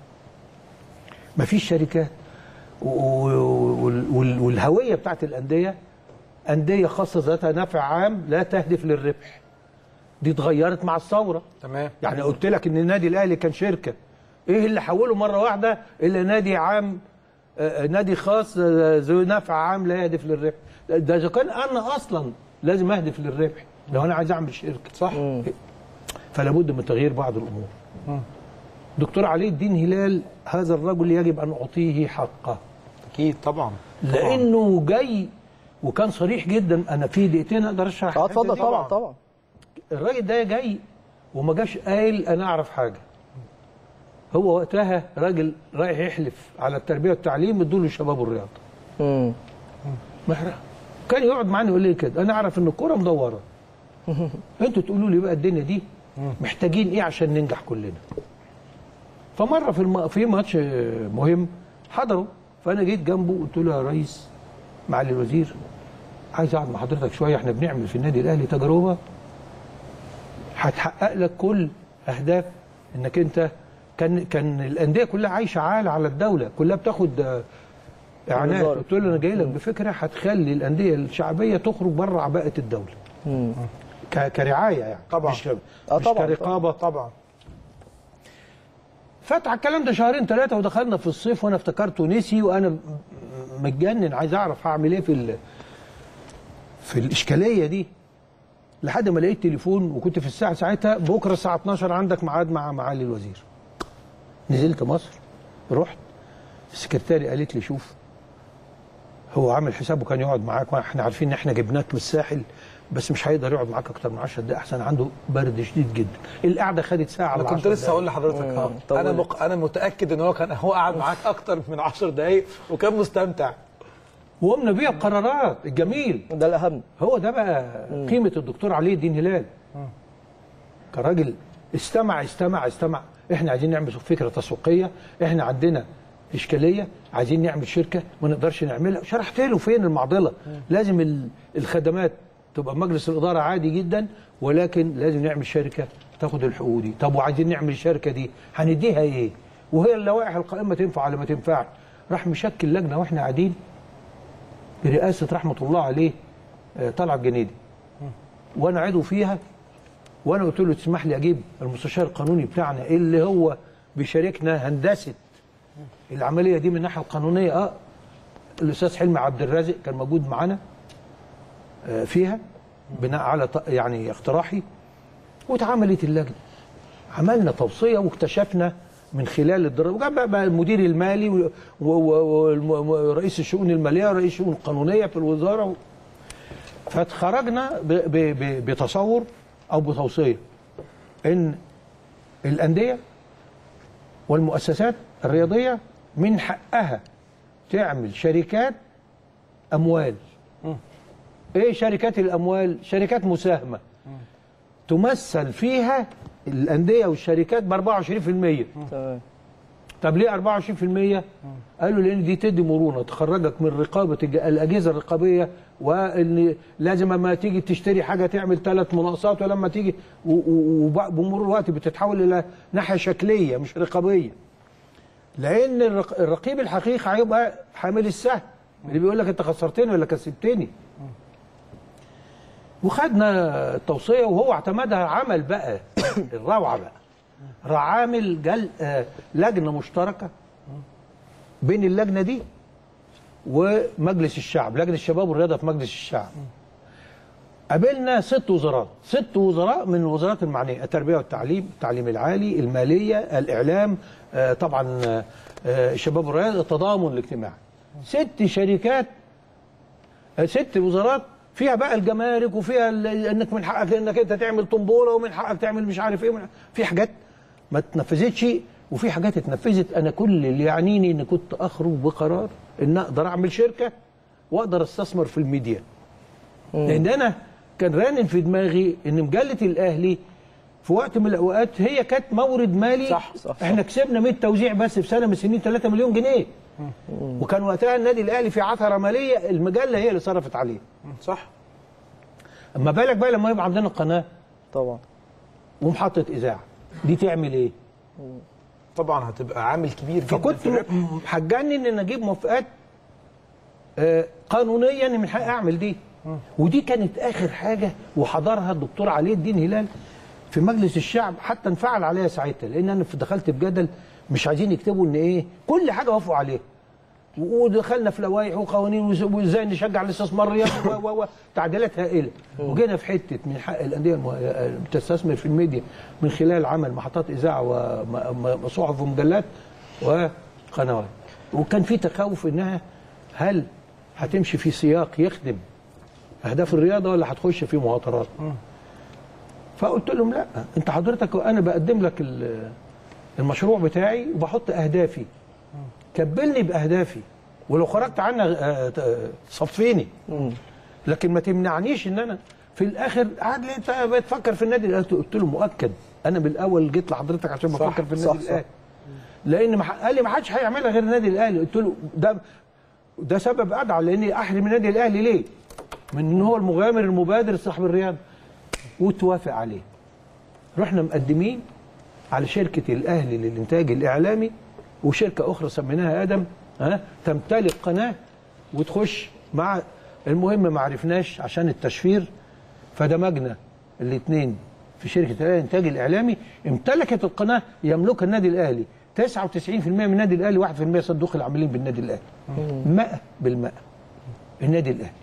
E: مفيش شركات و- و- وال- وال- والهويه بتاعت الانديه انديه خاصه ذاتها نفع عام لا تهدف للربح دي اتغيرت مع الثوره
A: تمام
E: يعني قلت لك ان النادي الاهلي كان شركه ايه اللي حوله مره واحده الى نادي عام آه، نادي خاص آه، ذو نفع عام لا يهدف للربح ده اذا كان انا اصلا لازم اهدف للربح لو انا عايز اعمل شركه صح فلا بد من تغيير بعض الامور دكتور علي الدين هلال هذا الرجل يجب ان اعطيه حقه
A: اكيد طبعا
E: لانه جاي وكان صريح جدا انا في دقيقتين اقدر اشرح
B: اه
E: الحتة
B: اتفضل
E: دي؟
B: طبعا طبعا
E: الراجل ده جاي وما جاش قايل انا اعرف حاجه هو وقتها راجل رايح يحلف على التربيه والتعليم ادوا له الشباب والرياضه
B: مم.
E: محرق كان يقعد معانا يقول لي كده انا اعرف ان الكوره مدوره انتوا تقولوا لي بقى الدنيا دي محتاجين ايه عشان ننجح كلنا فمره في الم... في ماتش آه، مهم حضروا فانا جيت جنبه قلت له يا ريس معالي الوزير عايز اقعد مع حضرتك شويه احنا بنعمل في النادي الاهلي تجربه هتحقق لك كل اهداف انك انت كان كان الانديه كلها عايشه عالة على الدوله كلها بتاخد آه، اعانات
B: بالظبط.
E: قلت له انا جاي لك بفكره هتخلي الانديه الشعبيه تخرج بره عباءه الدوله
B: مم.
E: ك- كرعايه يعني
A: طبعا.
E: مش,
B: آه
E: مش
B: طبعا،
E: كرقابه
A: طبعا
E: فات على الكلام ده شهرين ثلاثه ودخلنا في الصيف وانا افتكرته نسي وانا م- م- متجنن عايز اعرف هعمل ايه في ال- في الاشكاليه دي لحد ما لقيت تليفون وكنت في الساعه ساعتها بكره الساعه 12 عندك ميعاد مع معالي الوزير نزلت مصر رحت السكرتاري قالت لي شوف هو عامل حسابه كان يقعد معاك واحنا عارفين ان احنا جبناك من الساحل بس مش هيقدر يقعد معاك اكتر من 10 دقائق احسن عنده برد شديد جدا القعده خدت ساعه
A: انا
E: ولا
A: كنت
E: 10
A: لسه هقول لحضرتك اه
B: طول.
A: انا مق... انا متاكد ان هو كان هو قعد معاك اكتر من 10 دقائق وكان مستمتع
E: وقمنا بيها بقرارات الجميل
B: ده الاهم
E: هو ده بقى قيمه الدكتور علي الدين هلال كراجل استمع استمع استمع احنا عايزين نعمل فكره تسويقيه احنا عندنا اشكاليه عايزين نعمل شركه ما نقدرش نعملها شرحت له فين المعضله لازم ال- الخدمات تبقى مجلس الاداره عادي جدا ولكن لازم نعمل شركه تاخد الحقوق دي طب وعايزين نعمل الشركه دي هنديها ايه وهي اللوائح القائمه تنفع ولا ما تنفعش راح مشكل لجنه واحنا قاعدين برئاسه رحمه الله عليه آه، طلعت جنيدي وانا عضو فيها وانا قلت له تسمح لي اجيب المستشار القانوني بتاعنا اللي هو بيشاركنا هندسه العمليه دي من الناحيه القانونيه اه الاستاذ حلمي عبد الرازق كان موجود معانا آه، فيها بناء على ط- يعني اقتراحي واتعملت اللجنه عملنا توصيه واكتشفنا من خلال الدراسه وجاب بقى- بقى المدير المالي و- و- و- والم- ورئيس الشؤون الماليه ورئيس الشؤون القانونيه في الوزاره و... فاتخرجنا ب... ب... ب... بتصور او بتوصيه ان الانديه والمؤسسات الرياضيه من حقها تعمل شركات اموال ايه شركات الاموال شركات مساهمه تمثل فيها الانديه والشركات ب 24%
B: تمام
E: طب ليه 24%؟ قالوا لان دي تدي مرونه تخرجك من رقابه الج- الاجهزه الرقابيه وان لازم اما تيجي تشتري حاجه تعمل ثلاث مناقصات ولما تيجي و- و- وب- بمرور الوقت بتتحول الى ناحيه شكليه مش رقابيه. لان الرق- الرقيب الحقيقي هيبقى حامل السهم اللي بيقول لك انت خسرتني ولا كسبتني. وخدنا التوصيه وهو اعتمدها عمل بقى الروعه بقى راح عامل جل آه لجنه مشتركه بين اللجنه دي ومجلس الشعب لجنه الشباب والرياضه في مجلس الشعب قابلنا ست وزارات ست وزراء من الوزارات المعنيه التربيه والتعليم التعليم العالي الماليه الاعلام آه طبعا آه آه، الشباب والرياضه التضامن الاجتماعي ست شركات آه، ست وزارات فيها بقى الجمارك وفيها ال- انك من حقك انك انت تعمل طنبوله ومن حقك تعمل مش عارف ايه ومن- في حاجات ما اتنفذتش وفي حاجات اتنفذت انا كل اللي يعنيني ان كنت اخرج بقرار ان اقدر اعمل شركه واقدر استثمر في الميديا لان انا كان رانن في دماغي ان مجله الاهلي في وقت من الاوقات هي كانت مورد مالي
A: صح،
B: صح، صح.
E: احنا كسبنا 100 توزيع بس في سنه من السنين 3 مليون جنيه وكان وقتها النادي الاهلي في عثره ماليه المجله هي اللي صرفت عليه
A: صح
E: اما بالك بقى لما يبقى عندنا قناه
B: طبعا
E: ومحطه اذاعه دي تعمل ايه؟
A: طبعا هتبقى عامل كبير جدا
E: فكنت
A: في الربح.
E: م- هتجنن ان اجيب موافقات آه، قانونيا ان من حقي اعمل دي ودي كانت اخر حاجه وحضرها الدكتور علي الدين هلال في مجلس الشعب حتى انفعل عليها ساعتها لان انا دخلت بجدل مش عايزين يكتبوا ان ايه كل حاجه وافقوا عليها ودخلنا في لوائح وقوانين وز- وازاي نشجع الاستثمار الرياضي و- و- و- تعديلات هائله وجينا في حته من حق الانديه المه- تستثمر في الميديا من خلال عمل محطات اذاعه وصحف ومجلات وقنوات وكان في تخوف انها هل هتمشي في سياق يخدم اهداف الرياضه ولا هتخش في مهاترات فقلت لهم لا انت حضرتك انا بقدم لك ال- المشروع بتاعي وبحط اهدافي كبلني باهدافي ولو خرجت عنها آه، ت- صفيني لكن ما تمنعنيش ان انا في الاخر قعد لي انت بتفكر في النادي الاهلي قلت له مؤكد انا بالاول جيت لحضرتك عشان بفكر في النادي
B: صح، صح.
E: الاهلي لان ما ح- قال لي ما حدش هيعملها غير النادي الاهلي قلت له ده ده سبب ادعى لاني احرم النادي الاهلي ليه؟ من ان هو المغامر المبادر صاحب الرياضه وتوافق عليه رحنا مقدمين على شركه الاهلي للانتاج الاعلامي وشركه اخرى سميناها ادم ها تمتلك قناه وتخش مع المهم ما عرفناش عشان التشفير فدمجنا الاثنين في شركه الاهلي للانتاج الاعلامي امتلكت القناه يملكها النادي الاهلي 99% من النادي الاهلي 1% صندوق العاملين بالنادي الاهلي 100 بالمئة النادي الاهلي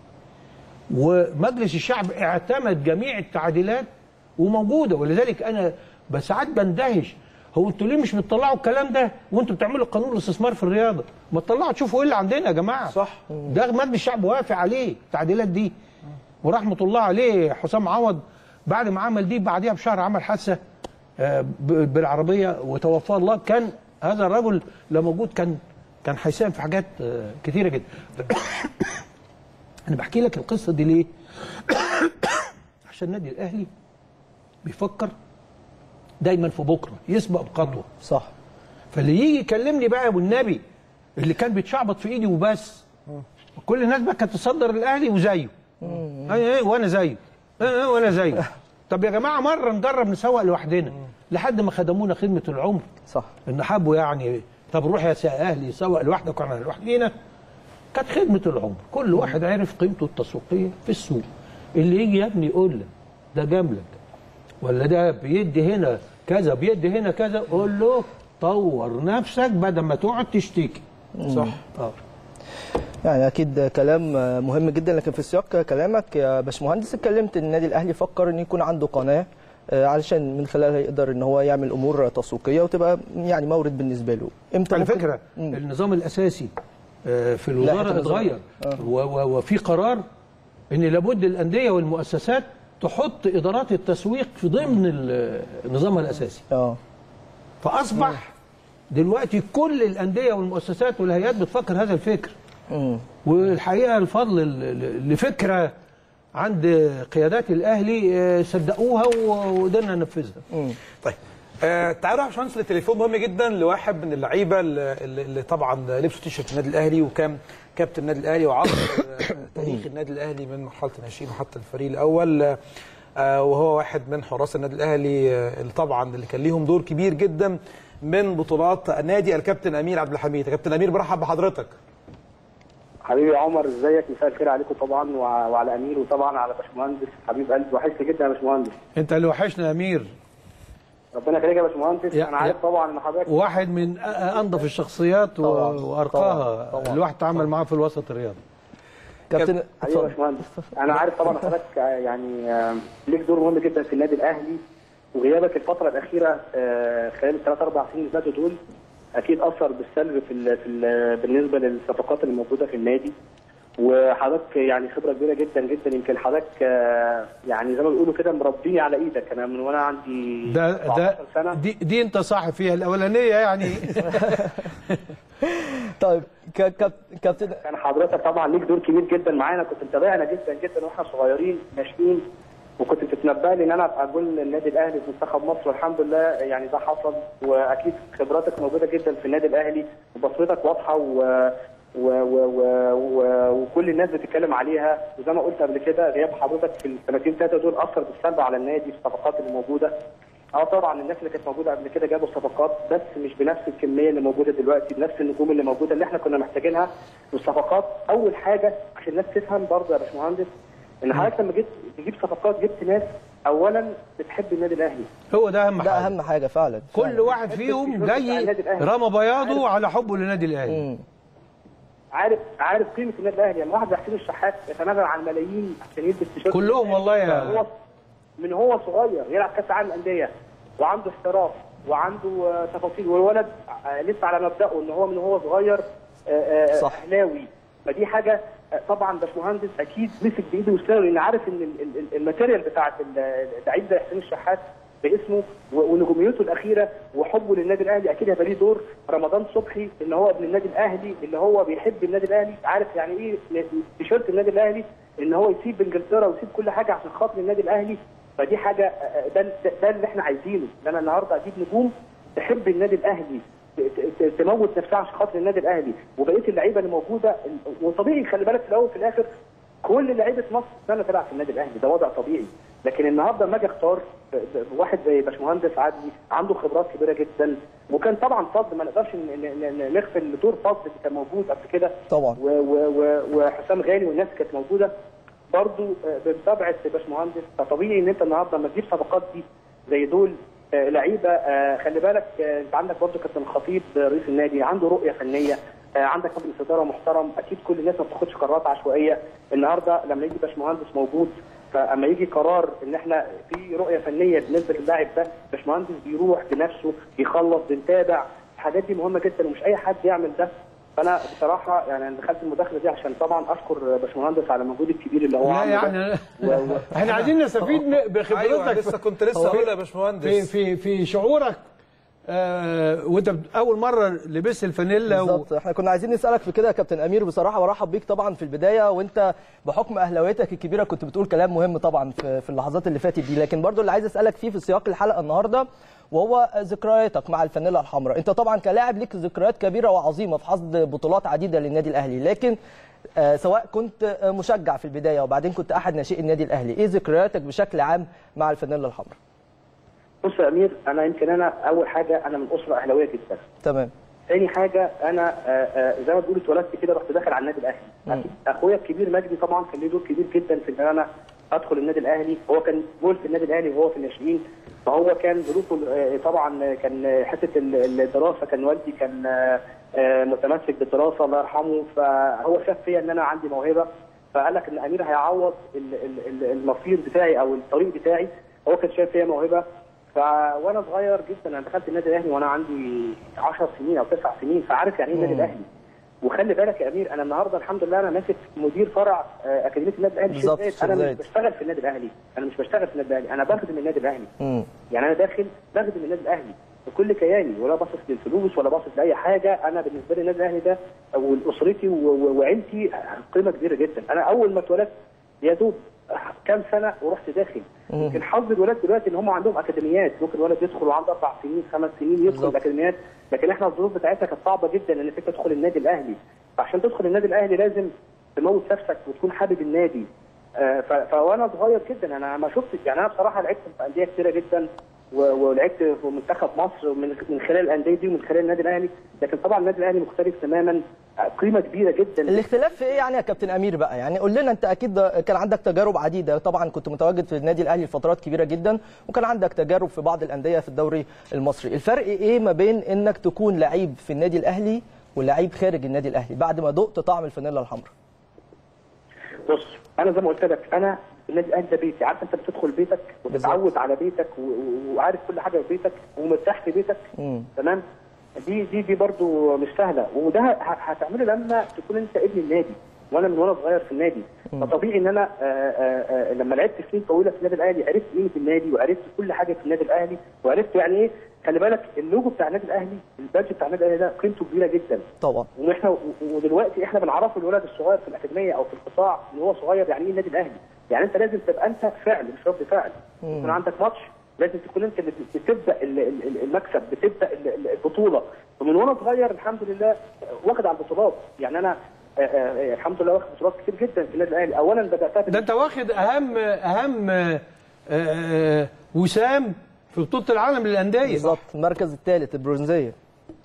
E: ومجلس الشعب اعتمد جميع التعديلات وموجوده ولذلك انا ساعات بندهش هو انتوا ليه مش بتطلعوا الكلام ده وانتوا بتعملوا قانون الاستثمار في الرياضه ما تطلعوا تشوفوا ايه اللي عندنا يا جماعه
A: صح.
E: ده مجلس الشعب وافق عليه التعديلات دي ورحمه الله عليه حسام عوض بعد ما عمل دي بعديها بشهر عمل حادثه آه، ب- بالعربيه وتوفاه الله كان هذا الرجل لو موجود كان كان هيساهم في حاجات آه، كتيره جدا انا بحكي لك القصه دي ليه عشان النادي الاهلي بيفكر دايما في بكره يسبق بخطوه
B: صح
E: فاللي يجي يكلمني بقى والنبي اللي كان بيتشعبط في ايدي وبس كل الناس بقى كانت تصدر الاهلي وزيه اي اي وانا زيه اي اي وانا زيه طب يا جماعه مره نجرب نسوق لوحدنا لحد ما خدمونا خدمه العمر
B: صح
E: ان حبوا يعني طب روح يا سا اهلي سوق لوحدك وانا لوحدينا كانت خدمه العمر كل واحد عرف قيمته التسويقيه في السوق اللي يجي يا ابني يقول لك ده جاملك ولا ده بيدي هنا كذا بيدي هنا كذا قول له طور نفسك بدل ما تقعد تشتكي صح اه
B: يعني اكيد كلام مهم جدا لكن في سياق كلامك يا باشمهندس اتكلمت ان النادي الاهلي فكر ان يكون عنده قناه آه، علشان من خلالها يقدر ان هو يعمل امور تسويقيه وتبقى يعني مورد بالنسبه له امتى
E: على
B: ممكن-
E: فكره
B: مم.
E: النظام الاساسي آه، في
B: لائحة
E: الوزاره
B: النظام.
E: اتغير
B: آه.
E: و- و- وفي قرار ان لابد الانديه والمؤسسات تحط ادارات التسويق في ضمن ال- النظام الاساسي
B: اه
E: فاصبح دلوقتي كل الانديه والمؤسسات والهيئات بتفكر هذا الفكر
B: مم.
E: والحقيقه الفضل ل- ل- لفكره عند قيادات الاهلي آه، صدقوها و- وقدرنا ننفذها
A: طيب آه تعالوا يا باشمهندس لتليفون مهم جدا لواحد من اللعيبه اللي, اللي طبعا لبسوا تيشيرت النادي الاهلي وكان كابتن النادي الاهلي وعصر آه، تاريخ النادي الاهلي من مرحله الناشئين وحتى الفريق الاول آه وهو واحد من حراس النادي الاهلي آه، اللي طبعا اللي كان ليهم دور كبير جدا من بطولات النادي الكابتن امير عبد الحميد يا كابتن امير برحب بحضرتك
I: حبيبي يا عمر ازيك مساء الخير عليكم طبعا وع- وعلى امير وطبعا على باشمهندس حبيب قلبي وحشني جدا يا باشمهندس
E: انت اللي وحشنا يا امير
I: ربنا يخليك يا باشمهندس
E: يا-
I: انا عارف
E: يا-
I: طبعا ان حضرتك
E: واحد من أ- انظف الشخصيات و-
B: طبعاً.
E: وارقاها
B: طبعاً. طبعاً.
E: الواحد تعامل معاه في الوسط الرياضي
B: كابتن
I: حبيبي يا
B: اتفضل
I: باشمهندس انا عارف طبعا حضرتك آه، يعني آه، ليك دور مهم جدا في النادي الاهلي وغيابك الفتره الاخيره آه، خلال الثلاث اربع سنين اللي فاتوا دول اكيد اثر بالسلب في ال في ال بالنسبه للصفقات اللي موجوده في النادي وحضرتك يعني خبره كبيره جدا جدا يمكن حضرتك آه، يعني زي ما بيقولوا كده مربيني على ايدك انا من وانا عندي
E: ده ده
I: 17 سنه
E: دي, دي انت صح فيها الاولانيه يعني
B: طيب ك- كاب- كابتن
I: كان حضرتك طبعا ليك دور كبير جدا معانا كنت متابعنا جدا جدا واحنا صغيرين ناشئين وكنت بتتنبأ لي ان انا ابقى جول النادي الاهلي في منتخب مصر والحمد لله يعني ده حصل واكيد خبراتك موجوده جدا في النادي الاهلي وبصمتك واضحه و و و و و وكل الناس بتتكلم عليها وزي ما قلت قبل كده غياب حضرتك في السنتين ثلاثه دول اثر بالسلب على النادي في الصفقات اللي موجوده اه طبعا الناس اللي كانت موجوده قبل كده جابوا صفقات بس مش بنفس الكميه اللي موجوده دلوقتي بنفس النجوم اللي موجوده اللي احنا كنا محتاجينها والصفقات اول حاجه عشان الناس تفهم برضه يا باشمهندس ان حضرتك لما جيت تجيب صفقات جبت ناس اولا بتحب النادي الاهلي
E: هو ده اهم
B: ده
E: حاجه
B: اهم حاجه فعلا
E: كل واحد فيهم جاي رمى بياضه على حبه للنادي الاهلي
B: مم.
I: عارف عارف قيمه النادي الاهلي يعني واحد زي حسين الشحات يتنازل عن ملايين عشان يلبس تيشيرت
E: كلهم والله يا-
I: هو من هو صغير يلعب كاس العالم للانديه وعنده احتراف وعنده آه، تفاصيل والولد آه، لسه على مبدأه ان هو من هو صغير آه، آه،
B: صح.
I: اهلاوي فدي حاجه آه، طبعا باشمهندس اكيد مسك بايده وسنانه لان عارف ان ال- ال- ال- الماتيريال بتاعت ال- اللعيب زي حسين الشحات باسمه و- ونجوميته الاخيره وحبه للنادي الاهلي اكيد هيبقى ليه دور رمضان صبحي ان هو ابن النادي الاهلي اللي هو بيحب النادي الاهلي عارف يعني ايه تيشيرت النادي الاهلي ان هو يسيب انجلترا ويسيب كل حاجه عشان خاطر النادي الاهلي فدي حاجه آه، ده ده- ده اللي احنا عايزينه ان انا النهارده اجيب نجوم تحب النادي الاهلي ت- ت- تموت نفسها عشان خاطر النادي الاهلي وبقيه اللعيبه اللي موجوده وطبيعي خلي بالك في الاول وفي الاخر كل لعيبه مصر سنه تلعب في النادي الاهلي ده وضع طبيعي لكن النهارده لما اجي اختار ب- ب- واحد زي باشمهندس عدلي عنده خبرات كبيره جدا وكان طبعا فضل ما نقدرش ن- ن- ن- نغفل دور فضل اللي كان موجود قبل كده
B: طبعا.
I: و- و- و- وحسام غالي والناس كانت موجوده برضو آه، بمتابعه باشمهندس فطبيعي ان انت النهارده لما تجيب صفقات دي زي دول آه، لعيبه آه، خلي بالك آه، انت عندك برضو كابتن الخطيب آه، رئيس النادي عنده رؤيه فنيه آه، عندك مجلس اداره محترم اكيد كل الناس ما بتاخدش قرارات عشوائيه النهارده لما يجي باشمهندس موجود فاما يجي قرار ان احنا في رؤيه فنيه بالنسبه للاعب ده باشمهندس بيروح بنفسه بيخلص بنتابع الحاجات دي مهمه جدا ومش اي حد يعمل ده فانا بصراحه يعني أنا دخلت المداخله دي عشان طبعا اشكر باشمهندس على المجهود الكبير اللي هو
E: لا
I: عامله ده.
E: يعني
I: و- و-
E: احنا عايزين نستفيد من-
A: ايوه
E: بخبرتك
A: لسه كنت لسه
E: هو
A: هقول يا
E: في
A: باشمهندس
E: في في شعورك آه وانت بت- اول مره لبست الفانيلا و...
B: بالظبط احنا كنا عايزين نسالك في كده يا كابتن امير بصراحه برحب بيك طبعا في البدايه وانت بحكم اهلاويتك الكبيره كنت بتقول كلام مهم طبعا في, في اللحظات اللي فاتت دي لكن برضو اللي عايز اسالك فيه في سياق الحلقه النهارده وهو ذكرياتك مع الفانيلا الحمراء انت طبعا كلاعب ليك ذكريات كبيره وعظيمه في حصد بطولات عديده للنادي الاهلي لكن آه، سواء كنت آه، مشجع في البدايه وبعدين كنت احد ناشئي النادي الاهلي ايه ذكرياتك بشكل عام مع الفانيلا الحمراء
I: بص يا امير انا يمكن انا اول حاجه انا من اسره اهلاويه جدا
B: تمام
I: تاني حاجه انا آه، آه، زي ما تقول اتولدت كده رحت داخل على النادي الاهلي أكيد اخويا الكبير مجدي طبعا كان ليه دور كبير جدا في ان انا ادخل النادي الاهلي هو كان جول في النادي الاهلي وهو في الناشئين فهو كان ظروفه آه، طبعا كان حته ال- الدراسه كان والدي كان آه، آه، متمسك بالدراسه الله يرحمه فهو شاف فيا ان انا عندي موهبه فقال لك ان امير هيعوض ال- ال- ال- المصير بتاعي او الطريق بتاعي هو كان شايف فيا موهبه ف وانا صغير جدا انا دخلت النادي الاهلي وانا عندي 10 سنين او 9 سنين فعارف يعني ايه النادي الاهلي وخلي بالك يا امير انا النهارده الحمد لله انا ماسك مدير فرع آه، اكاديميه النادي الاهلي الشيخ
B: بالظبط،
I: زايد.
B: الشيخ
I: انا مش
B: زايد.
I: بشتغل في النادي الاهلي انا مش بشتغل في النادي الاهلي انا بخدم النادي الاهلي
B: امم
I: يعني انا داخل بخدم النادي الاهلي بكل كياني ولا باصص للفلوس ولا باصص لاي حاجه انا بالنسبه لي النادي الاهلي ده واسرتي و- و- وعيلتي قيمه كبيره جدا انا اول ما اتولدت يا دوب كام سنه ورحت داخل يمكن حظ الولاد دلوقتي ان هم عندهم اكاديميات ممكن الولد يدخل وعنده اربع سنين خمس سنين يدخل
B: بالظبط.
I: الاكاديميات لكن احنا الظروف بتاعتنا كانت صعبه جدا انك انت تدخل النادي الاهلي فعشان تدخل النادي الاهلي لازم تموت نفسك وتكون حابب النادي آه، ف- فوانا صغير جدا انا ما شفتش يعني انا بصراحه لعبت في انديه كتيره جدا و- ولعبت في منتخب مصر من من خلال الانديه دي ومن خلال النادي الاهلي لكن طبعا النادي الاهلي مختلف تماما آه، قيمه كبيره جدا
B: الاختلاف في ايه يعني يا كابتن امير بقى يعني قول لنا انت اكيد كان عندك تجارب عديده طبعا كنت متواجد في النادي الاهلي لفترات كبيره جدا وكان عندك تجارب في بعض الانديه في الدوري المصري الفرق ايه ما بين انك تكون لعيب في النادي الاهلي ولعيب خارج النادي الاهلي بعد ما دقت طعم الفانيلا الحمراء
I: بص انا زي ما قلت لك انا النادي الاهلي ده بيتي عارف انت بتدخل بيتك وتتعود على بيتك و- و- وعارف كل حاجه في بيتك ومرتاح في بيتك
B: مم.
I: تمام دي دي دي برضو مش سهله وده ه- هتعمله لما تكون انت ابن النادي وانا من وانا صغير في النادي فطبيعي ان انا آه، آه، آه، لما لعبت سنين طويله في النادي الاهلي عرفت قيمه النادي وعرفت كل حاجه في النادي الاهلي وعرفت يعني ايه خلي بالك اللوجو بتاع النادي الاهلي البادج بتاع النادي الاهلي ده قيمته كبيره جدا
B: طبعا
I: واحنا ودلوقتي احنا بنعرف الولد الصغير في الاكاديميه او في القطاع ان هو صغير يعني ايه النادي الاهلي يعني انت لازم تبقى انت فعل مش رد فعل يكون عندك ماتش لازم تكون انت اللي بتبدا ال- ال- المكسب بتبدا ال- ال- البطوله ومن وانا صغير الحمد لله واخد على البطولات يعني انا آه، آه، الحمد لله واخد بطولات كتير جدا في النادي الاهلي اولا بداتها
E: ده انت واخد اهم اهم آه، آه، وسام في بطوله العالم للانديه
B: بالظبط المركز الثالث البرونزيه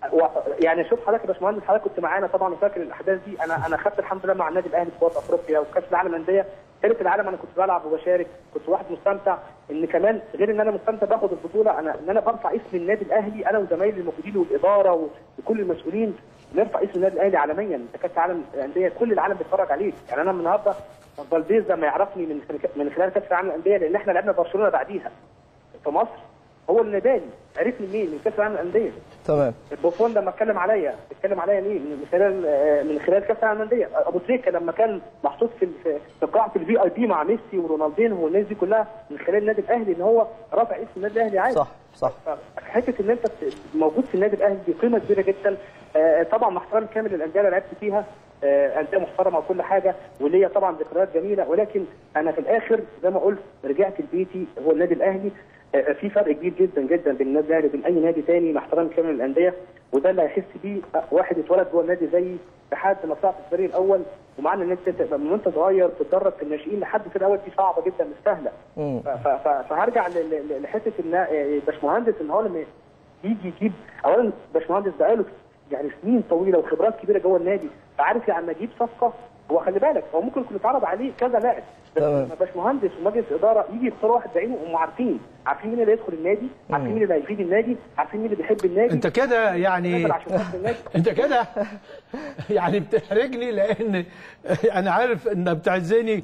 I: و- يعني شوف حضرتك يا باشمهندس حضرتك كنت معانا طبعا وفاكر الاحداث دي انا انا خدت الحمد لله مع النادي الاهلي في بطوله افريقيا وكاس العالم للانديه ثالث العالم انا كنت بلعب وبشارك كنت واحد مستمتع ان كمان غير ان انا مستمتع باخد البطوله انا ان انا برفع اسم النادي الاهلي انا وزمايلي الموجودين والاداره و- وكل المسؤولين نرفع اسم النادي الاهلي عالميا انت كاس العالم للانديه كل العالم بيتفرج عليك يعني انا النهارده فالديز لما يعرفني من من خلال كاس العالم للانديه لان احنا لعبنا برشلونه بعديها في مصر هو اللي ناداني عرفني منين من كاس العالم للانديه
B: تمام
I: البوفون لما اتكلم عليا اتكلم عليا مين من خلال آه، من خلال كاس العالم للانديه ابو تريكه لما كان محطوط في في- في قاعه الفي اي بي مع ميسي ورونالدينو والناس دي كلها من خلال النادي الاهلي ان هو رافع اسم النادي الاهلي عادي
B: صح صح
I: حته ان انت ت- موجود في النادي الاهلي دي قيمه كبيره جدا آه، طبعا مع احترامي كامل للانديه اللي لعبت فيها آه، انديه محترمه وكل حاجه وليا طبعا ذكريات جميله ولكن انا في الاخر زي ما قلت رجعت لبيتي هو النادي الاهلي آه، في فرق كبير جدا جدا بين النادي الاهلي وبين اي نادي تاني مع احترامي كامل للانديه وده اللي هيحس بيه واحد اتولد جوه النادي زيي لحد ما طلعت في الفريق الاول ومعنى ان انت تبقى من وانت صغير تتدرب في الناشئين لحد في الاول دي صعبه جدا مش سهله
B: مم.
I: ف- ف- ف- فهرجع ل- ل- لحته ان آه، باشمهندس ان هو لما يجي يجيب اولا باشمهندس بقاله يعني سنين طويله وخبرات كبيره جوه النادي فعارف يعني اجيب صفقه هو خلي بالك هو ممكن يكون اتعرض عليه كذا لاعب بس
B: تمام.
I: لما باشمهندس ومجلس اداره يجي يختار واحد بعينه هم عارفين عارفين مين اللي هيدخل النادي عارفين مين اللي هيفيد النادي عارفين مين اللي بيحب النادي
E: انت كده يعني
I: نزل عشان خاطر النادي
E: انت كده يعني بتحرجني لان انا عارف ان بتعزني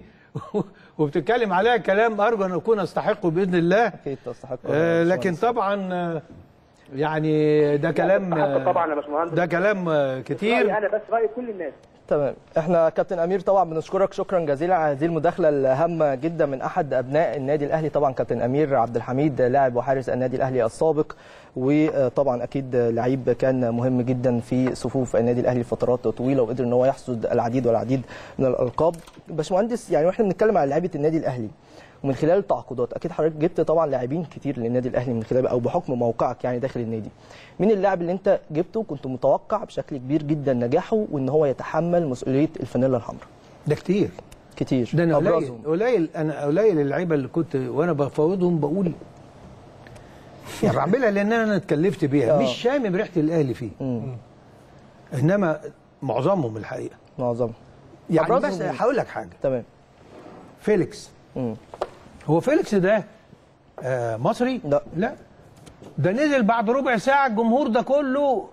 E: وبتتكلم عليها كلام ارجو ان اكون استحقه باذن الله
B: اكيد تستحق
E: آه، لكن طبعا آه، يعني ده كلام
I: حتى طبعا يا باشمهندس
E: ده كلام آه،
I: رأيي
E: كتير
I: انا بس راي كل الناس
B: تمام احنا كابتن امير طبعا بنشكرك شكرا جزيلا على هذه المداخله الهامه جدا من احد ابناء النادي الاهلي طبعا كابتن امير عبد الحميد لاعب وحارس النادي الاهلي السابق وطبعا اكيد لعيب كان مهم جدا في صفوف النادي الاهلي لفترات طويله وقدر ان هو يحصد العديد والعديد من الالقاب باشمهندس يعني واحنا بنتكلم على لعيبه النادي الاهلي ومن خلال التعاقدات اكيد حضرتك جبت طبعا لاعبين كتير للنادي الاهلي من خلال او بحكم موقعك يعني داخل النادي مين اللاعب اللي انت جبته كنت متوقع بشكل كبير جدا نجاحه وان هو يتحمل مسؤوليه الفانيلا الحمراء
E: ده كتير
B: كتير
E: ده انا قليل
B: ابرزهم
E: قليل انا قليل اللعيبه اللي كنت وانا بفاوضهم بقول يعني بعملها لان انا اتكلفت بيها
B: آه.
E: مش شامم ريحه الاهلي فيه
B: مم.
E: انما معظمهم الحقيقه
B: معظمهم
E: يعني
B: أبرزهم
E: بس
B: مين؟
E: هقول لك حاجه
B: تمام
E: فيليكس
B: مم.
E: هو فيليكس ده آه مصري
B: لا.
E: لا ده نزل بعد ربع ساعه الجمهور ده كله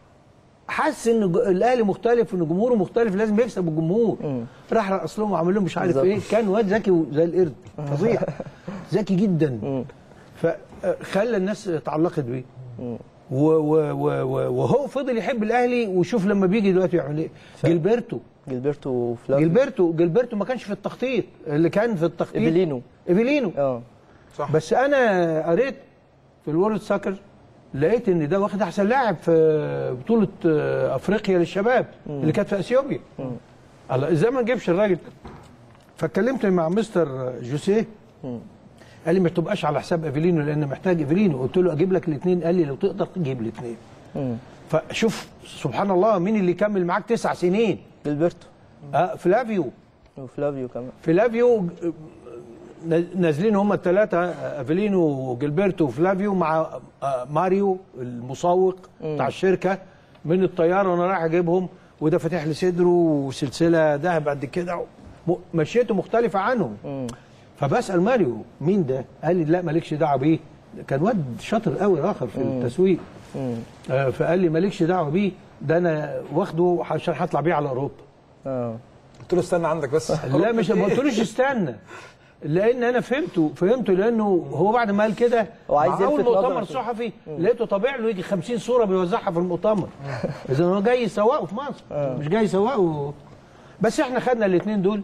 E: حس ان ج- الاهلي مختلف وان جمهوره مختلف لازم يكسب الجمهور
B: مم.
E: راح رقص لهم وعمل لهم مش عارف
B: بالظبط.
E: ايه كان واد ذكي زي القرد فظيع ذكي جدا فخلى الناس اتعلقت بيه و- و- و- و- وهو فضل يحب الاهلي وشوف لما بيجي دلوقتي يعمل ايه جilberto
B: جilberto فلافيو
E: جilberto جilberto ما كانش في التخطيط اللي كان في التخطيط
B: إيفيلينو.
E: ايفيلينو
B: اه
A: صح.
E: بس انا قريت في الورلد ساكر لقيت ان ده واخد احسن لاعب في بطوله آه، افريقيا للشباب اللي كانت في اثيوبيا الله ازاي ما نجيبش الراجل فاتكلمت مع مستر جوسيه قال لي ما تبقاش على حساب افيلينو لان محتاج افيلينو قلت له اجيب لك الاثنين قال لي لو تقدر تجيب الاثنين فشوف سبحان الله مين اللي كمل معاك تسع سنين
B: جilberto
E: آه فلافيو
B: وفلافيو كمان
E: فلافيو آه، نازلين هم الثلاثة افيلينو وجilberto وفلافيو مع آه، ماريو المسوق بتاع الشركة من الطيارة وانا رايح اجيبهم وده فاتح لي صدره وسلسلة ذهب قد كده م- مشيته مختلفة عنهم فبسأل ماريو مين ده؟ قال لي لا مالكش دعوة بيه كان واد شاطر قوي اخر في التسويق آه، فقال لي مالكش دعوة بيه ده انا واخده عشان هطلع بيه على اوروبا
B: اه
A: قلت له استنى عندك بس
E: لا مش ما قلتلوش استنى لان انا فهمته فهمته لانه هو بعد ما قال كده
B: هو عايز
E: مع اول
B: يلفت
E: مؤتمر
B: نظرك.
E: صحفي لقيته طابع له يجي 50 صوره بيوزعها في المؤتمر اذا هو جاي يسوقه في مصر مش جاي يسوقه بس احنا خدنا الاثنين دول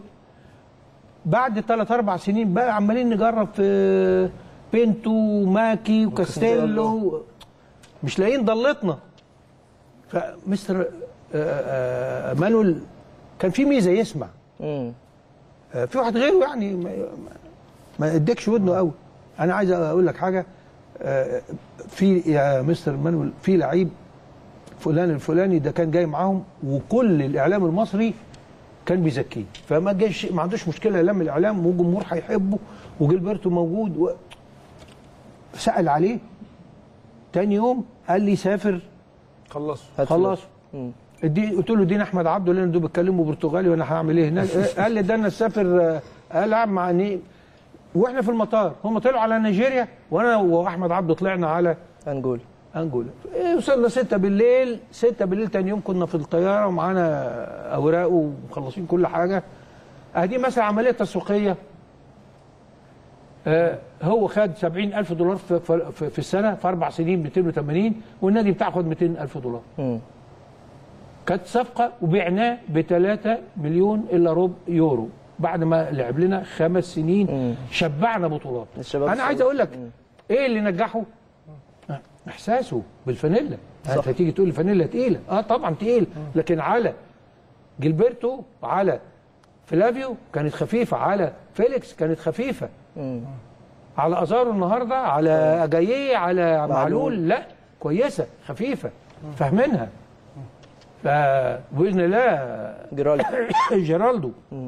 E: بعد ثلاث اربع سنين بقى عمالين نجرب في بينتو وماكي وكاستيلو مش لاقيين ضلتنا فمستر آه، آه، مانويل كان في ميزه يسمع
B: امم
E: آه، في واحد غيره يعني ما, ما اديكش ودنه قوي انا عايز اقول لك حاجه آه، في يا مستر مانويل في لعيب فلان الفلاني ده كان جاي معاهم وكل الاعلام المصري كان بيزكيه فما جاش ما عندوش مشكله لم الاعلام والجمهور هيحبه وجilberto موجود و... سال عليه تاني يوم قال لي سافر
A: خلصوا
B: هات
E: خلصوا ادي قلت له اديني احمد عبده لان دول بيتكلموا برتغالي وانا هعمل ايه هناك قال لي ده انا اسافر آه، العب مع ني واحنا في المطار هم طلعوا على نيجيريا وانا واحمد عبده طلعنا على
B: انجولا
E: انجولا إيه وصلنا 6 بالليل 6 بالليل تاني يوم كنا في الطياره ومعانا اوراق ومخلصين كل حاجه ادي مثلا عمليه تسويقيه آه هو خد 70 ألف دولار في, في, في السنه في اربع سنين 280 والنادي بتاعه خد 200 ألف دولار
B: مم.
E: كانت صفقه وبعناه ب 3 مليون الا ربع يورو بعد ما لعب لنا خمس سنين شبعنا بطولات
B: الشباب
E: انا عايز اقول لك ايه اللي نجحه آه، احساسه بالفانيلا انت هتيجي تقول الفانيلا تقيله اه طبعا تقيل لكن على جilberto على فلافيو كانت خفيفه على فيليكس كانت خفيفه على ازارو النهارده على اجاييه على معلول لا كويسه خفيفه فاهمينها فباذن الله
B: جيرالدو
E: جيرالدو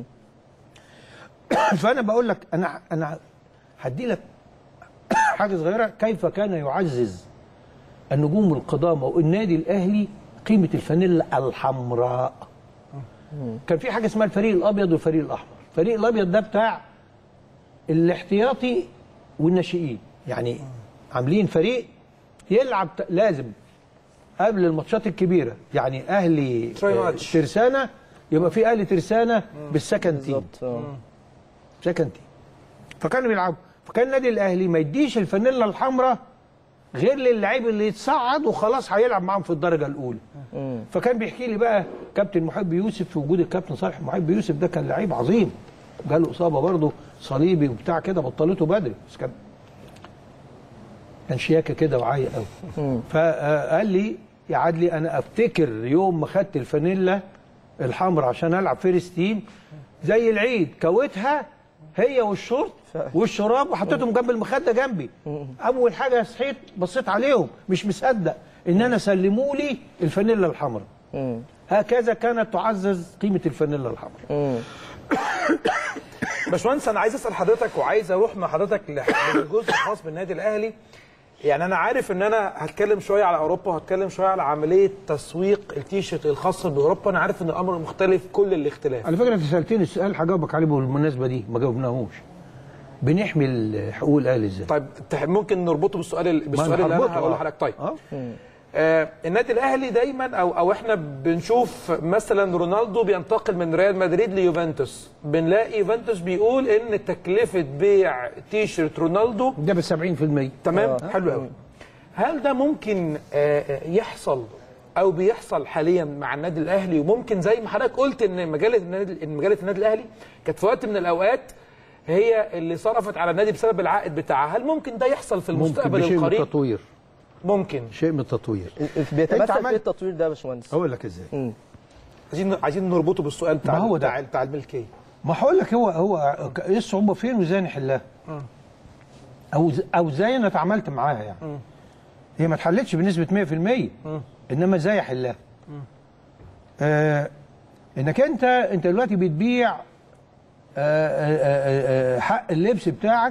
E: فانا بقول لك انا انا هدي لك حاجه صغيره كيف كان يعزز النجوم القدامى والنادي الاهلي قيمه الفانيلا الحمراء كان في حاجه اسمها الفريق الابيض والفريق الاحمر الفريق الابيض ده بتاع الاحتياطي والناشئين يعني عاملين فريق يلعب ت- لازم قبل الماتشات الكبيره يعني اهلي
A: تراي
E: آه،
A: ماتش.
E: ترسانه يبقى في اهلي ترسانه بالسكند تيم
B: بالظبط آه.
E: سكند تيم فكانوا بيلعبوا فكان النادي الاهلي ما يديش الفانيلا الحمراء غير للاعيب اللي يتصعد وخلاص هيلعب معاهم في الدرجه الاولى فكان بيحكي لي بقى كابتن محب يوسف في وجود الكابتن صالح محب يوسف ده كان لعيب عظيم جاله اصابه برضه صليبي وبتاع كده بطلته بدري بس كان كان شياكه كده وعايق قوي فقال لي يا عدلي انا افتكر يوم ما خدت الفانيلا الحمراء عشان العب فيرست تيم زي العيد كويتها هي والشورت والشراب وحطيتهم جنب المخده جنبي اول حاجه صحيت بصيت عليهم مش مصدق ان انا سلموا لي الفانيلا الحمراء هكذا كانت تعزز قيمه الفانيلا الحمراء
A: باشمهندس انا عايز اسال حضرتك وعايز اروح مع حضرتك لح- للجزء الخاص بالنادي الاهلي يعني انا عارف ان انا هتكلم شويه على اوروبا وهتكلم شويه على عمليه تسويق التيشيرت الخاص باوروبا انا عارف ان الامر مختلف كل الاختلاف
E: على فكره انت سالتني السؤال هجاوبك عليه بالمناسبه دي ما جاوبناهوش بنحمي حقوق الاهلي ازاي
A: طيب تح- ممكن نربطه بالسؤال ال- بالسؤال اللي
E: هنربطه،
A: انا هقوله
E: آه.
A: لحضرتك طيب
E: اه
A: آه النادي الاهلي دايما او او احنا بنشوف مثلا رونالدو بينتقل من ريال مدريد ليوفنتوس بنلاقي يوفنتوس بيقول ان تكلفه بيع تيشيرت رونالدو
E: ده ب 70%
A: تمام
B: آه.
A: حلو قوي هل ده ممكن آه، آه، يحصل او بيحصل حاليا مع النادي الاهلي وممكن زي ما حضرتك قلت ان مجله النادي ان مجله النادي الاهلي كانت في وقت من الاوقات هي اللي صرفت على النادي بسبب العائد بتاعها هل ممكن ده يحصل في
E: ممكن
A: المستقبل
E: بشيء من
A: القريب
E: التطوير
A: ممكن
E: شيء من التطوير
B: بيتمثل
E: أنت
B: في
E: عملت-
B: التطوير ده يا باشمهندس
E: اقول لك ازاي
A: عايزين عايزين نربطه بالسؤال بتاع
E: ما هو ده.
A: بتاع, بتاع الملكيه
E: ما هقول لك هو هو ك- ايه الصعوبه فين وازاي نحلها او ز- او ازاي انا اتعاملت معاها يعني هي ما اتحلتش بنسبه 100% انما ازاي احلها آه انك انت انت دلوقتي بتبيع آه آه آه آه حق اللبس بتاعك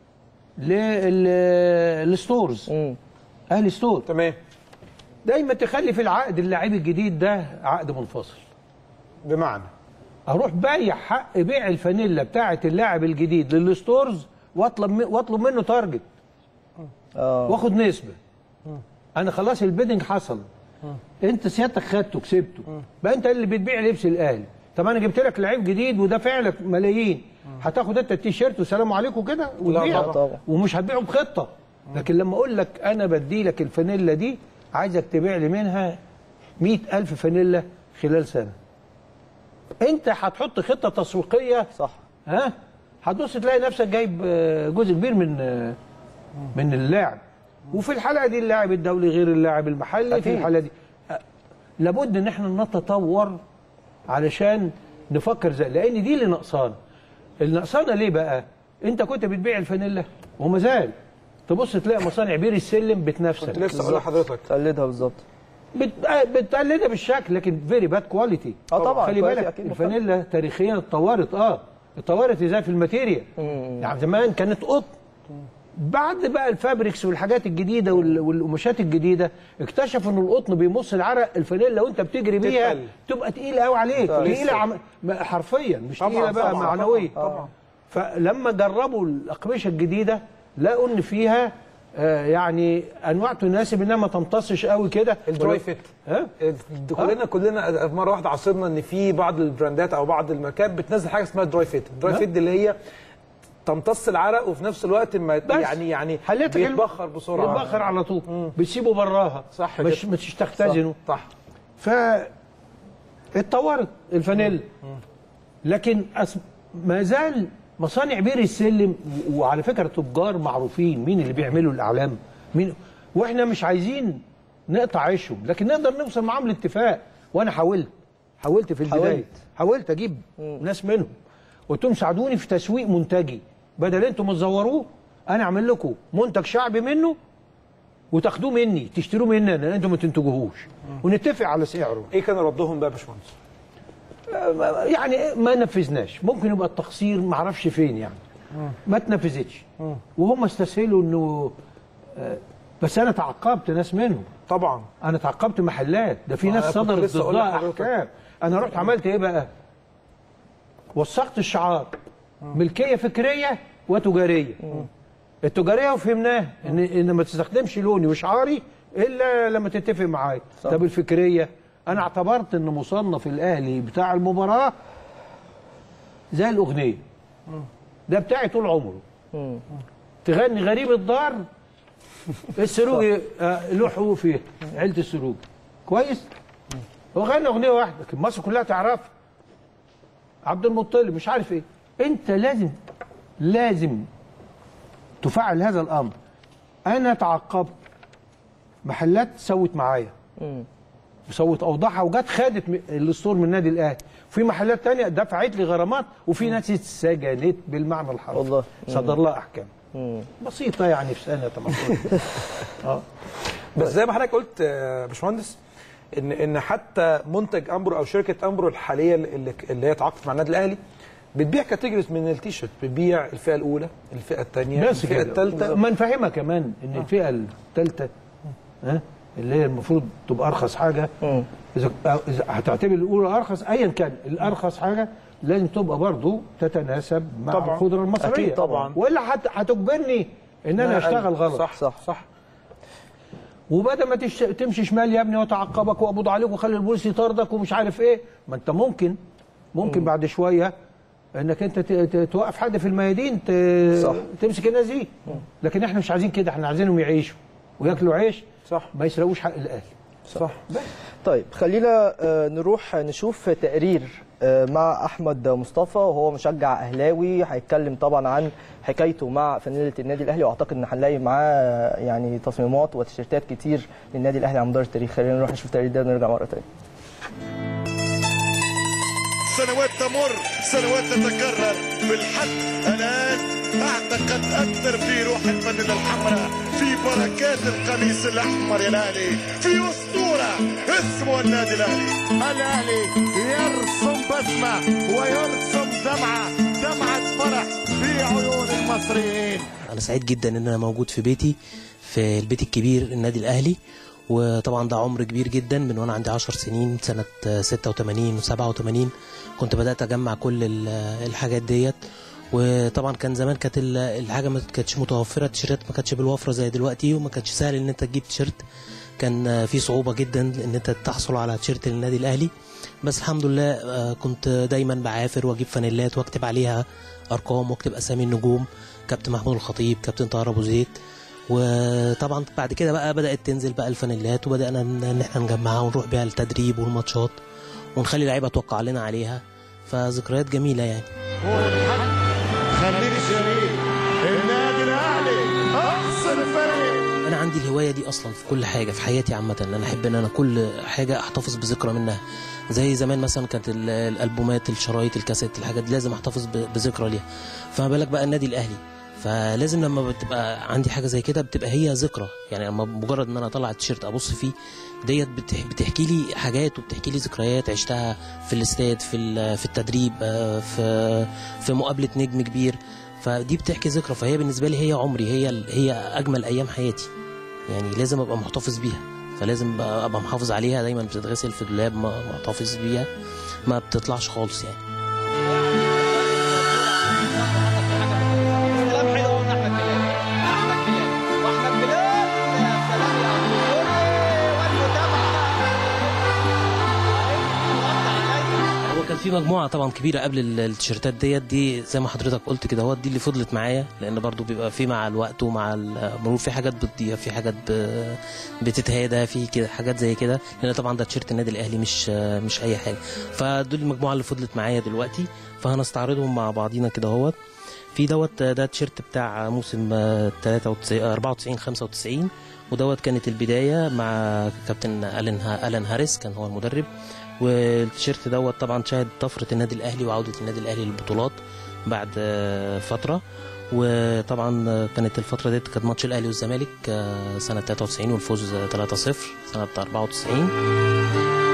E: لل- للستورز اهل ستور
A: تمام
E: دايما تخلي في العقد اللاعب الجديد ده عقد منفصل
A: بمعنى
E: اروح بايع حق بيع الفانيلا بتاعه اللاعب الجديد للستورز واطلب م- واطلب منه تارجت
B: اه
E: واخد نسبه انا خلاص البيدنج حصل انت سيادتك خدته كسبته بقى انت اللي بتبيع لبس الاهلي طب انا جبت لك لعيب جديد ودافع لك ملايين هتاخد انت التيشيرت والسلام عليكم كده وتبيعه
B: طبعا. طبعا.
E: ومش هتبيعه بخطه لكن لما اقول لك انا بدي لك الفانيلا دي عايزك تبيع لي منها مئة ألف فانيلا خلال سنة انت هتحط خطة تسويقية
B: صح
E: ها هتبص تلاقي نفسك جايب آه، جزء كبير من آه، من اللاعب وفي الحلقة دي اللاعب الدولي غير اللاعب المحلي في
B: أكيد.
E: الحالة دي آه، لابد ان احنا نتطور علشان نفكر زي لان دي اللي ناقصانا اللي ناقصانا ليه بقى انت كنت بتبيع الفانيلا وما زال تبص تلاقي مصانع بير السلم بتنافسك
A: كنت لسه اقول لحضرتك
B: تقلدها بالظبط
E: بت- آه، بتقلدها بالشكل لكن فيري باد كواليتي
B: اه طبعا
E: خلي
B: كواليتي
E: بالك
B: أكيد
E: الفانيلا تاريخيا اتطورت اه اتطورت ازاي في الماتيريال يعني زمان كانت قطن بعد بقى الفابريكس والحاجات الجديده وال- والقماشات الجديده اكتشفوا ان القطن بيمص العرق الفانيلا وانت بتجري بيها
A: تتقل.
E: تبقى تقيله قوي عليك
A: طبعا.
E: تقيله عم... ما- حرفيا مش
A: طبعا،
E: تقيله بقى
A: طبعا،
E: معنويه
A: طبعا، طبعا.
E: فلما جربوا الاقمشه الجديده لقوا ان فيها آه، يعني انواع تناسب انها ما تمتصش قوي كده
A: الدراي فيت
E: ها
A: كلنا كلنا مره واحده عاصرنا ان في بعض البراندات او بعض الماركات بتنزل حاجه اسمها دراي فيت الدراي
E: ها؟
A: فيت دي اللي هي تمتص العرق وفي نفس الوقت ما
E: بس.
A: يعني يعني
E: حليتك
A: بيتبخر بسرعه
E: بيتبخر على طول بتسيبه براها
A: صح
E: مش
A: كده.
E: مش تختزنه
A: صح
E: ف اتطورت الفانيلا لكن أس... ما زال مصانع بير السلم و- وعلى فكره تجار معروفين مين اللي بيعملوا الاعلام مين واحنا مش عايزين نقطع عيشهم لكن نقدر نوصل معاهم لاتفاق وانا حاولت حاولت في البدايه
B: حاولت.
E: حاولت اجيب ناس منهم قلت لهم ساعدوني في تسويق منتجي بدل انتم تزوروه انا اعمل لكم منتج شعبي منه وتاخدوه مني تشتروه مني انا انتم ما تنتجوهوش ونتفق على سعره
A: ايه كان ردهم بقى يا باشمهندس؟
E: يعني ما نفذناش ممكن يبقى التقصير ما اعرفش فين يعني ما اتنفذتش وهم استسهلوا انه آه، بس انا تعقبت ناس منهم
A: طبعا
E: انا تعقبت محلات ده في
A: آه،
E: ناس
A: كنت
E: صدرت
A: لسه أقول
E: ضدها
A: لحضرتك.
E: احكام انا رحت عملت ايه بقى وثقت الشعار ملكيه فكريه وتجاريه التجاريه وفهمناها ان ان ما تستخدمش لوني وشعاري الا لما تتفق معايا طب الفكريه انا اعتبرت ان مصنف الاهلي بتاع المباراه زي الاغنيه ده بتاعي طول عمره تغني غريب الدار السروجي آه، له حقوق فيها عيله السروجي كويس هو غنى اغنيه واحده لكن مصر كلها تعرفها عبد المطلب مش عارف ايه انت لازم لازم تفعل هذا الامر انا تعقبت محلات سوت معايا وسوت اوضاعها وجت خدت م- الستور من النادي الاهلي في محلات تانية دفعت لي غرامات وفي ناس اتسجنت بالمعنى الحرفي
B: والله.
E: صدر لها احكام بسيطه يعني في سنه 18 اه
A: بس زي ما حضرتك قلت يا باشمهندس ان ان حتى منتج امبرو او شركه امبرو الحاليه اللي, اللي هي اتعاقدت مع النادي الاهلي بتبيع كاتيجوريز من التيشيرت بتبيع الفئه الاولى الفئه الثانيه
E: بس
A: الفئه
E: كده
A: الثالثه
E: ما نفهمها كمان ان الفئه الثالثه ها اللي هي المفروض تبقى ارخص حاجه اذا أو إذا هتعتبر الاولى ارخص ايا كان الارخص حاجه لازم تبقى برضه تتناسب مع
A: طبعاً.
E: القدره المصريه
A: أكيد طبعاً.
E: والا هت- هتجبرني ان انا اشتغل غلط
A: صح صح صح
E: وبدل ما تش... تمشي شمال يا ابني وتعقبك وابوض عليك وخلي البوليس يطاردك ومش عارف ايه ما انت ممكن ممكن بعد شويه انك انت ت... ت... توقف حد في الميادين ت...
B: صح.
E: تمسك الناس دي لكن احنا مش عايزين كده احنا عايزينهم يعيشوا وياكلوا عيش
A: صح
E: ما يسرقوش حق الاهلي
A: صح
B: طيب خلينا آه، نروح نشوف تقرير آه، مع احمد مصطفى وهو مشجع اهلاوي هيتكلم طبعا عن حكايته مع فانيله النادي الاهلي واعتقد ان هنلاقي معاه آه، يعني تصميمات وتيشيرتات كتير للنادي الاهلي على مدار التاريخ خلينا نروح نشوف التقرير ده ونرجع مره ثانيه
J: سنوات تمر سنوات تتكرر بالحق الان اعتقد اكثر في روح الفانيلا الحمراء في بركات القميص الاحمر يا الاهلي في اسطوره اسمه النادي الاهلي الاهلي يرسم بسمه ويرسم دمعه دمعه فرح في عيون المصريين
K: انا سعيد جدا ان انا موجود في بيتي في البيت الكبير النادي الاهلي وطبعا ده عمر كبير جدا من وانا عندي 10 سنين سنه 86 و87 كنت بدات اجمع كل ال- الحاجات ديت وطبعا كان زمان كانت ال- الحاجه ما كانتش متوفره التيشيرتات ما كانتش بالوفره زي دلوقتي وما كانش سهل ان انت تجيب تيشيرت كان في صعوبه جدا ان انت تحصل على تيشيرت للنادي الاهلي بس الحمد لله آه، كنت دايما بعافر واجيب فانيلات واكتب عليها ارقام واكتب اسامي النجوم كابتن محمود الخطيب كابتن طاهر ابو زيد وطبعا بعد كده بقى بدات تنزل بقى الفانيلات وبدانا ان إن احنا نجمعها ونروح بيها التدريب والماتشات ونخلي اللعيبه توقع لنا عليها فذكريات جميله يعني
J: خليل الشريف النادي الاهلي احسن فريق
K: انا عندي الهوايه دي اصلا في كل حاجه في حياتي عامه انا احب ان انا كل حاجه احتفظ بذكرى منها زي زمان مثلا كانت ال- الالبومات الشرايط الكاسيت الحاجات دي لازم احتفظ ب- بذكرى ليها فما بالك بقى النادي الاهلي فلازم لما بتبقى عندي حاجه زي كده بتبقى هي ذكرى يعني لما مجرد ان انا اطلع التيشيرت ابص فيه ديت بتح- بتحكي لي حاجات وبتحكي لي ذكريات عشتها في الاستاد في ال- في التدريب آه، في في مقابله نجم كبير فدي بتحكي ذكرى فهي بالنسبه لي هي عمري هي ال- هي اجمل ايام حياتي يعني لازم ابقى محتفظ بيها فلازم بقى ابقى محافظ عليها دايما بتتغسل في الدولاب م- محتفظ بيها ما بتطلعش خالص يعني هو كان في مجموعه طبعا كبيره قبل ال- التيشيرتات ديت دي زي ما حضرتك قلت كده هو دي اللي فضلت معايا لان برضو بيبقى في مع الوقت ومع المرور في حاجات بتضيع في حاجات ب- بتتهادى في كده حاجات زي كده لان طبعا ده تيشيرت النادي الاهلي مش مش اي حاجه فدول المجموعه اللي فضلت معايا دلوقتي فهنستعرضهم مع بعضينا كده اهوت في دوت ده تيشيرت بتاع موسم 93 94 95 ودوت كانت البدايه مع كابتن الين ها- الين هاريس كان هو المدرب والتيشيرت دوت طبعا شهد طفره النادي الاهلي وعوده النادي الاهلي للبطولات بعد آه، فتره وطبعا آه، كانت الفتره ديت كانت ماتش الاهلي والزمالك آه، سنه 93 والفوز آه، 3-0 سنه 94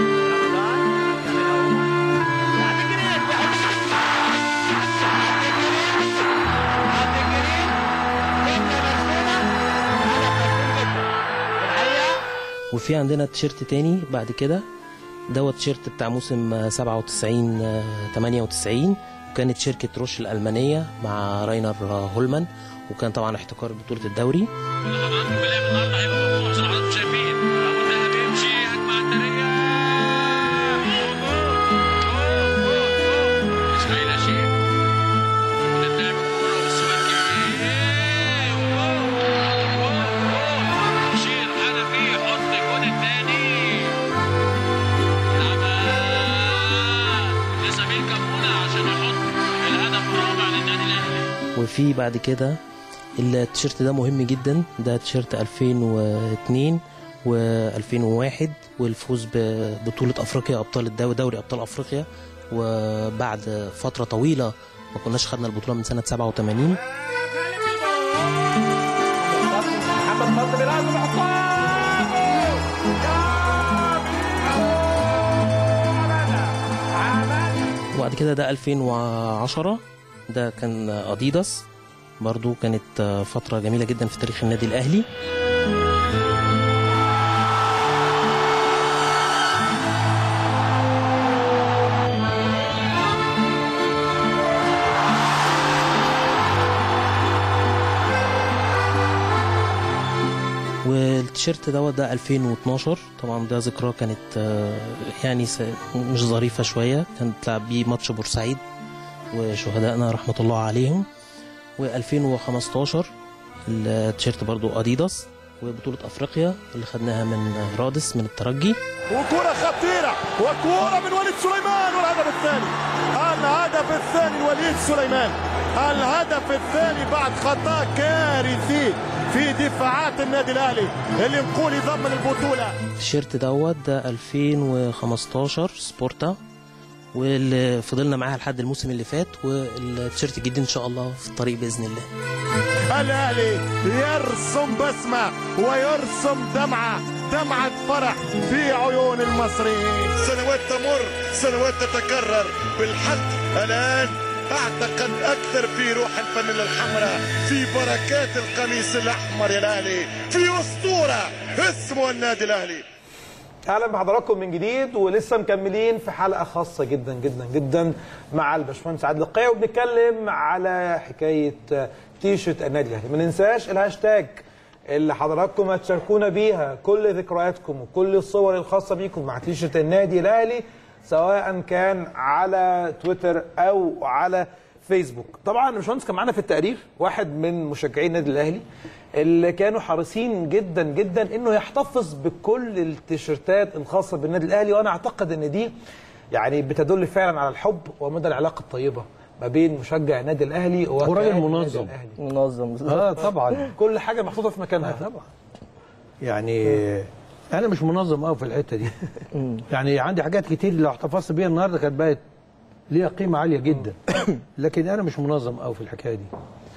K: وفي عندنا تيشيرت تاني بعد كده دوت تيشيرت بتاع موسم آه، 97 آه، 98 وكانت شركة روش الألمانية مع راينر آه، هولمان وكان طبعا احتكار بطولة الدوري وفي بعد كده التيشيرت ده مهم جدا ده تيشيرت 2002 و2001 والفوز ببطولة أفريقيا أبطال الدوري دوري أبطال أفريقيا وبعد فترة طويلة ما كناش خدنا البطولة من سنة 87
G: محمد فضل بيلعب
K: وبعد كده ده 2010 ده كان اديداس برضو كانت فترة جميلة جدا في تاريخ النادي الأهلي والتيشيرت دوت ده 2012 طبعا ده ذكرى كانت آه، يعني س- مش ظريفة شوية كانت تلعب بيه ماتش بورسعيد وشهدائنا رحمة الله عليهم و2015 التيشيرت برضو اديداس وبطولة افريقيا اللي خدناها من رادس من الترجي
J: وكرة خطيرة وكرة من وليد سليمان والهدف الثاني الهدف الثاني لوليد سليمان الهدف الثاني بعد خطأ كارثي في دفاعات النادي الاهلي اللي نقول يضمن البطولة
K: التيشيرت دوت ده 2015 سبورتا واللي فضلنا معاها لحد الموسم اللي فات والتيشيرت الجديد ان شاء الله في الطريق باذن الله
J: الاهلي يرسم بسمة ويرسم دمعة دمعة فرح في عيون المصريين سنوات تمر سنوات تتكرر بالحق الآن أعتقد أكثر في روح الفانيلا الحمراء في بركات القميص الأحمر يا الأهلي في أسطورة اسمه النادي الأهلي
A: اهلا بحضراتكم من جديد ولسه مكملين في حلقه خاصه جدا جدا جدا مع الباشمهندس عادل القيعي وبنتكلم على حكايه تيشرت النادي الاهلي ما ننساش الهاشتاج اللي حضراتكم هتشاركونا بيها كل ذكرياتكم وكل الصور الخاصه بيكم مع تيشرت النادي الاهلي سواء كان على تويتر او على فيسبوك طبعا الباشمهندس كان معانا في التقرير واحد من مشجعين النادي الاهلي اللي كانوا حريصين جدا جدا انه يحتفظ بكل التيشيرتات الخاصه بالنادي الاهلي وانا اعتقد ان دي يعني بتدل فعلا على الحب ومدى العلاقه الطيبه ما بين مشجع النادي الاهلي
E: وراجل
A: وكيان النادي
E: منظم.
A: الأهلي.
B: منظم
E: اه طبعا
A: كل حاجه محطوطه في مكانها
E: طبعا يعني انا مش منظم قوي في الحته دي يعني عندي حاجات كتير لو احتفظت بيها النهارده كانت بقت ليها قيمه عاليه جدا لكن انا مش منظم قوي في الحكايه دي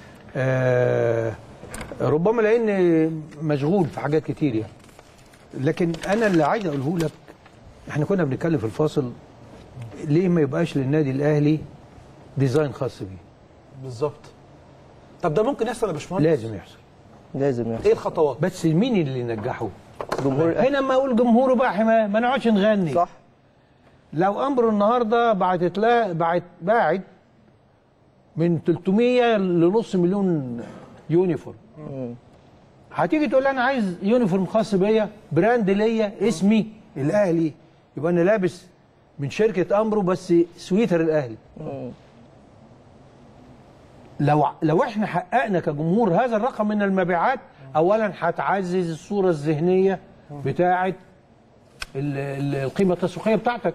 E: آه ربما لاني مشغول في حاجات كتير يعني لكن انا اللي عايز اقوله لك احنا كنا بنتكلم في الفاصل ليه ما يبقاش للنادي الاهلي ديزاين خاص بيه
A: بالظبط طب ده ممكن يحصل يا باشمهندس
E: لازم يحصل
B: لازم يحصل
A: ايه الخطوات
E: بس مين اللي نجحه؟
B: جمهور الأهلي.
E: هنا ما اقول جمهوره بقى حمايه ما نقعدش نغني
B: صح
E: لو امر النهارده بعتت لا بعت باعت من 300 لنص مليون يونيفورم هتيجي تقول لي انا عايز يونيفورم خاص بيا براند ليا اسمي الاهلي يبقى انا لابس من شركه امرو بس سويتر الاهلي لو لو احنا حققنا كجمهور هذا الرقم من المبيعات اولا هتعزز الصوره الذهنيه بتاعه ال- ال- القيمه التسويقيه بتاعتك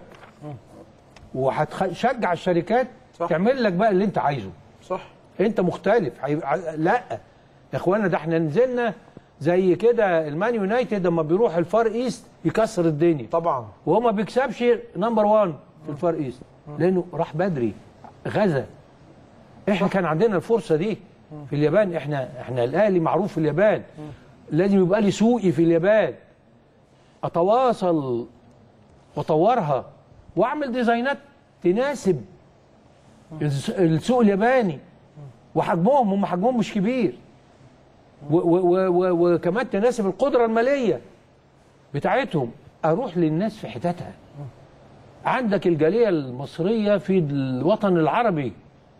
E: وهتشجع الشركات
A: صح.
E: تعمل لك بقى اللي انت عايزه
A: صح
E: انت مختلف هيبقى- لا يا اخوانا ده احنا نزلنا زي كده المان يونايتد لما بيروح الفار ايست يكسر الدنيا
A: طبعا
E: وهو ما بيكسبش نمبر 1 في الفار ايست لانه راح بدري غزا احنا كان عندنا الفرصه دي في اليابان احنا احنا الاهلي معروف في اليابان لازم يبقى لي سوقي في اليابان اتواصل واطورها واعمل ديزاينات تناسب الس- السوق الياباني وحجمهم هم حجمهم مش كبير و- و- و- و- وكمان تناسب القدره الماليه بتاعتهم اروح للناس في حتتها عندك الجاليه المصريه في الوطن العربي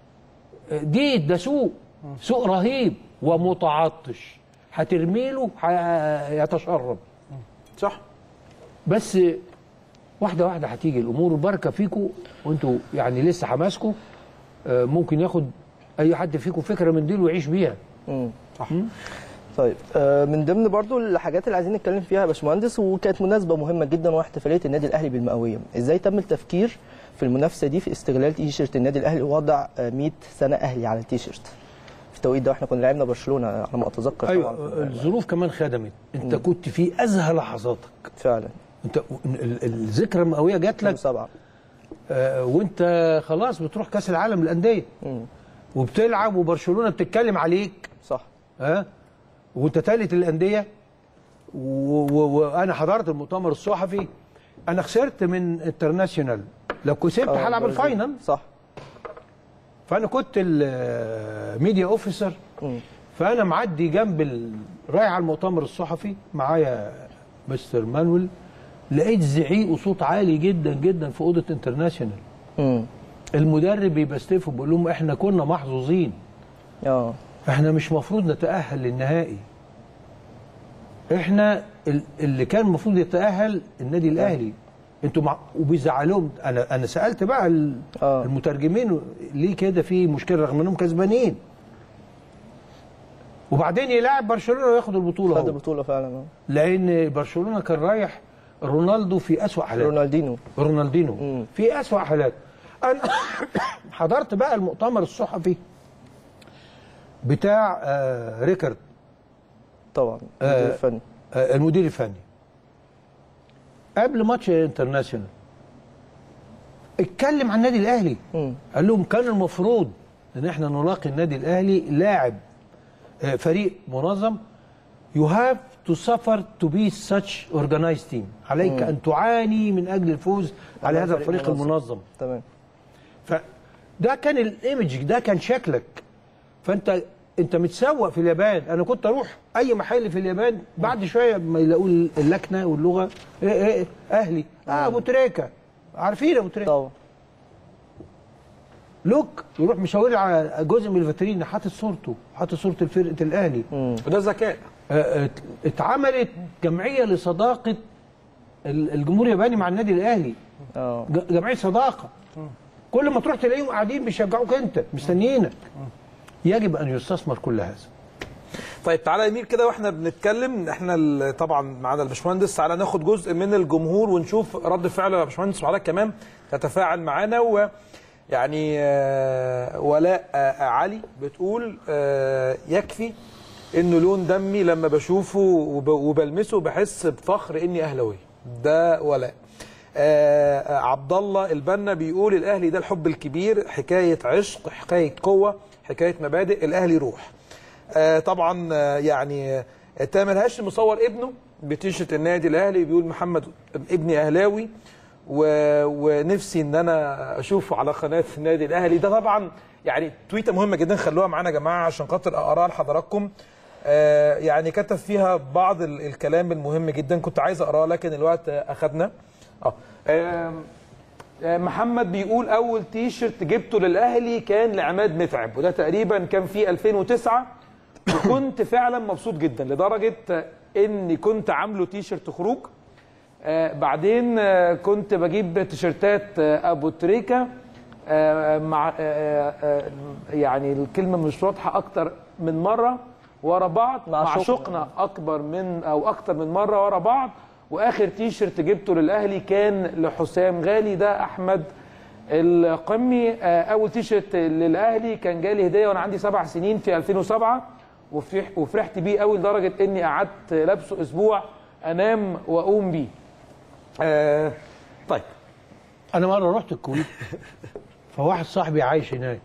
E: دي ده سوق سوق رهيب ومتعطش هترميله هيتشرب
A: صح
E: بس واحده واحده هتيجي الامور بركه فيكم وانتوا يعني لسه حماسكم آه، ممكن ياخد اي حد فيكم فكره من دي ويعيش بيها
A: صح
B: طيب آه، من ضمن برضو الحاجات اللي عايزين نتكلم فيها يا باشمهندس وكانت مناسبه مهمه جدا وهي احتفاليه النادي الاهلي بالمئويه ازاي تم التفكير في المنافسه دي في استغلال تي شيرت النادي الاهلي ووضع آه، 100 سنه اهلي على التي شيرت في التوقيت ده واحنا كنا لعبنا برشلونه على ما اتذكر طبعا
E: ايوه الظروف كمان خدمت انت كنت في ازهى لحظاتك
B: فعلا
E: انت ال- ال- الذكرى المئويه جات لك
B: سبعه
E: آه، وانت خلاص بتروح كاس العالم للانديه وبتلعب وبرشلونه بتتكلم عليك
B: صح
E: ها وانت ثالث الانديه و- و- وانا حضرت المؤتمر الصحفي انا خسرت من انترناشونال لو كسبت
B: آه،
E: هلعب
B: برازيل.
E: الفاينل
B: صح
E: فانا كنت الميديا اوفيسر فانا معدي جنب ال... رايح على المؤتمر الصحفي معايا مستر مانويل لقيت زعيق وصوت عالي جدا جدا في اوضه انترناشونال
B: امم
E: المدرب بيبستفوا بيقول لهم احنا كنا محظوظين
B: اه
E: احنا مش مفروض نتاهل للنهائي احنا ال- اللي كان المفروض يتاهل النادي الاهلي انتوا مع... وبيزعلوهم انا انا سالت بقى ال-
B: آه.
E: المترجمين ليه كده في مشكله رغم انهم كسبانين وبعدين يلاعب برشلونه وياخد البطوله
B: خد
E: هو
B: البطوله فعلا آه.
E: لان برشلونه كان رايح رونالدو في اسوا حالاته
B: رونالدينو
E: رونالدينو
B: مم.
E: في اسوا حالاته انا حضرت بقى المؤتمر الصحفي بتاع آه ريكارد
B: طبعا
E: آه.
B: المدير الفني
E: آه المدير الفني قبل ماتش انترناشونال اتكلم عن النادي الاهلي
B: مم.
E: قال لهم كان المفروض ان احنا نلاقي النادي الاهلي لاعب آه، فريق منظم you have to suffer to be such organized team عليك ان تعاني من اجل الفوز على
B: على
E: هذا
B: فريق
E: الفريق
B: منظم.
E: المنظم
B: تمام
E: فده كان الايمج ده كان شكلك فانت انت متسوق في اليابان انا كنت اروح اي محل في اليابان بعد شويه ما يلاقوا اللكنه واللغه ايه ايه اهلي اه ابو تريكه عارفين ابو تريكه
B: طبعا
E: لوك يروح مشاور على جزء من الفاترين حاطط صورته حاطط صوره الفرقه الاهلي
A: وده ذكاء
E: آه، ات- اتعملت جمعيه لصداقه ال- الجمهور الياباني مع النادي الاهلي
B: اه
E: ج- جمعيه صداقه كل ما تروح تلاقيهم قاعدين بيشجعوك انت مستنيينك يجب ان يستثمر كل هذا
A: طيب تعالى يميل كده واحنا بنتكلم احنا ال- طبعا معانا الباشمهندس تعالى ناخد جزء من الجمهور ونشوف رد فعل يا باشمهندس وحضرتك كمان تتفاعل معانا ويعني آه، ولاء آه، علي بتقول آه، يكفي انه لون دمي لما بشوفه وب- وبلمسه بحس بفخر اني اهلاوي ده ولاء آه، آه، عبد الله البنا بيقول الاهلي ده الحب الكبير حكايه عشق حكايه قوه حكايه مبادئ الاهلي روح آه، طبعا آه، يعني آه، تامر هاشم مصور ابنه بتيشرت النادي الاهلي بيقول محمد ابني اهلاوي و... ونفسي ان انا اشوفه على قناه النادي الاهلي ده طبعا يعني تويته مهمه جدا خلوها معانا يا جماعه عشان خاطر اقراها لحضراتكم آه يعني كتب فيها بعض ال- الكلام المهم جدا كنت عايز اقراه لكن الوقت اخذنا اه آم، آه، محمد بيقول اول تي شيرت جبته للاهلي كان لعماد متعب وده تقريبا كان في 2009 وكنت فعلا مبسوط جدا لدرجه اني كنت عامله تي شيرت خروج آه، بعدين آه، كنت بجيب تيشيرتات آه، ابو تريكه آه، مع آه، آه، آه، يعني الكلمه مش واضحه اكتر من مره ورا بعض
B: مع
A: مع
B: شقنا.
A: شقنا اكبر من او اكتر من مره ورا بعض واخر تي شيرت جبته للاهلي كان لحسام غالي ده احمد القمي آه، اول تي شيرت للاهلي كان جالي هديه وانا عندي سبع سنين في 2007 وفرح- وفرحت بيه قوي لدرجه اني قعدت لابسه اسبوع انام واقوم بيه آه طيب
E: انا مره رحت الكويت فواحد صاحبي عايش هناك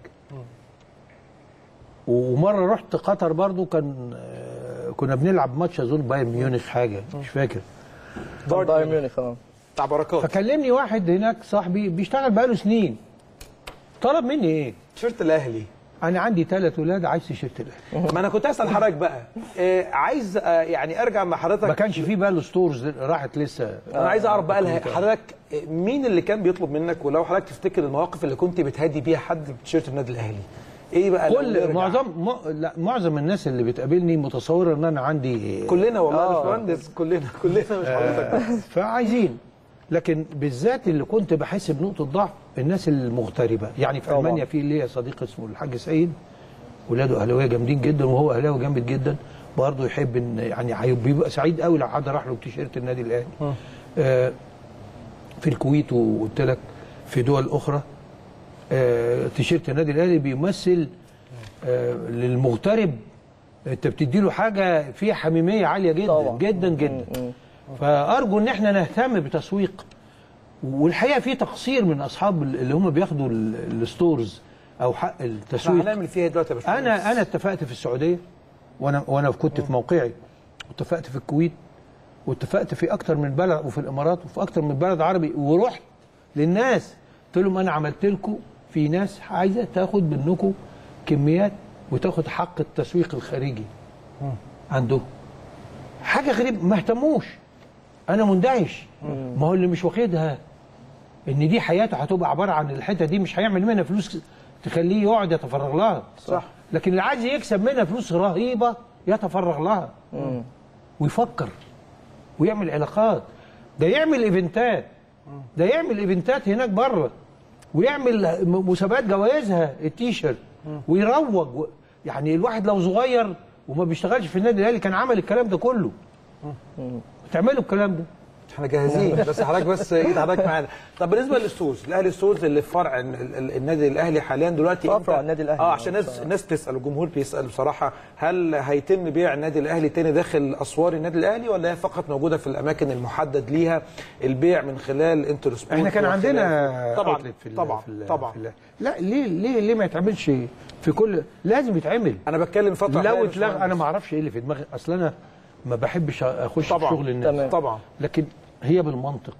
E: ومره رحت قطر برضو كان آه، كنا بنلعب ماتش اظن بايرن ميونخ حاجه مش فاكر
B: بايرن ميونخ اه
A: بتاع بركات
E: فكلمني واحد هناك صاحبي بيشتغل بقاله سنين طلب مني ايه؟
A: تيشيرت الاهلي
E: انا عندي ثلاث ولاد عايز تيشيرت الاهلي
A: ما انا كنت اسال حضرتك بقى آه عايز آه يعني ارجع مع حضرتك
E: ما كانش فيه بقى ستورز راحت لسه
A: انا عايز اعرف بقى لها- حضرتك آه، مين اللي كان بيطلب منك ولو حضرتك تفتكر المواقف اللي كنت بتهدي بيها حد بتيشيرت النادي الاهلي ايه بقى لو
E: كل
A: نرجع؟
E: معظم م... لا معظم الناس اللي بتقابلني متصوره ان انا عندي
A: كلنا والله يا
B: آه.
A: باشمهندس كلنا كلنا مش حضرتك بس.
E: فعايزين لكن بالذات اللي كنت بحس بنقطه ضعف الناس المغتربه يعني في
B: طبعاً.
E: المانيا في ليا صديق اسمه الحاج سيد ولاده اهلاويه جامدين جدا وهو اهلاوي جامد جدا برضه يحب ان يعني هي- بيبقى سعيد قوي لو حد راح له بتيشيرت النادي الاهلي آه في الكويت وقلت لك في دول اخرى آه تيشيرت النادي الاهلي بيمثل آه للمغترب انت بتدي له حاجه فيها حميميه عاليه جدا
B: طبعاً.
E: جدا جدا فارجو ان احنا نهتم بتسويق والحقيقه في تقصير من اصحاب اللي هم بياخدوا ال- الستورز او حق
A: احنا
E: التسويق
A: هنعمل فيها إيه دلوقتي يا باشمهندس
E: انا انا اتفقت في السعوديه وانا وانا كنت في موقعي واتفقت في الكويت واتفقت في اكتر من بلد وفي الامارات وفي اكتر من بلد عربي ورحت للناس قلت لهم انا عملت لكم في ناس عايزه تاخد منكم كميات وتاخد حق التسويق الخارجي عندهم حاجه غريبه ما اهتموش انا مندهش ما هو اللي مش واخدها ان دي حياته هتبقى عباره عن الحته دي مش هيعمل منها فلوس تخليه يقعد يتفرغ لها
A: صح.
E: لكن اللي عايز يكسب منها فلوس رهيبه يتفرغ لها ويفكر ويعمل علاقات ده يعمل ايفنتات ده يعمل ايفنتات هناك بره ويعمل م- مسابقات جوائزها التيشيرت ويروج و- يعني الواحد لو صغير وما بيشتغلش في النادي الاهلي كان عمل الكلام ده كله تعملوا الكلام ده
A: احنا جاهزين بس حضرتك بس ايد حضرتك معانا طب بالنسبه للستورز الاهلي ستورز اللي في فرع ال- ال- النادي الاهلي حاليا دلوقتي
B: في
A: انت-
B: فرع النادي الأهلي.
A: اه عشان الناس الناس تسال الجمهور بيسال بصراحه هل هيتم بيع النادي الاهلي تاني داخل اسوار النادي الاهلي ولا هي فقط موجوده في الاماكن المحدد ليها البيع من خلال انتر سبورت
E: احنا كان
A: وخلال-
E: عندنا
A: طبعا
E: outlet في ال-
A: طبعا
E: في ال-
A: طبعا
E: في ال- لا ليه ليه ليه ما يتعملش في كل لازم يتعمل
A: انا بتكلم فتره حاليا
E: لو
A: يا
E: اتلغى
A: باشمهندس.
E: انا ما اعرفش ايه اللي في دماغي اصل انا ما بحبش اخش
A: طبعاً.
E: في شغل الناس
B: تمام.
A: طبعا
E: لكن هي بالمنطق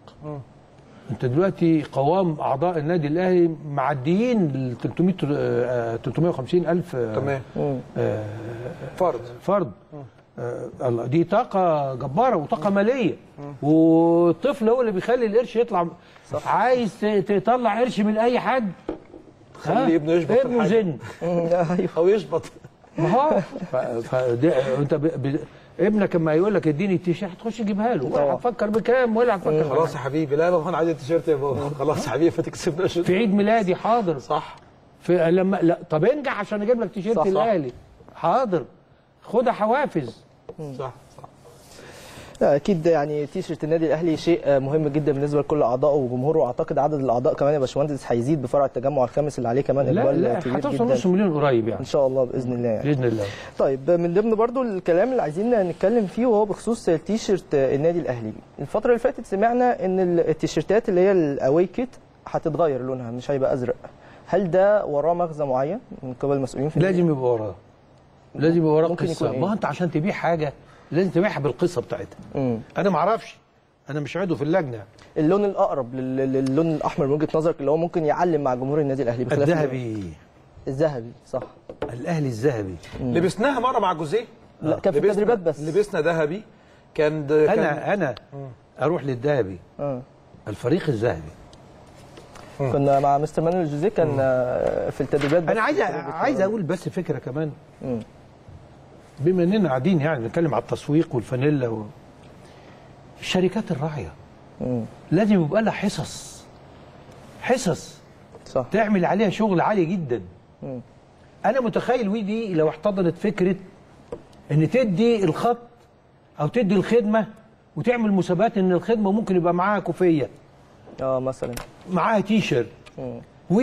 E: انت دلوقتي قوام اعضاء النادي الاهلي معديين ال 300 آه، 350 الف آه،
A: تمام
E: آه،
A: فرض
E: فرد آه، الله دي طاقة جبارة وطاقة مالية والطفل هو اللي بيخلي القرش يطلع صح. عايز ت- تطلع قرش من أي حد
A: خلي
E: ها؟
A: ابنه يشبط في
E: ابنه
A: الحاجة.
E: زن
B: ايوه
A: او يشبط
E: ما هو ف... ف... ده- انت ب... ب... ابنك لما يقول لك اديني التيشيرت هتخش تجيبها له ولا هتفكر بكام ولا هتفكر
A: خلاص يا حبيبي لا بابا انا عايز التيشيرت يا بابا خلاص يا حبيبي ما تكسبناش
E: في عيد ميلادي حاضر
A: صح
E: في لما لا طب انجح عشان اجيب لك تيشيرت
B: صح، صح.
E: الاهلي حاضر خدها حوافز
A: صح صح
B: لا، اكيد يعني تيشرت النادي الاهلي شيء آه، مهم جدا بالنسبه لكل اعضائه وجمهوره واعتقد عدد الاعضاء كمان يا باشمهندس هيزيد بفرع التجمع الخامس اللي عليه كمان
E: لا
B: اقبال
E: لا
B: كبير
E: هتوصل
B: جدا
E: نص مليون قريب
B: ان
E: يعني
B: شاء الله باذن الله يعني.
E: باذن الله
B: طيب من ضمن برضو الكلام اللي عايزين نتكلم فيه وهو بخصوص تيشرت النادي الاهلي الفتره اللي فاتت سمعنا ان التيشرتات اللي هي الاواي كيت هتتغير لونها مش هيبقى ازرق هل ده وراه مغزى معين من قبل المسؤولين في النادي؟
E: لازم يبقى وراه لازم يبقى وراه
B: ممكن
E: قصه
B: يكون إيه؟
E: ما هو انت عشان تبيع حاجه لازم تبيعها بالقصه بتاعتها
B: مم.
E: انا ما اعرفش انا مش عضو في اللجنه
B: اللون الاقرب لل- للون الاحمر من وجهه نظرك اللي هو ممكن يعلم مع جمهور النادي الاهلي بخلاف
E: الذهبي
B: الذهبي صح
E: الاهلي الذهبي
A: لبسناها مره مع جوزيه
B: لا كان في
A: لبسنا-
B: التدريبات بس
A: لبسنا ذهبي كان ده كان
E: انا انا اروح للذهبي
B: آه.
E: الفريق الذهبي
B: كنا مع مستر مانويل جوزيه كان آه، في التدريبات بس
E: انا عايز
B: في التدريبات.
E: عايز اقول بس فكره كمان
B: مم.
E: بما اننا قاعدين يعني بنتكلم على التسويق والفانيلا و... الشركات الراعيه
B: مم.
E: لازم يبقى لها حصص حصص
B: صح
E: تعمل عليها شغل عالي جدا
B: مم.
E: انا متخيل ودي لو احتضنت فكره ان تدي الخط او تدي الخدمه وتعمل مسابقات ان الخدمه ممكن يبقى معاها كوفيه
B: اه مثلا
E: معاها تي شيرت
B: مم.
E: و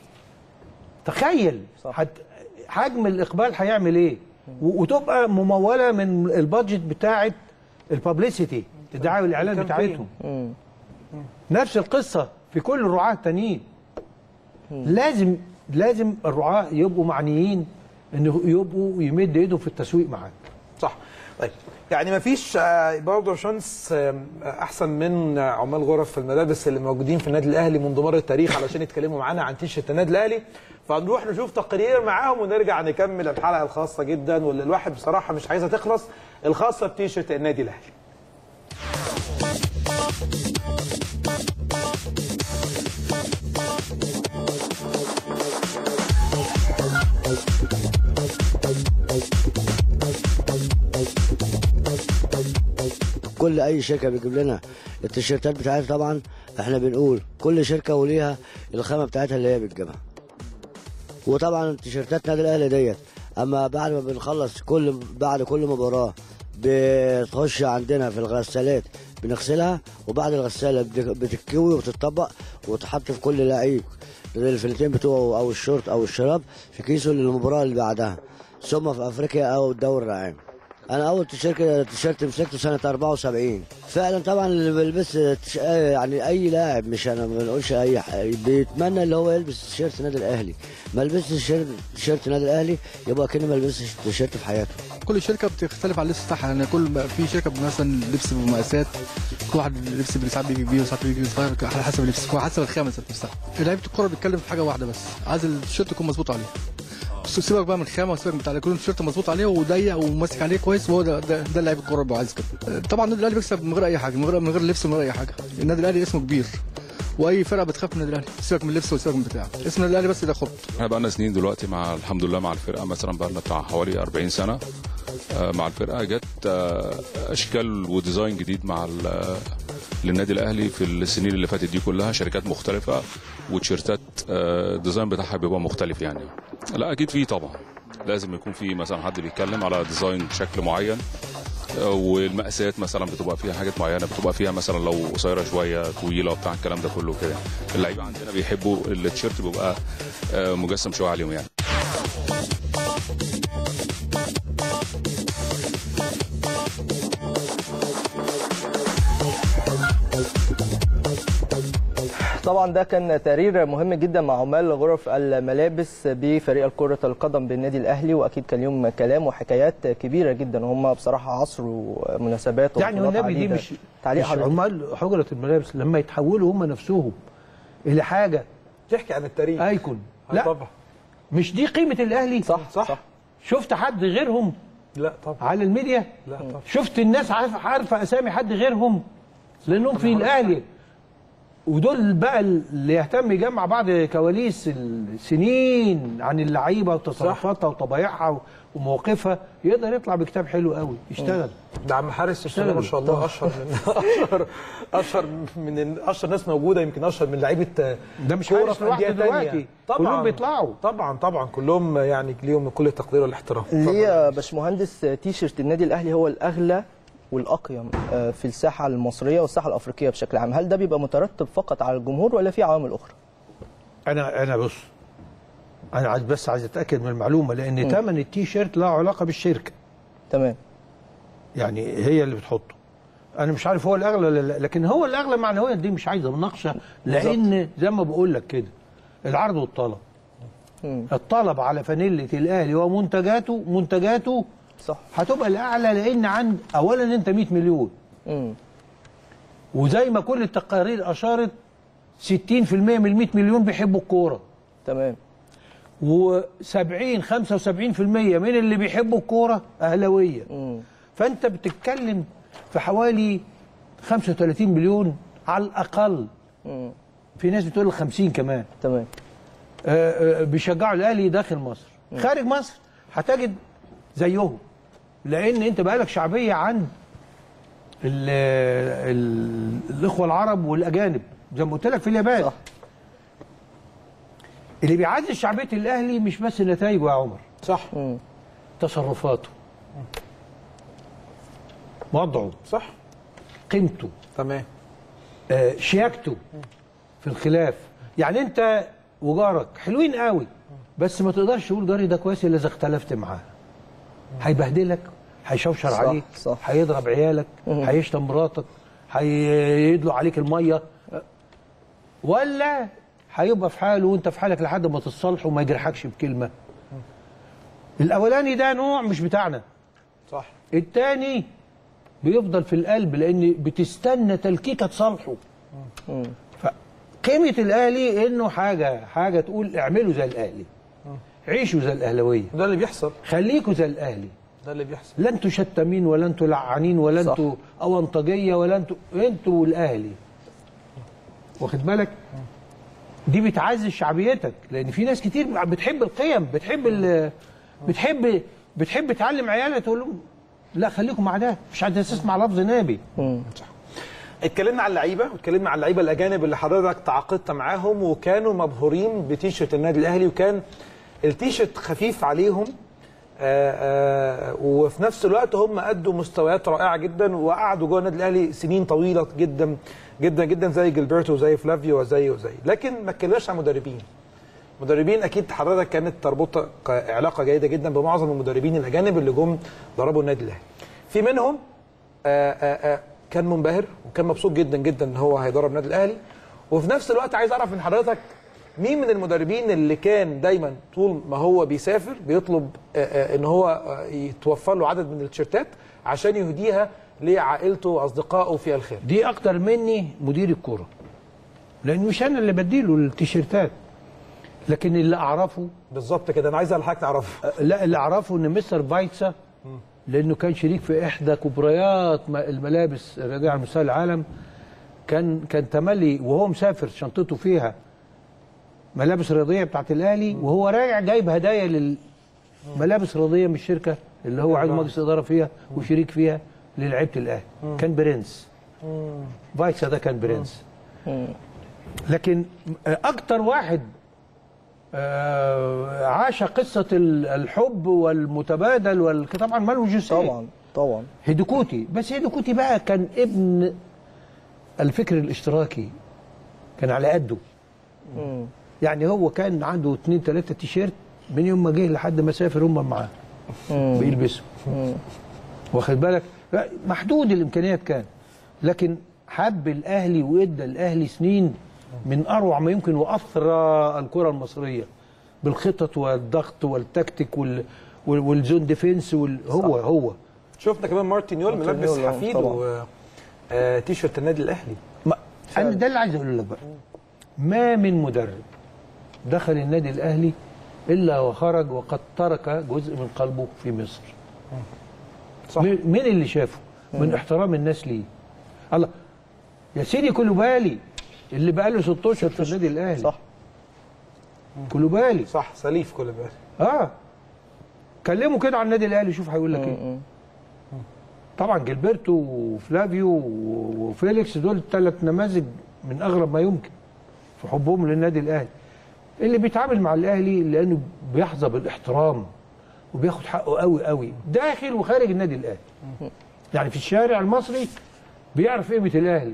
E: تخيل
B: صح.
E: حت حجم الاقبال هيعمل ايه و- وتبقى مموله من البادجت بتاعه الببليسيتي الدعايه والاعلان
A: الكامبين.
E: بتاعتهم
B: مم.
E: نفس القصه في كل الرعاه التانيين لازم لازم الرعاه يبقوا معنيين ان يبقوا يمد ايدهم في التسويق معاك
A: صح طيب يعني ما فيش برضه شانس آه، احسن من آه، عمال غرف الملابس اللي موجودين في النادي الاهلي منذ مر التاريخ علشان يتكلموا معانا عن تيشيرت النادي الاهلي فنروح نشوف تقرير معاهم ونرجع نكمل الحلقه الخاصه جدا واللي الواحد بصراحه مش عايزها تخلص الخاصه بتيشيرت النادي الاهلي
L: كل اي شركه بتجيب لنا التيشيرتات بتاعتها طبعا احنا بنقول كل شركه وليها الخامه بتاعتها اللي هي بتجيبها وطبعا التيشيرتات نادي الاهلي ديت اما بعد ما بنخلص كل بعد كل مباراه بتخش عندنا في الغسالات بنغسلها وبعد الغساله بت- بتتكوي وتتطبق وتحط في كل لعيب الفلتين بتوعه او الشورت او الشراب في كيسه للمباراه اللي بعدها ثم في افريقيا او الدوري العام انا اول تيشيرت تيشيرت مسكته سنه 74 فعلا طبعا اللي بيلبس تش- آه يعني اي لاعب مش انا ما بنقولش اي ح- بيتمنى اللي هو يلبس تيشيرت نادي الاهلي ما لبسش تيشيرت تيشيرت نادي الاهلي يبقى كأنه ما لبسش تيشيرت في حياته
M: كل شركه بتختلف على اللبس بتاعها يعني كل ما في شركه مثلا لبس بمقاسات كل واحد لبس اللي ساعات بيجي كبير وساعات بيجي صغير على حسب اللبس على حسب الخامه ذات نفسها لعيبه الكوره بيتكلم في حاجه واحده بس عايز التيشيرت يكون مظبوط عليه بس سيبك بقى من الخامه وسيبك من بتاع يكون التيشيرت مظبوط عليه وضيق وماسك عليه كويس وهو ده ده, ده لعيب الكوره بيبقى عايز كده طبعا النادي الاهلي بيكسب من غير اي حاجه من غير من غير لبس ومن غير اي حاجه النادي الاهلي اسمه كبير واي فرقه بتخاف من النادي الاهلي سيبك من اللبس وسيبك من بتاع اسم النادي الاهلي بس ده خط
N: احنا بقالنا سنين دلوقتي مع الحمد لله مع الفرقه مثلا بقالنا بتاع حوالي 40 سنه آه، مع الفرقه جت آه، اشكال وديزاين جديد مع ال- آه، للنادي الاهلي في السنين اللي فاتت دي كلها شركات مختلفه وتيشيرتات آه، الديزاين بتاعها بيبقى مختلف يعني لا اكيد في طبعا لازم يكون في مثلا حد بيتكلم على ديزاين بشكل معين آه، والمقاسات مثلا بتبقى فيها حاجات معينه بتبقى فيها مثلا لو قصيره شويه طويله وبتاع الكلام ده كله كده اللعيبه عندنا بيحبوا التيشيرت بيبقى آه، مجسم شويه عليهم يعني
B: طبعا ده كان تقرير مهم جدا مع عمال غرف الملابس بفريق كرة القدم بالنادي الأهلي وأكيد كان ليهم كلام وحكايات كبيرة جدا هم بصراحة عصروا مناسبات
E: يعني
B: وبطولات
E: والنبي دي
B: عديدة.
E: مش
B: تعليق
E: مش
B: حضرتك
E: عمال حجره الملابس لما يتحولوا هم نفسهم الى حاجه
A: تحكي عن التاريخ
E: ايكون
A: آه
E: لا
A: طبعا
E: مش دي قيمه الاهلي
B: صح
A: صح.
B: صح
E: شفت حد غيرهم
A: لا طبعا
E: على الميديا
A: لا طبعا
E: شفت الناس عارفه عارفه اسامي حد غيرهم لانهم في الاهلي ودول بقى اللي يهتم يجمع بعض كواليس السنين عن اللعيبه وتصرفاتها وطبايعها ومواقفها يقدر يطلع بكتاب حلو قوي يشتغل
A: ده عم حارس
E: اشتغل.
A: ما شاء الله اشهر من اشهر اشهر من اشهر ناس موجوده يمكن اشهر من لعيبه
E: ده مش
A: كورة
E: حارس
A: في أندية
E: لوحده
A: تانية.
E: دلوقتي
A: طبعا
E: كلهم بيطلعوا
A: طبعا طبعا كلهم يعني ليهم كل التقدير والاحترام
B: ليه يا باشمهندس تيشرت النادي الأهلي هو الأغلى والأقيم آه، في الساحة المصرية والساحة الأفريقية بشكل عام هل ده بيبقى مترتب فقط على الجمهور ولا في عوامل أخرى؟
E: انا انا بص انا عايز بس عايز اتاكد من المعلومه لان ثمن التي شيرت له علاقه بالشركه
B: تمام
E: يعني هي اللي بتحطه انا مش عارف هو الاغلى ولا لا لكن هو الاغلى معنويا دي مش عايزه مناقشه لان زي ما بقول لك كده العرض والطلب
B: مم.
E: الطلب على فانيله الاهلي ومنتجاته منتجاته
B: صح
E: هتبقى الاعلى لان عند اولا انت 100 مليون
B: مم.
E: وزي ما كل التقارير اشارت 60% من ال 100 مليون بيحبوا الكوره
B: تمام
E: و70 75% من اللي بيحبوا الكوره اهلاويه فانت بتتكلم في حوالي 35 مليون على الاقل في ناس بتقول 50 كمان
B: تمام
E: آه، آه، بيشجعوا الاهلي داخل مصر خارج مصر هتجد زيهم لان انت بقالك شعبيه عند ال ال الاخوه العرب والاجانب زي ما قلت لك في اليابان صح. اللي بيعزز شعبيه الاهلي مش بس نتائجه يا عمر
A: صح
E: تصرفاته وضعه
A: صح
E: قيمته
A: تمام
E: آه، شياكته في الخلاف يعني انت وجارك حلوين قوي بس ما تقدرش تقول جاري ده كويس الا اذا اختلفت معاه هيبهدلك هيشوشر
B: صح،
E: عليك
B: صح.
E: هيضرب عيالك هيشتم مراتك هيدلق عليك الميه ولا هيبقى في حاله وانت في حالك لحد ما تصالحه وما يجرحكش بكلمه الاولاني ده نوع مش بتاعنا
A: صح
E: التاني بيفضل في القلب لان بتستنى تلكيكه تصالحه فقيمه الاهلي انه حاجه حاجه تقول اعملوا زي الاهلي عيشوا زي الاهلاويه
A: ده اللي بيحصل
E: خليكوا زي الاهلي
A: ده اللي بيحصل
E: لا انتوا شتامين ولا انتوا لعانين ولا
B: صح.
E: انتوا اونطجيه ولا انتوا انتوا الاهلي واخد بالك دي بتعزز شعبيتك لان في ناس كتير بتحب القيم بتحب ال بتحب بتحب تعلم عيالها تقول لهم لا خليكم مع ده مش عايز تسمع لفظ نبي
A: اتكلمنا عن اللعيبه واتكلمنا عن اللعيبه الاجانب اللي حضرتك تعاقدت معاهم وكانوا مبهورين بتيشرت النادي الاهلي وكان التيشرت خفيف عليهم آآ آآ وفي نفس الوقت هم ادوا مستويات رائعه جدا وقعدوا جوه النادي الاهلي سنين طويله جدا جدا جدا زي جilberto وزي فلافيو وزي وزي لكن ما اتكلمناش عن مدربين مدربين اكيد حضرتك كانت تربطك علاقه جيده جدا بمعظم المدربين الاجانب اللي جم دربوا النادي الاهلي في منهم آآ آآ كان منبهر وكان مبسوط جدا جدا ان هو هيدرب النادي الاهلي وفي نفس الوقت عايز اعرف من حضرتك مين من المدربين اللي كان دايما طول ما هو بيسافر بيطلب آآ آآ ان هو آه، يتوفر له عدد من التيشيرتات عشان يهديها لعائلته واصدقائه في الخارج
E: دي اكتر مني مدير الكوره لان مش انا اللي بديله التيشيرتات لكن اللي اعرفه
A: بالظبط كده انا عايز حضرتك تعرفه
E: لا اللي اعرفه ان مستر بايتسا لانه كان شريك في احدى كبريات م- الملابس الرياضيه على مستوى العالم كان كان تملي وهو مسافر شنطته فيها ملابس رياضيه بتاعت الاهلي وهو راجع جايب هدايا للملابس الرياضيه من الشركه اللي هو عضو مجلس اداره فيها وشريك فيها للعيبه الاهلي كان برنس بايتسا ده كان برنس لكن اكتر واحد آه، عاش قصه ال- الحب والمتبادل وال... طبعا مالو جوسيه
B: طبعا طبعا
E: هيدوكوتي بس هيدوكوتي بقى كان ابن الفكر الاشتراكي كان على قده يعني هو كان عنده اتنين تلاته تيشيرت من يوم ما جه لحد ما سافر هم معاه بيلبسوا واخد بالك لا، محدود الامكانيات كان لكن حب الاهلي وادى الاهلي سنين من اروع ما يمكن واثرى الكره المصريه بالخطط والضغط والتكتيك وال وال- والزون ديفنس وال... هو هو
A: شفنا كمان مارتن يول
E: مارتن
A: ملبس
E: يول، آه،
A: حفيده
E: طبعاً.
A: و- آه، تيشيرت النادي الاهلي
E: ما انا ده اللي عايز اقول لك بقى ما من مدرب دخل النادي الاهلي الا وخرج وقد ترك جزء من قلبه في مصر
A: صح.
E: مين مين اللي شافه من احترام الناس ليه الله يا سيدي كلوبالي اللي بقى له 16 في النادي الاهلي
B: صح
E: كلوبالي
A: صح سليف كل بال
E: اه كلمه كده عن النادي الاهلي شوف هيقول لك ايه طبعا جilberto وفلافيو و- وفيليكس دول ثلاث نماذج من اغرب ما يمكن في حبهم للنادي الاهلي اللي بيتعامل مع الاهلي لانه بيحظى بالاحترام وبياخد حقه قوي قوي داخل وخارج النادي الاهلي يعني في الشارع المصري بيعرف قيمه الاهلي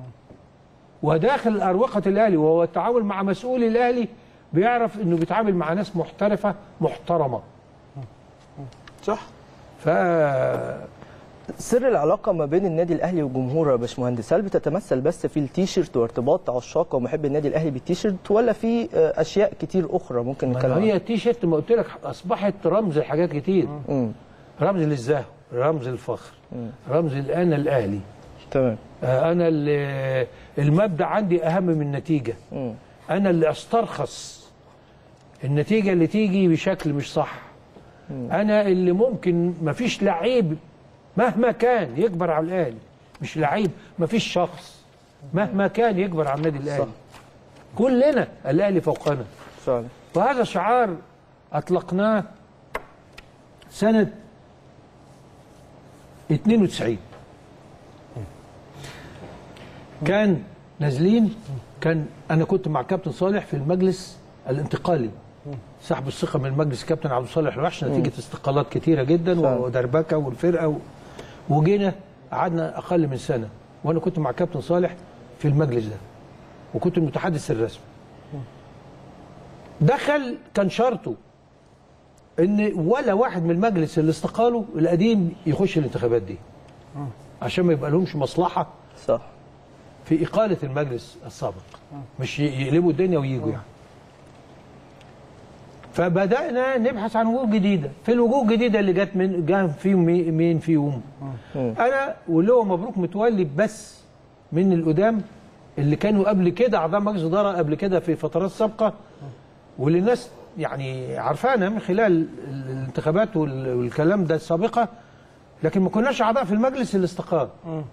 E: وداخل اروقه الاهلي وهو التعامل مع مسؤولي الاهلي بيعرف انه بيتعامل مع ناس محترفه محترمه
A: صح
E: ف
B: سر العلاقة ما بين النادي الأهلي وجمهوره يا باشمهندس هل بتتمثل بس في التيشيرت وارتباط عشاق ومحبي النادي الأهلي بالتيشيرت ولا في آه، أشياء كتير أخرى ممكن نتكلم
E: هي
B: عنها؟
E: التيشيرت ما قلت لك اصبحت رمز لحاجات كتير
B: مم.
E: رمز للزهو رمز الفخر رمز الان الاهلي
B: تمام
E: آه، انا اللي المبدا عندي اهم من النتيجه انا اللي استرخص النتيجه اللي تيجي بشكل مش صح انا اللي ممكن مفيش لعيب مهما كان يكبر على الاهلي مش لعيب مفيش شخص مهما كان يكبر على النادي الاهلي كلنا الاهلي فوقنا
B: فعلا
E: وهذا شعار اطلقناه سنه 92 كان نازلين كان انا كنت مع كابتن صالح في المجلس الانتقالي سحب الثقه من المجلس كابتن عبد الصالح الوحش نتيجه استقالات كتيره جدا ودربكه والفرقه و... وجينا قعدنا اقل من سنه وانا كنت مع كابتن صالح في المجلس ده وكنت المتحدث الرسمي دخل كان شرطه ان ولا واحد من المجلس اللي استقالوا القديم يخش الانتخابات دي عشان ما يبقى لهمش مصلحه
B: صح
E: في اقاله المجلس السابق مش ي- يقلبوا الدنيا ويجوا يعني فبدانا نبحث عن وجوه جديده في الوجوه الجديده اللي جت من جاء فيهم مي- مين فيهم انا واللي هو مبروك متولي بس من القدام اللي كانوا قبل كده اعضاء مجلس اداره قبل كده في فترات سابقه واللي الناس يعني عارفانا من خلال الانتخابات وال- والكلام ده السابقه لكن ما كناش اعضاء في المجلس اللي استقال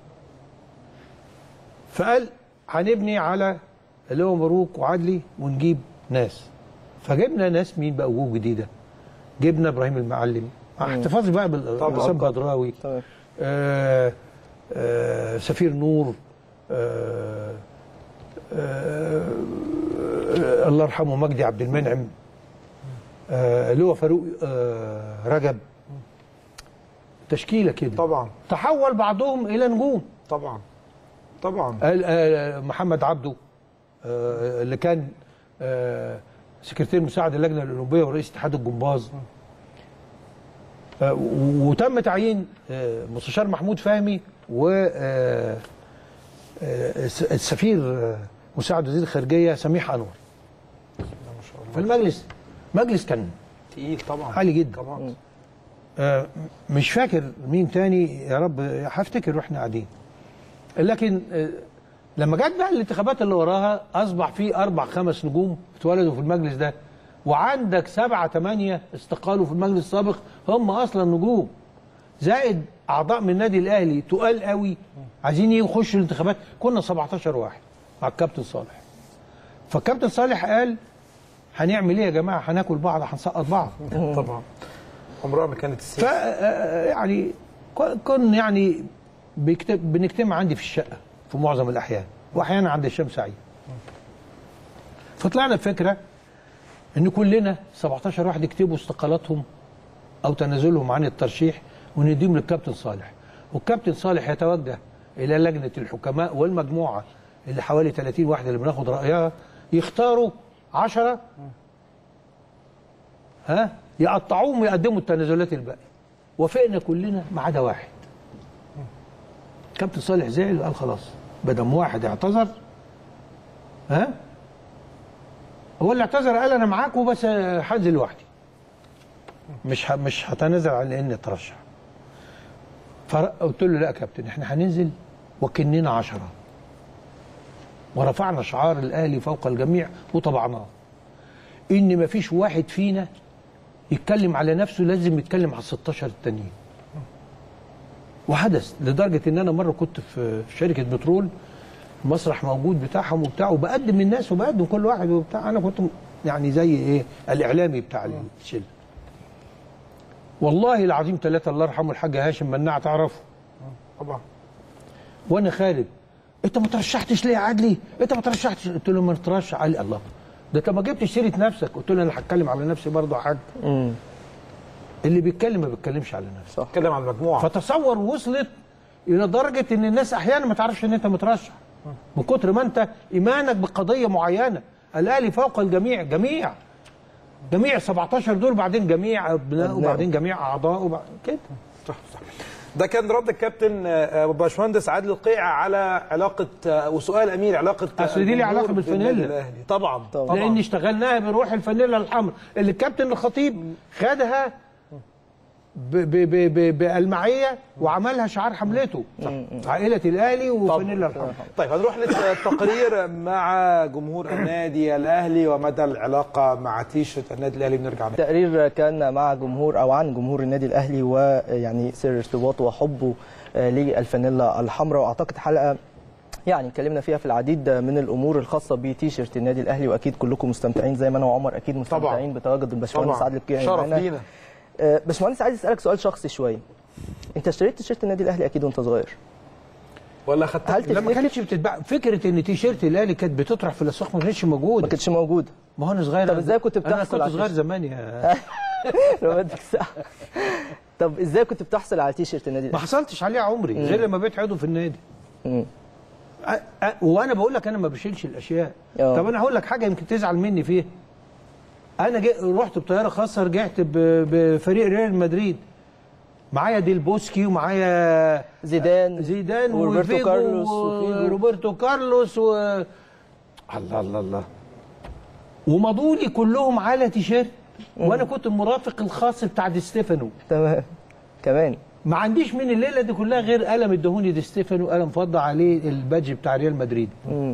E: فقال هنبني على اللي هو مبروك وعدلي ونجيب ناس فجبنا ناس مين بقى وجوه جديده جبنا ابراهيم المعلم مع احتفاظي بقى بالحسام بدراوي آه آه سفير نور آه آه آه الله يرحمه مجدي عبد المنعم آه اللي هو فاروق آه رجب تشكيله كده
A: طبعا
E: تحول بعضهم الى نجوم
A: طبعا طبعا
E: آه، آه، محمد عبده آه، اللي كان آه، سكرتير مساعد اللجنه الاولمبيه ورئيس اتحاد الجمباز آه، و- وتم تعيين آه، مستشار محمود فهمي و آه، آه، الس- السفير آه، مساعد وزير الخارجيه سميح انور فالمجلس مجلس كان
A: تقيل طبعا
E: عالي جدا
A: طبعا
E: آه، مش فاكر مين تاني يا رب هفتكر واحنا قاعدين لكن آه، لما جت بقى الانتخابات اللي وراها اصبح في اربع خمس نجوم اتولدوا في المجلس ده وعندك سبعه ثمانيه استقالوا في المجلس السابق هم اصلا نجوم زائد اعضاء من النادي الاهلي تقال قوي عايزين يخشوا الانتخابات كنا 17 واحد مع الكابتن صالح فالكابتن صالح قال هنعمل ايه يا جماعه هناكل بعض هنسقط بعض
A: طبعا عمرها ما كانت
E: ف
A: السياسه
E: آه، يعني ك- كن يعني بيكتب بنجتمع عندي في الشقه في معظم الاحيان واحيانا عند هشام سعيد فطلعنا بفكره ان كلنا 17 واحد يكتبوا استقالاتهم او تنازلهم عن الترشيح ونديهم للكابتن صالح والكابتن صالح يتوجه الى لجنه الحكماء والمجموعه اللي حوالي 30 واحد اللي بناخد رايها يختاروا 10 ها يقطعوهم ويقدموا التنازلات الباقيه وافقنا كلنا ما عدا واحد كابتن صالح زعل وقال خلاص بدم واحد اعتذر ها هو اللي اعتذر قال انا معاكم بس هنزل لوحدي مش ه... مش هتنازل عن اني اترشح فقلت له لا يا كابتن احنا هننزل وكننا عشرة ورفعنا شعار الاهلي فوق الجميع وطبعناه ان مفيش واحد فينا يتكلم على نفسه لازم يتكلم على ال 16 التانيين وحدث لدرجه ان انا مره كنت في في شركه بترول مسرح موجود بتاعهم وبتاع وبقدم الناس وبقدم كل واحد وبتاع انا كنت يعني زي ايه الاعلامي بتاع الشله والله العظيم ثلاثه الله يرحمه الحاج هاشم مناع تعرفه
A: طبعا
E: وانا خالد انت ما ترشحتش ليه يا عدلي انت ما ترشحتش قلت له ما ترشح قال لي الله ده انت ما جبتش سيره نفسك قلت له انا هتكلم على نفسي برضه يا حاج اللي بيتكلم ما بيتكلمش على نفسه
B: صح
A: اتكلم عن المجموعه
E: فتصور وصلت الى درجه ان الناس احيانا ما تعرفش ان انت مترشح من كتر ما انت ايمانك بقضيه معينه الاهلي فوق الجميع جميع جميع 17 دول بعدين جميع ابناء وبعدين جميع اعضاء وبعد كده
A: صح صح ده كان رد الكابتن آه، باشمهندس عادل القيع على علاقه آه، وسؤال امير علاقه آه،
E: أصل دي ليها علاقة
A: الجمهور
E: بالفانيلا.
A: بالنادي الأهلي. طبعا طبعا
E: لان اشتغلناها بروح الفانيلا الحمراء اللي الكابتن الخطيب خدها ب- ب- ب- ب- بالمعيه وعملها شعار حملته عائله الاهلي وفانيلا الحمراء
A: طيب هنروح للتقرير مع جمهور النادي الاهلي ومدى العلاقه مع تيشرت النادي الاهلي بنرجع منه
B: تقرير كان مع جمهور او عن جمهور النادي الاهلي ويعني سر ارتباطه وحبه آه، للفانيلا الحمراء واعتقد حلقه يعني اتكلمنا فيها في العديد من الامور الخاصه بتيشيرت النادي الاهلي واكيد كلكم مستمتعين زي ما انا وعمر اكيد مستمتعين بتواجد الباشمهندس
A: طبعاً.
B: عادل الكيعي
A: شرف
B: معانا.
A: لينا.
B: آه، باشمهندس عايز اسالك سؤال شخصي شويه انت اشتريت تيشيرت النادي الاهلي اكيد وانت صغير
A: ولا خدت
B: هل
E: لما
B: تفتكر
E: كانتش بتتباع فكره ان تيشيرت الاهلي كانت بتطرح في الاسواق ما كانتش موجوده
B: ما كانتش موجوده
E: ما هو انا صغير
B: طب ازاي كنت
E: انا
B: بتحصل
E: كنت
B: على
E: صغير
B: التيشيرت؟
E: زمان يا
B: رومانتك صح طب ازاي كنت بتحصل على تيشيرت النادي
E: ما
B: الاهلي
E: حصلتش عليه عمري
B: مم.
E: غير لما بقيت عضو في النادي
B: مم.
E: أ- أ- وانا بقول لك انا ما بشيلش الاشياء
B: آه.
E: طب انا هقول لك حاجه يمكن تزعل مني فيها انا جي رحت بطياره خاصه رجعت ب- بفريق ريال مدريد معايا ديل بوسكي ومعايا
B: زيدان
E: زيدان
B: وروبرتو
E: وفيجو
B: كارلوس وفيجو.
E: وروبرتو كارلوس و الله الله الله ومضوا لي كلهم على تيشيرت وانا كنت المرافق الخاص بتاع دي ستيفانو
B: تمام كمان
E: ما عنديش من الليله دي كلها غير قلم ادهوني دي ستيفانو قلم فضه عليه البادج بتاع ريال مدريد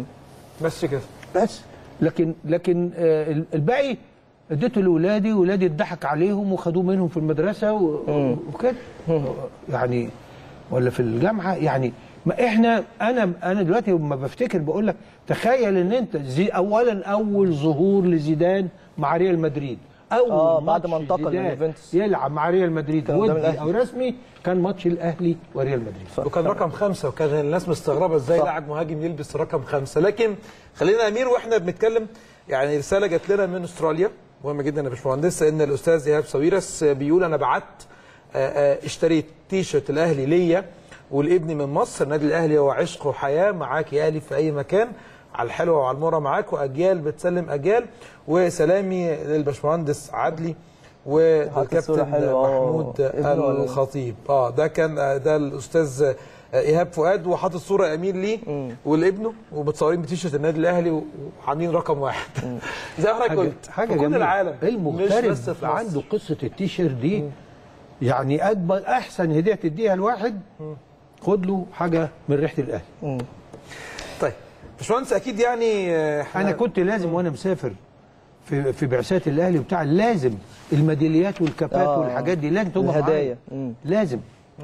A: بس كده
E: بس لكن لكن آه، الباقي اديته لاولادي واولادي اتضحك عليهم وخدوه منهم في المدرسه و- وكده يعني ولا في الجامعه يعني ما احنا انا انا دلوقتي لما بفتكر بقول لك تخيل ان انت زي اولا اول ظهور لزيدان مع ريال مدريد اول
B: آه، بعد
E: ماتش
B: ما انتقل
E: زيدان
B: لليوفنتوس.
E: يلعب مع ريال مدريد
B: كان قدام
E: ودي
B: الأهلي.
E: او رسمي كان ماتش الاهلي وريال مدريد
A: وكان رقم خمسة وكان الناس مستغربة ازاي
B: صح.
A: لاعب مهاجم يلبس رقم خمسة لكن خلينا امير واحنا بنتكلم يعني رسالة جات لنا من استراليا مهمة جدا يا باشمهندس ان الاستاذ ايهاب ساويرس بيقول انا بعت آه، آه، اشتريت تيشرت الاهلي ليا والابن من مصر النادي الاهلي هو عشق وحياة معاك يا اهلي في اي مكان على الحلوة وعلى المرة معاك واجيال بتسلم اجيال وسلامي للباشمهندس عدلي
B: حاطط صورة
A: والكابتن
B: حلوة، آه،
A: محمود
B: ابنه ولا إيه؟
A: الخطيب اه ده كان آه، ده الاستاذ آه، ايهاب فؤاد وحاطط صوره امير ليه ولابنه ومتصورين بتيشرت النادي الاهلي وعاملين رقم واحد زي ما حضرتك
E: حاجه
A: قلت
E: حاجه
A: في كل
E: جميله
A: العالم مش بس
E: المغترب
A: في
E: عنده
A: مصر
E: قصه التيشيرت دي يعني اكبر احسن هديه تديها لواحد خد له حاجه من ريحه الاهلي
A: طيب باشمهندس اكيد يعني آه،
E: انا كنت لازم وانا مسافر في في بعثات الاهلي وبتاع لازم الميداليات والكابات
B: آه.
E: والحاجات دي لازم تبقى
B: الهدايا.
E: معايا.
B: مم.
E: لازم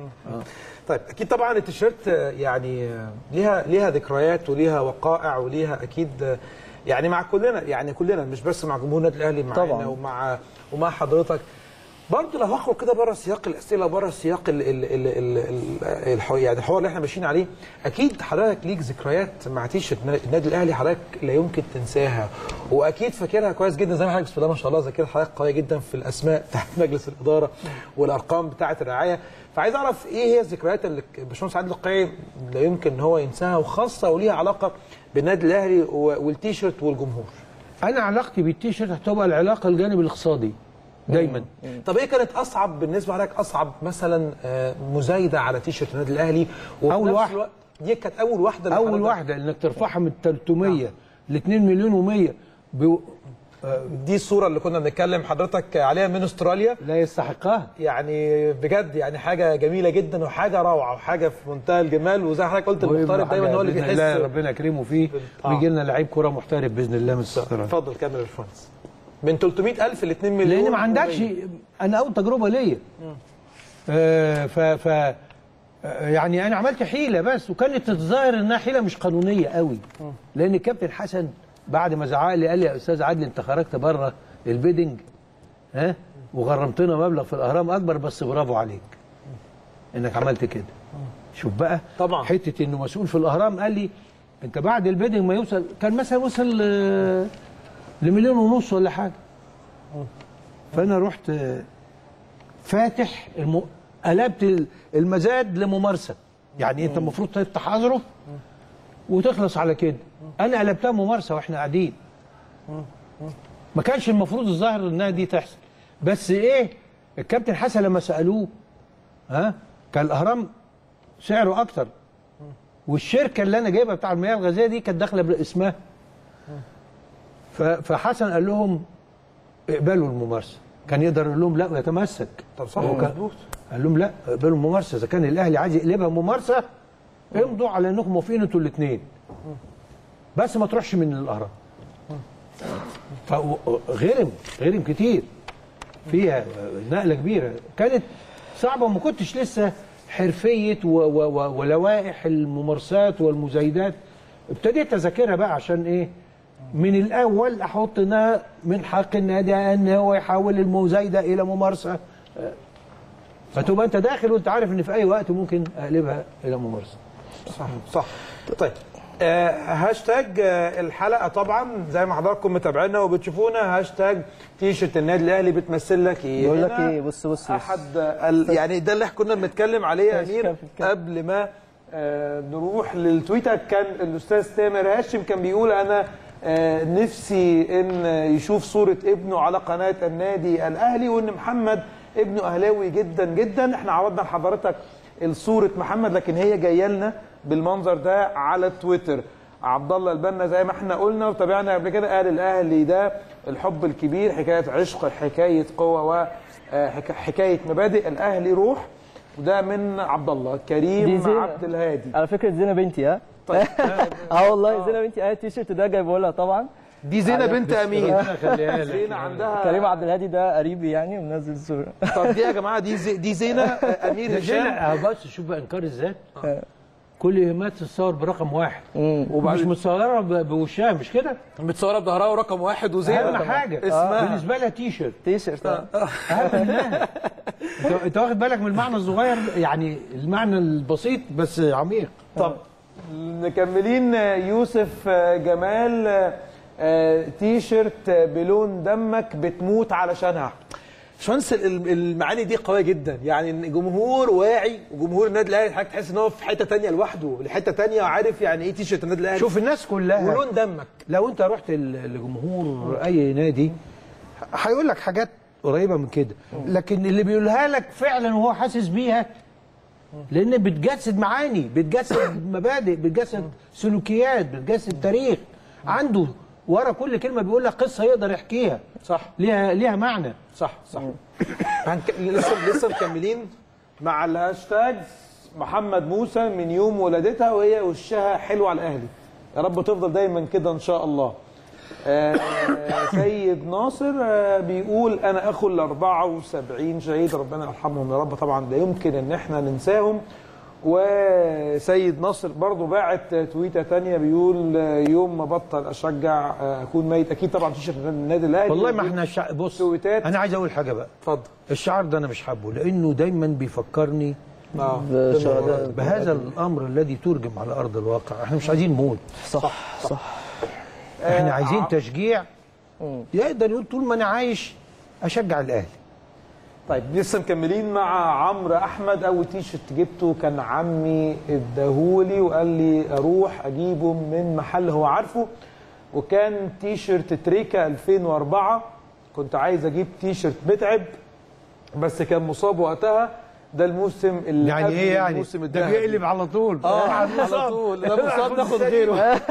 A: طيب اكيد طبعا التيشيرت آه، يعني آه، ليها ليها ذكريات وليها وقائع وليها اكيد آه، يعني مع كلنا يعني كلنا مش بس مع جمهور النادي الاهلي معانا
B: طبعاً.
A: ومع ومع حضرتك برضه لو هخرج كده بره سياق الاسئله بره سياق ال ال ال ال ال الحو يعني الحوار اللي احنا ماشيين عليه اكيد حضرتك ليك ذكريات مع تيشرت النادي الاهلي حضرتك لا يمكن تنساها واكيد فاكرها كويس جدا زي ما حضرتك بسم الله ما شاء الله ذاكره حضرتك قويه جدا في الاسماء بتاعت مجلس الاداره والارقام بتاعه الرعايه فعايز اعرف ايه هي الذكريات اللي باشمهندس عادل القيعي لا يمكن ان هو ينساها وخاصه وليها علاقه بالنادي الاهلي و- والتيشيرت والجمهور
E: انا علاقتي بالتيشيرت هتبقى العلاقه الجانب الاقتصادي دايما
A: طب ايه كانت اصعب بالنسبه لك اصعب مثلا آه، مزايده على تيشيرت النادي الاهلي وفي
E: أول
A: نفس
E: واحدة.
A: الوقت دي كانت اول واحده اللي
E: اول
A: حضرتك-
E: واحده انك ترفعها من 300 ل 2 مليون و100
A: دي الصوره اللي كنا بنتكلم حضرتك عليها من استراليا
E: لا يستحقها
A: يعني بجد يعني حاجه جميله جدا وحاجه روعه وحاجه في منتهى الجمال وزي ما حضرتك قلت المغترب دايما هو اللي
E: بإذن
A: بيحس
E: الله ربنا يكرمه فيه
A: آه.
E: ويجي لنا لعيب كوره محترف باذن الله من استراليا
A: اتفضل كمل يا باشمهندس من 300000 ل 2 مليون
E: لان ما عندكش انا اول تجربه ليا آه ف ف آه، يعني انا عملت حيله بس وكانت تتظاهر انها حيله مش قانونيه قوي لان الكابتن حسن بعد ما زعق لي قال لي يا استاذ عادل انت خرجت بره البيدنج ها وغرمتنا مبلغ في الاهرام اكبر بس برافو عليك انك عملت كده شوف بقى
A: طبعا
E: حته انه مسؤول في الاهرام قال لي انت بعد البيدنج ما يوصل كان مثلا وصل آه، لمليون ونص ولا حاجه فانا رحت آه، فاتح الم... قلبت ال- المزاد لممارسه يعني انت المفروض تفتح اظرف وتخلص على كده انا قلبتها ممارسه واحنا قاعدين ما كانش المفروض الظاهر انها دي تحصل بس ايه الكابتن حسن لما سالوه ها كان الاهرام سعره اكتر والشركه اللي انا جايبها بتاع المياه الغازيه دي كانت داخله باسمها ف- فحسن قال لهم اقبلوا الممارسه كان يقدر يقول لهم لا ويتمسك
A: طب صح
E: هو كان-
A: مظبوط
E: قال لهم لا اقبلوا الممارسه اذا كان الاهلي عايز يقلبها ممارسه امضوا على انكم موافقين انتوا الاثنين بس ما تروحش من الاهرام فغرم غرم كتير فيها نقله كبيره كانت صعبه وما كنتش لسه حرفيه و و و ولوائح الممارسات والمزايدات ابتديت اذاكرها بقى عشان ايه من الاول احط انها من حق النادي ان هو يحول المزايده الى ممارسه فتبقى انت داخل وانت عارف ان في اي وقت ممكن اقلبها الى ممارسه
A: صح صح طيب آه هاشتاج آه الحلقه طبعا زي ما حضراتكم متابعينا وبتشوفونا هاشتاج تيشرت النادي الاهلي بتمثل لك ايه
B: بقول لك
A: هنا
B: ايه بص بص بص.
A: احد ال... يعني ده اللي احنا كنا بنتكلم عليه يا
B: ماشي،
A: امير
B: كمل، كمل.
A: قبل ما آه نروح للتويتر كان الاستاذ تامر هاشم كان بيقول انا آه نفسي ان يشوف صوره ابنه على قناه النادي الاهلي وان محمد ابنه اهلاوي جدا جدا احنا عرضنا لحضرتك صوره محمد لكن هي جايه لنا بالمنظر ده على تويتر عبد الله البنا زي ما احنا قلنا وتابعنا قبل كده قال الاهلي ده الحب الكبير حكايه عشق حكايه قوه وحكايه مبادئ الاهلي روح وده من عبد الله
B: دي
A: كريم
B: زينة.
A: عبد الهادي
B: على فكره زينه بنتي ها
A: طيب
B: اه والله زينه بنتي اه التيشيرت ده جايبه لها طبعا
A: دي زينه
B: على-
A: بنت امين
E: ربنا يخليها لك.
A: زينه عندها
B: كريم عبد الهادي ده قريبي يعني ومنزل صوره
A: طب دي يا جماعه دي زي دي زينه امير هشام
E: لا بس شوف بقى انكار الذات كل ما تتصور برقم واحد ومش
A: وبعدين-
E: متصوره ب- بوشها مش كده
A: متصوره بظهرها ورقم واحد وزينه
E: اهم حاجه
A: اسمها
E: بالنسبه لها تي شيرت
B: تيشيرت آه.
E: اهم منها انت- انت واخد بالك من المعنى الصغير يعني المعنى البسيط بس عميق
A: طب مكملين يوسف جمال آه، تي شيرت بلون دمك بتموت علشانها باشمهندس ال- المعاني دي قويه جدا يعني ان جمهور واعي وجمهور النادي الاهلي حضرتك تحس ان هو في حته تانية لوحده لحته تانية وعارف يعني ايه تي شيرت النادي الاهلي
E: شوف الناس كلها
A: ولون دمك
E: لو انت رحت ل- لجمهور اي نادي هيقول لك حاجات قريبه من كده لكن اللي بيقولها لك فعلا وهو حاسس بيها لان بتجسد معاني بتجسد مبادئ بتجسد سلوكيات بتجسد تاريخ عنده ورا كل كلمه بيقول لك قصه يقدر يحكيها
A: صح
E: ليها ليها معنى
A: صح صح هنك... لسه لسه مكملين مع الهاشتاج محمد موسى من يوم ولادتها وهي وشها حلو على الاهلي يا رب تفضل دايما كده ان شاء الله آه سيد ناصر آه بيقول انا اخو ال 74 شهيد ربنا يرحمهم يا رب طبعا لا يمكن ان احنا ننساهم وسيد ناصر برضو باعت تويته تانية بيقول آه، يوم ما بطل اشجع آه، اكون ميت اكيد طبعا تيشيرت النادي الاهلي
E: والله ما احنا شع... بص
A: تويتات
E: انا عايز اقول حاجه بقى
A: اتفضل
E: الشعار ده انا مش حابه لانه دايما بيفكرني
A: اه
B: بشهداء
E: بهذا الامر الذي ترجم على ارض الواقع احنا مش عايزين موت
B: صح صح
E: احنا عايزين تشجيع يقدر يقول طول ما انا عايش اشجع الاهلي
A: طيب لسه مكملين مع عمرو احمد اول تيشرت جبته كان عمي اداهولي وقال لي اروح اجيبه من محل هو عارفه وكان تيشرت تريكا 2004 كنت عايز اجيب تيشرت متعب بس كان مصاب وقتها ده الموسم اللي
E: يعني
A: قبل
E: ايه يعني
A: الموسم
E: ده
A: الذهبي.
E: بيقلب على طول
A: اه
E: على
A: على طول ده مصاب ناخد غيره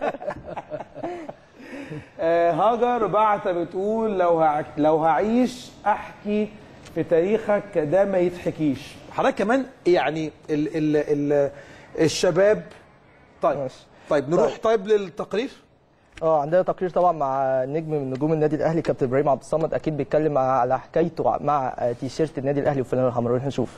A: آه، هاجر بعت بتقول لو هع... لو هعيش احكي في تاريخك ده ما يتحكيش حضرتك كمان يعني ال... ال... ال... الشباب طيب
B: ماشي.
A: طيب نروح طيب للتقرير
B: اه عندنا تقرير طبعا مع نجم من نجوم النادي الاهلي كابتن ابراهيم عبد الصمد اكيد بيتكلم على حكايته مع آه، تيشيرت النادي الاهلي والفانيلا الحمراء نروح نشوف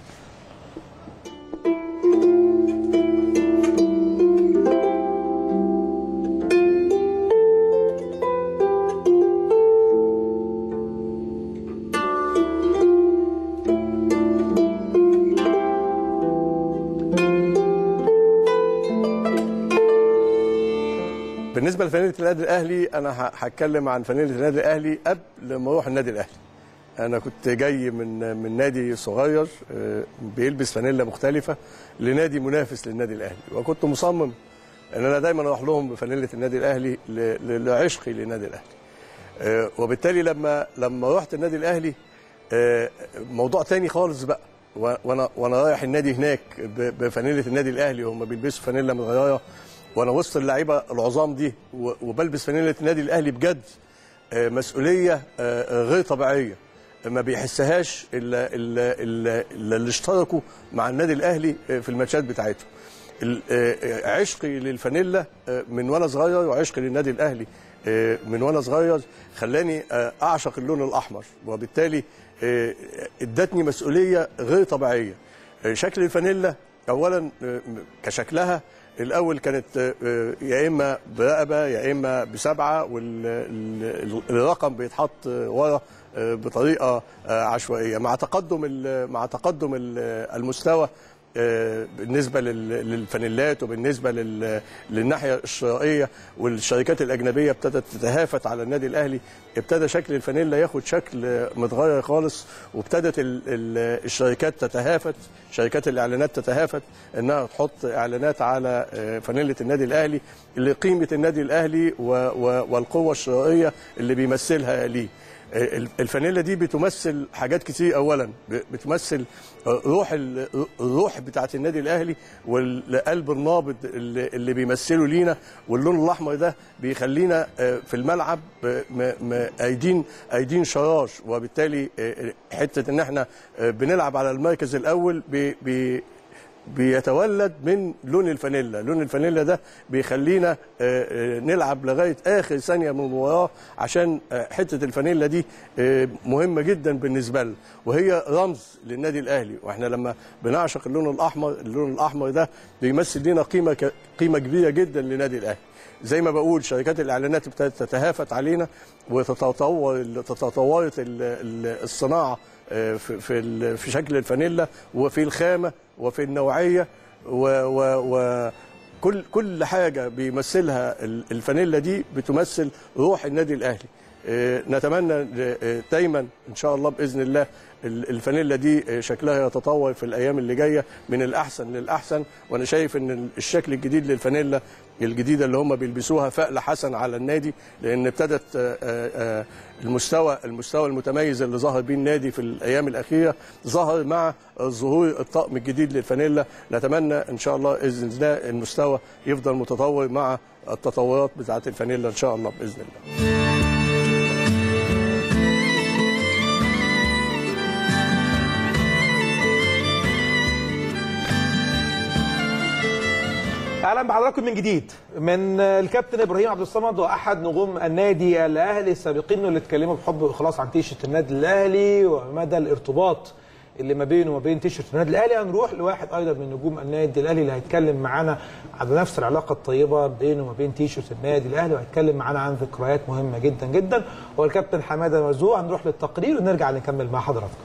O: بالنسبه لفانيله النادي الاهلي انا ه- هتكلم عن فانيله النادي الاهلي قبل ما اروح النادي الاهلي انا كنت جاي من من نادي صغير آه، بيلبس فانيلا مختلفه لنادي منافس للنادي الاهلي وكنت مصمم ان انا دايما اروح لهم بفانيله النادي الاهلي ل- ل- لعشقي للنادي الاهلي آه، وبالتالي لما لما رحت النادي الاهلي آه، موضوع تاني خالص بقى و- وانا وانا رايح النادي هناك ب- بفانيله النادي الاهلي وهم بيلبسوا فانيلا متغيره وانا وسط اللعيبه العظام دي و- وبلبس فانيله النادي الاهلي بجد آه، مسؤوليه آه، غير طبيعيه ما بيحسهاش الا الا الا إلا اللي اشتركوا مع النادي الاهلي في الماتشات بتاعتهم ال- آه، عشقي للفانيلا آه، من وانا صغير وعشقي للنادي الاهلي آه، من وانا صغير خلاني آه، اعشق اللون الاحمر وبالتالي آه، ادتني مسؤوليه غير طبيعيه آه، شكل الفانيلا اولا آه، كشكلها الاول كانت آه، يا اما برقبه يا اما بسبعه والرقم بيتحط آه، ورا آه، بطريقه آه، عشوائيه مع تقدم ال- مع تقدم ال- المستوى آه، بالنسبه لل- للفانيلات وبالنسبه لل- للناحيه الشرائيه والشركات الاجنبيه ابتدت تتهافت على النادي الاهلي ابتدى شكل الفانيلا ياخد شكل متغير خالص وابتدت ال- ال- الشركات تتهافت شركات الاعلانات تتهافت انها تحط اعلانات على آه، فانيله النادي الاهلي اللي قيمه النادي الاهلي و- و- والقوه الشرائيه اللي بيمثلها ليه الفانيلا دي بتمثل حاجات كتير اولا ب- بتمثل روح ال- الروح بتاعت النادي الاهلي والقلب النابض اللي اللي بيمثله لينا واللون الاحمر ده بيخلينا آه، في الملعب آه، م- م- ايدين ايدين شراش وبالتالي آه، حته ان احنا آه، بنلعب على المركز الاول بي بي بيتولد من لون الفانيلا لون الفانيلا ده بيخلينا آه، آه، نلعب لغايه اخر ثانيه من المباراه عشان آه، حته الفانيلا دي آه، مهمه جدا بالنسبه لنا وهي رمز للنادي الاهلي واحنا لما بنعشق اللون الاحمر اللون الاحمر ده بيمثل لنا قيمه ك- قيمه كبيره جدا للنادي الاهلي زي ما بقول شركات الاعلانات ابتدت تتهافت علينا وتتطور تتطورت ال- ال- الصناعه آه، في في ال- في شكل الفانيلا وفي الخامه وفي النوعيه و, و, و كل كل حاجه بيمثلها ال- الفانيلا دي بتمثل روح النادي الاهلي آه، نتمنى آه، دايما ان شاء الله باذن الله ال- الفانيلا دي آه، شكلها يتطور في الايام اللي جايه من الاحسن للاحسن وانا شايف ان ال- الشكل الجديد للفانيلا الجديده اللي هم بيلبسوها فأل حسن على النادي لان ابتدت آه، آه، آه، المستوى المستوى المتميز اللي ظهر بيه النادي في الايام الاخيره ظهر مع ظهور الطقم الجديد للفانيلا نتمنى ان شاء الله باذن الله المستوى يفضل متطور مع التطورات بتاعه الفانيلا ان شاء الله باذن الله
A: اهلا بحضراتكم من جديد من الكابتن ابراهيم عبد الصمد واحد نجوم النادي الاهلي السابقين اللي اتكلموا بحب واخلاص عن تيشرت النادي الاهلي ومدى الارتباط اللي ما بينه وما بين تيشرت النادي الاهلي هنروح لواحد ايضا من نجوم النادي الاهلي اللي هيتكلم معانا على نفس العلاقه الطيبه بينه وما بين تيشرت النادي الاهلي وهيتكلم معانا عن ذكريات مهمه جدا جدا هو الكابتن حماده مرزوق هنروح للتقرير ونرجع نكمل مع حضراتكم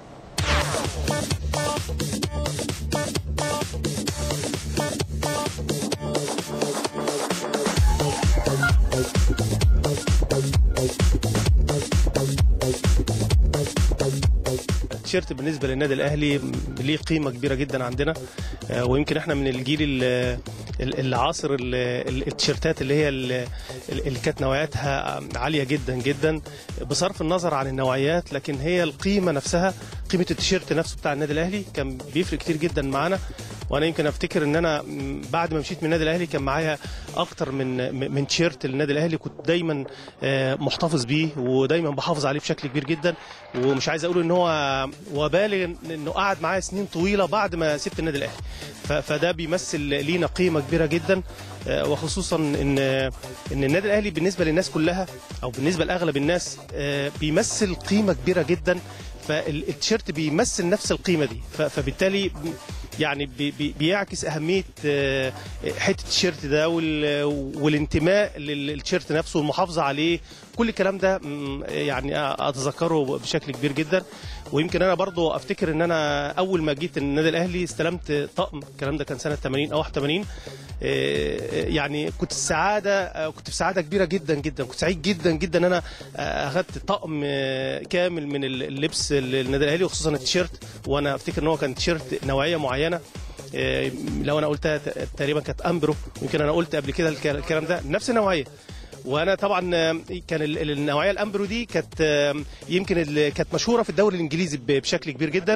P: التيشيرت بالنسبه للنادي الاهلي ليه قيمه كبيره جدا عندنا آه، ويمكن احنا من الجيل ال- ال- اللي عاصر ال- ال- التيشيرتات اللي هي ال- ال- اللي كانت نوعياتها عاليه جدا جدا بصرف النظر عن النوعيات لكن هي القيمه نفسها قيمه التيشيرت نفسه بتاع النادي الاهلي كان بيفرق كتير جدا معانا وانا يمكن افتكر ان انا م، بعد ما مشيت من النادي الاهلي كان معايا اكتر من م- من تيشيرت للنادي الاهلي كنت دايما آه، محتفظ بيه ودايما بحافظ عليه بشكل كبير جدا ومش عايز اقول ان هو وبالغ انه قعد معايا سنين طويله بعد ما سبت النادي الاهلي ف- فده بيمثل لينا قيمه كبيره جدا آه، وخصوصا ان ان النادي الاهلي بالنسبه للناس كلها او بالنسبه لاغلب الناس آه، بيمثل قيمه كبيره جدا فالتيشيرت بيمثل نفس القيمه دي ف- فبالتالي يعني بي- بي- بيعكس اهميه آه، حته التيشيرت ده وال- والانتماء للتيشيرت نفسه والمحافظه عليه كل الكلام ده م، يعني اتذكره بشكل كبير جدا ويمكن انا برضو افتكر ان انا اول ما جيت النادي الاهلي استلمت طقم الكلام ده كان سنه 80 او 81 آه، يعني كنت السعاده آه، كنت في سعاده كبيره جدا جدا كنت سعيد جدا جدا ان انا آه، اخدت طقم آه، كامل من اللبس النادي الاهلي وخصوصا التيشيرت وانا افتكر ان هو كان تيشيرت نوعيه معينه آه، لو انا قلتها ت- تقريبا كانت امبرو يمكن انا قلت قبل كده الك- الكلام ده نفس النوعيه وانا طبعا آه، كان ال- ال- النوعيه الامبرو دي كانت آه، يمكن ال- كانت مشهوره في الدوري الانجليزي ب- بشكل كبير جدا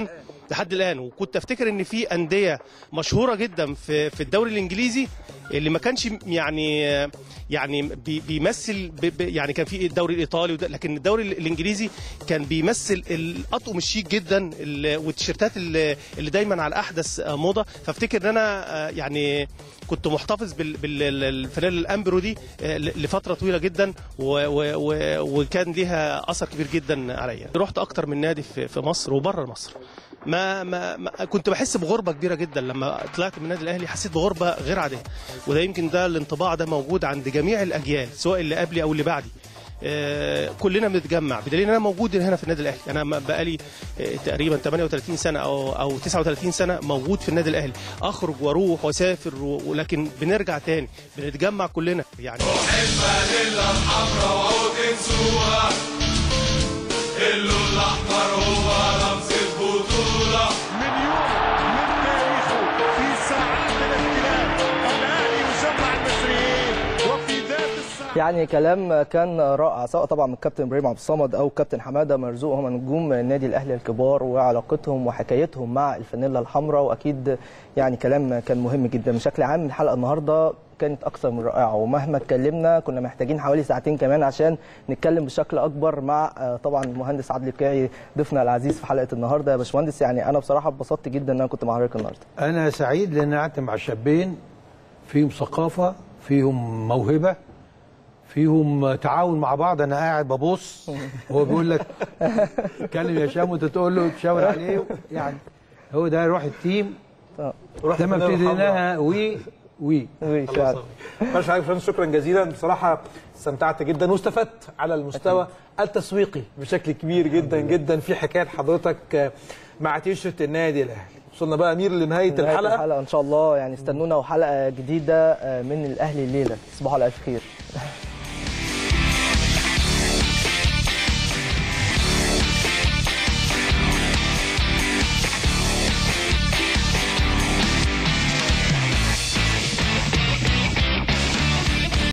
P: لحد الان وكنت افتكر ان في انديه مشهوره جدا في في الدوري الانجليزي اللي ما كانش يعني يعني بي- بيمثل ب- ب- يعني كان في الدوري الايطالي وده لكن الدوري الانجليزي كان بيمثل الاطقم الشيك جدا ال- والتيشيرتات اللي اللي دايما على احدث موضه فافتكر ان انا آه، يعني كنت محتفظ بال- بال- بالفانيلا الامبرو دي آه، ل- لفتره طويله جدا و- و- و- وكان ليها اثر كبير جدا عليا رحت اكتر من نادي في في مصر وبره مصر ما, ما, ما كنت بحس بغربه كبيره جدا لما طلعت من النادي الاهلي حسيت بغربه غير عاديه وده يمكن ده الانطباع ده موجود عند جميع الاجيال سواء اللي قبلي او اللي بعدي آه، كلنا بنتجمع بدليل ان انا موجود هنا في النادي الاهلي انا م- بقالي آه، تقريبا 38 سنه او او 39 سنه موجود في النادي الاهلي اخرج واروح واسافر و- ولكن بنرجع تاني بنتجمع كلنا يعني
H: الفانيلا الحمراء وعود انسوها اللون الاحمر هو رمز البطوله
J: من يوم من تاريخه في ساعات الاختلاف الاهلي يجمع المصريين وفي ذات الساعه
B: يعني كلام كان رائع سواء طبعا من الكابتن ابراهيم عبد الصمد او الكابتن حماده مرزوق هم نجوم النادي الاهلي الكبار وعلاقتهم وحكايتهم مع الفانيلا الحمراء واكيد يعني كلام كان مهم جدا بشكل عام الحلقه النهارده كانت اكثر من رائعه ومهما اتكلمنا كنا محتاجين حوالي ساعتين كمان عشان نتكلم بشكل اكبر مع آه، طبعا المهندس عادل الكاعي ضيفنا العزيز في حلقه النهارده يا باشمهندس يعني انا بصراحه اتبسطت جدا ان انا كنت مع حضرتك النهارده
E: انا سعيد لان قعدت مع شابين فيهم ثقافه فيهم موهبه فيهم تعاون مع بعض انا قاعد ببص هو بيقول لك اتكلم يا شام وانت تقول له تشاور عليه يعني هو ده روح التيم
A: روح
E: لما
A: الفانيلا
E: ابتديناها وي وي
B: وي
A: فعلا باشا حضرتك باشمهندس شكرا جزيلا بصراحه استمتعت جدا واستفدت على المستوى التسويقي بشكل كبير جدا جدا في حكايه حضرتك مع تيشرت النادي الاهلي وصلنا بقى امير لنهايه
B: نهاية
A: الحلقه
B: الحلقه ان شاء الله يعني استنونا وحلقه جديده آه، من الاهلي الليله تصبحوا على الف خير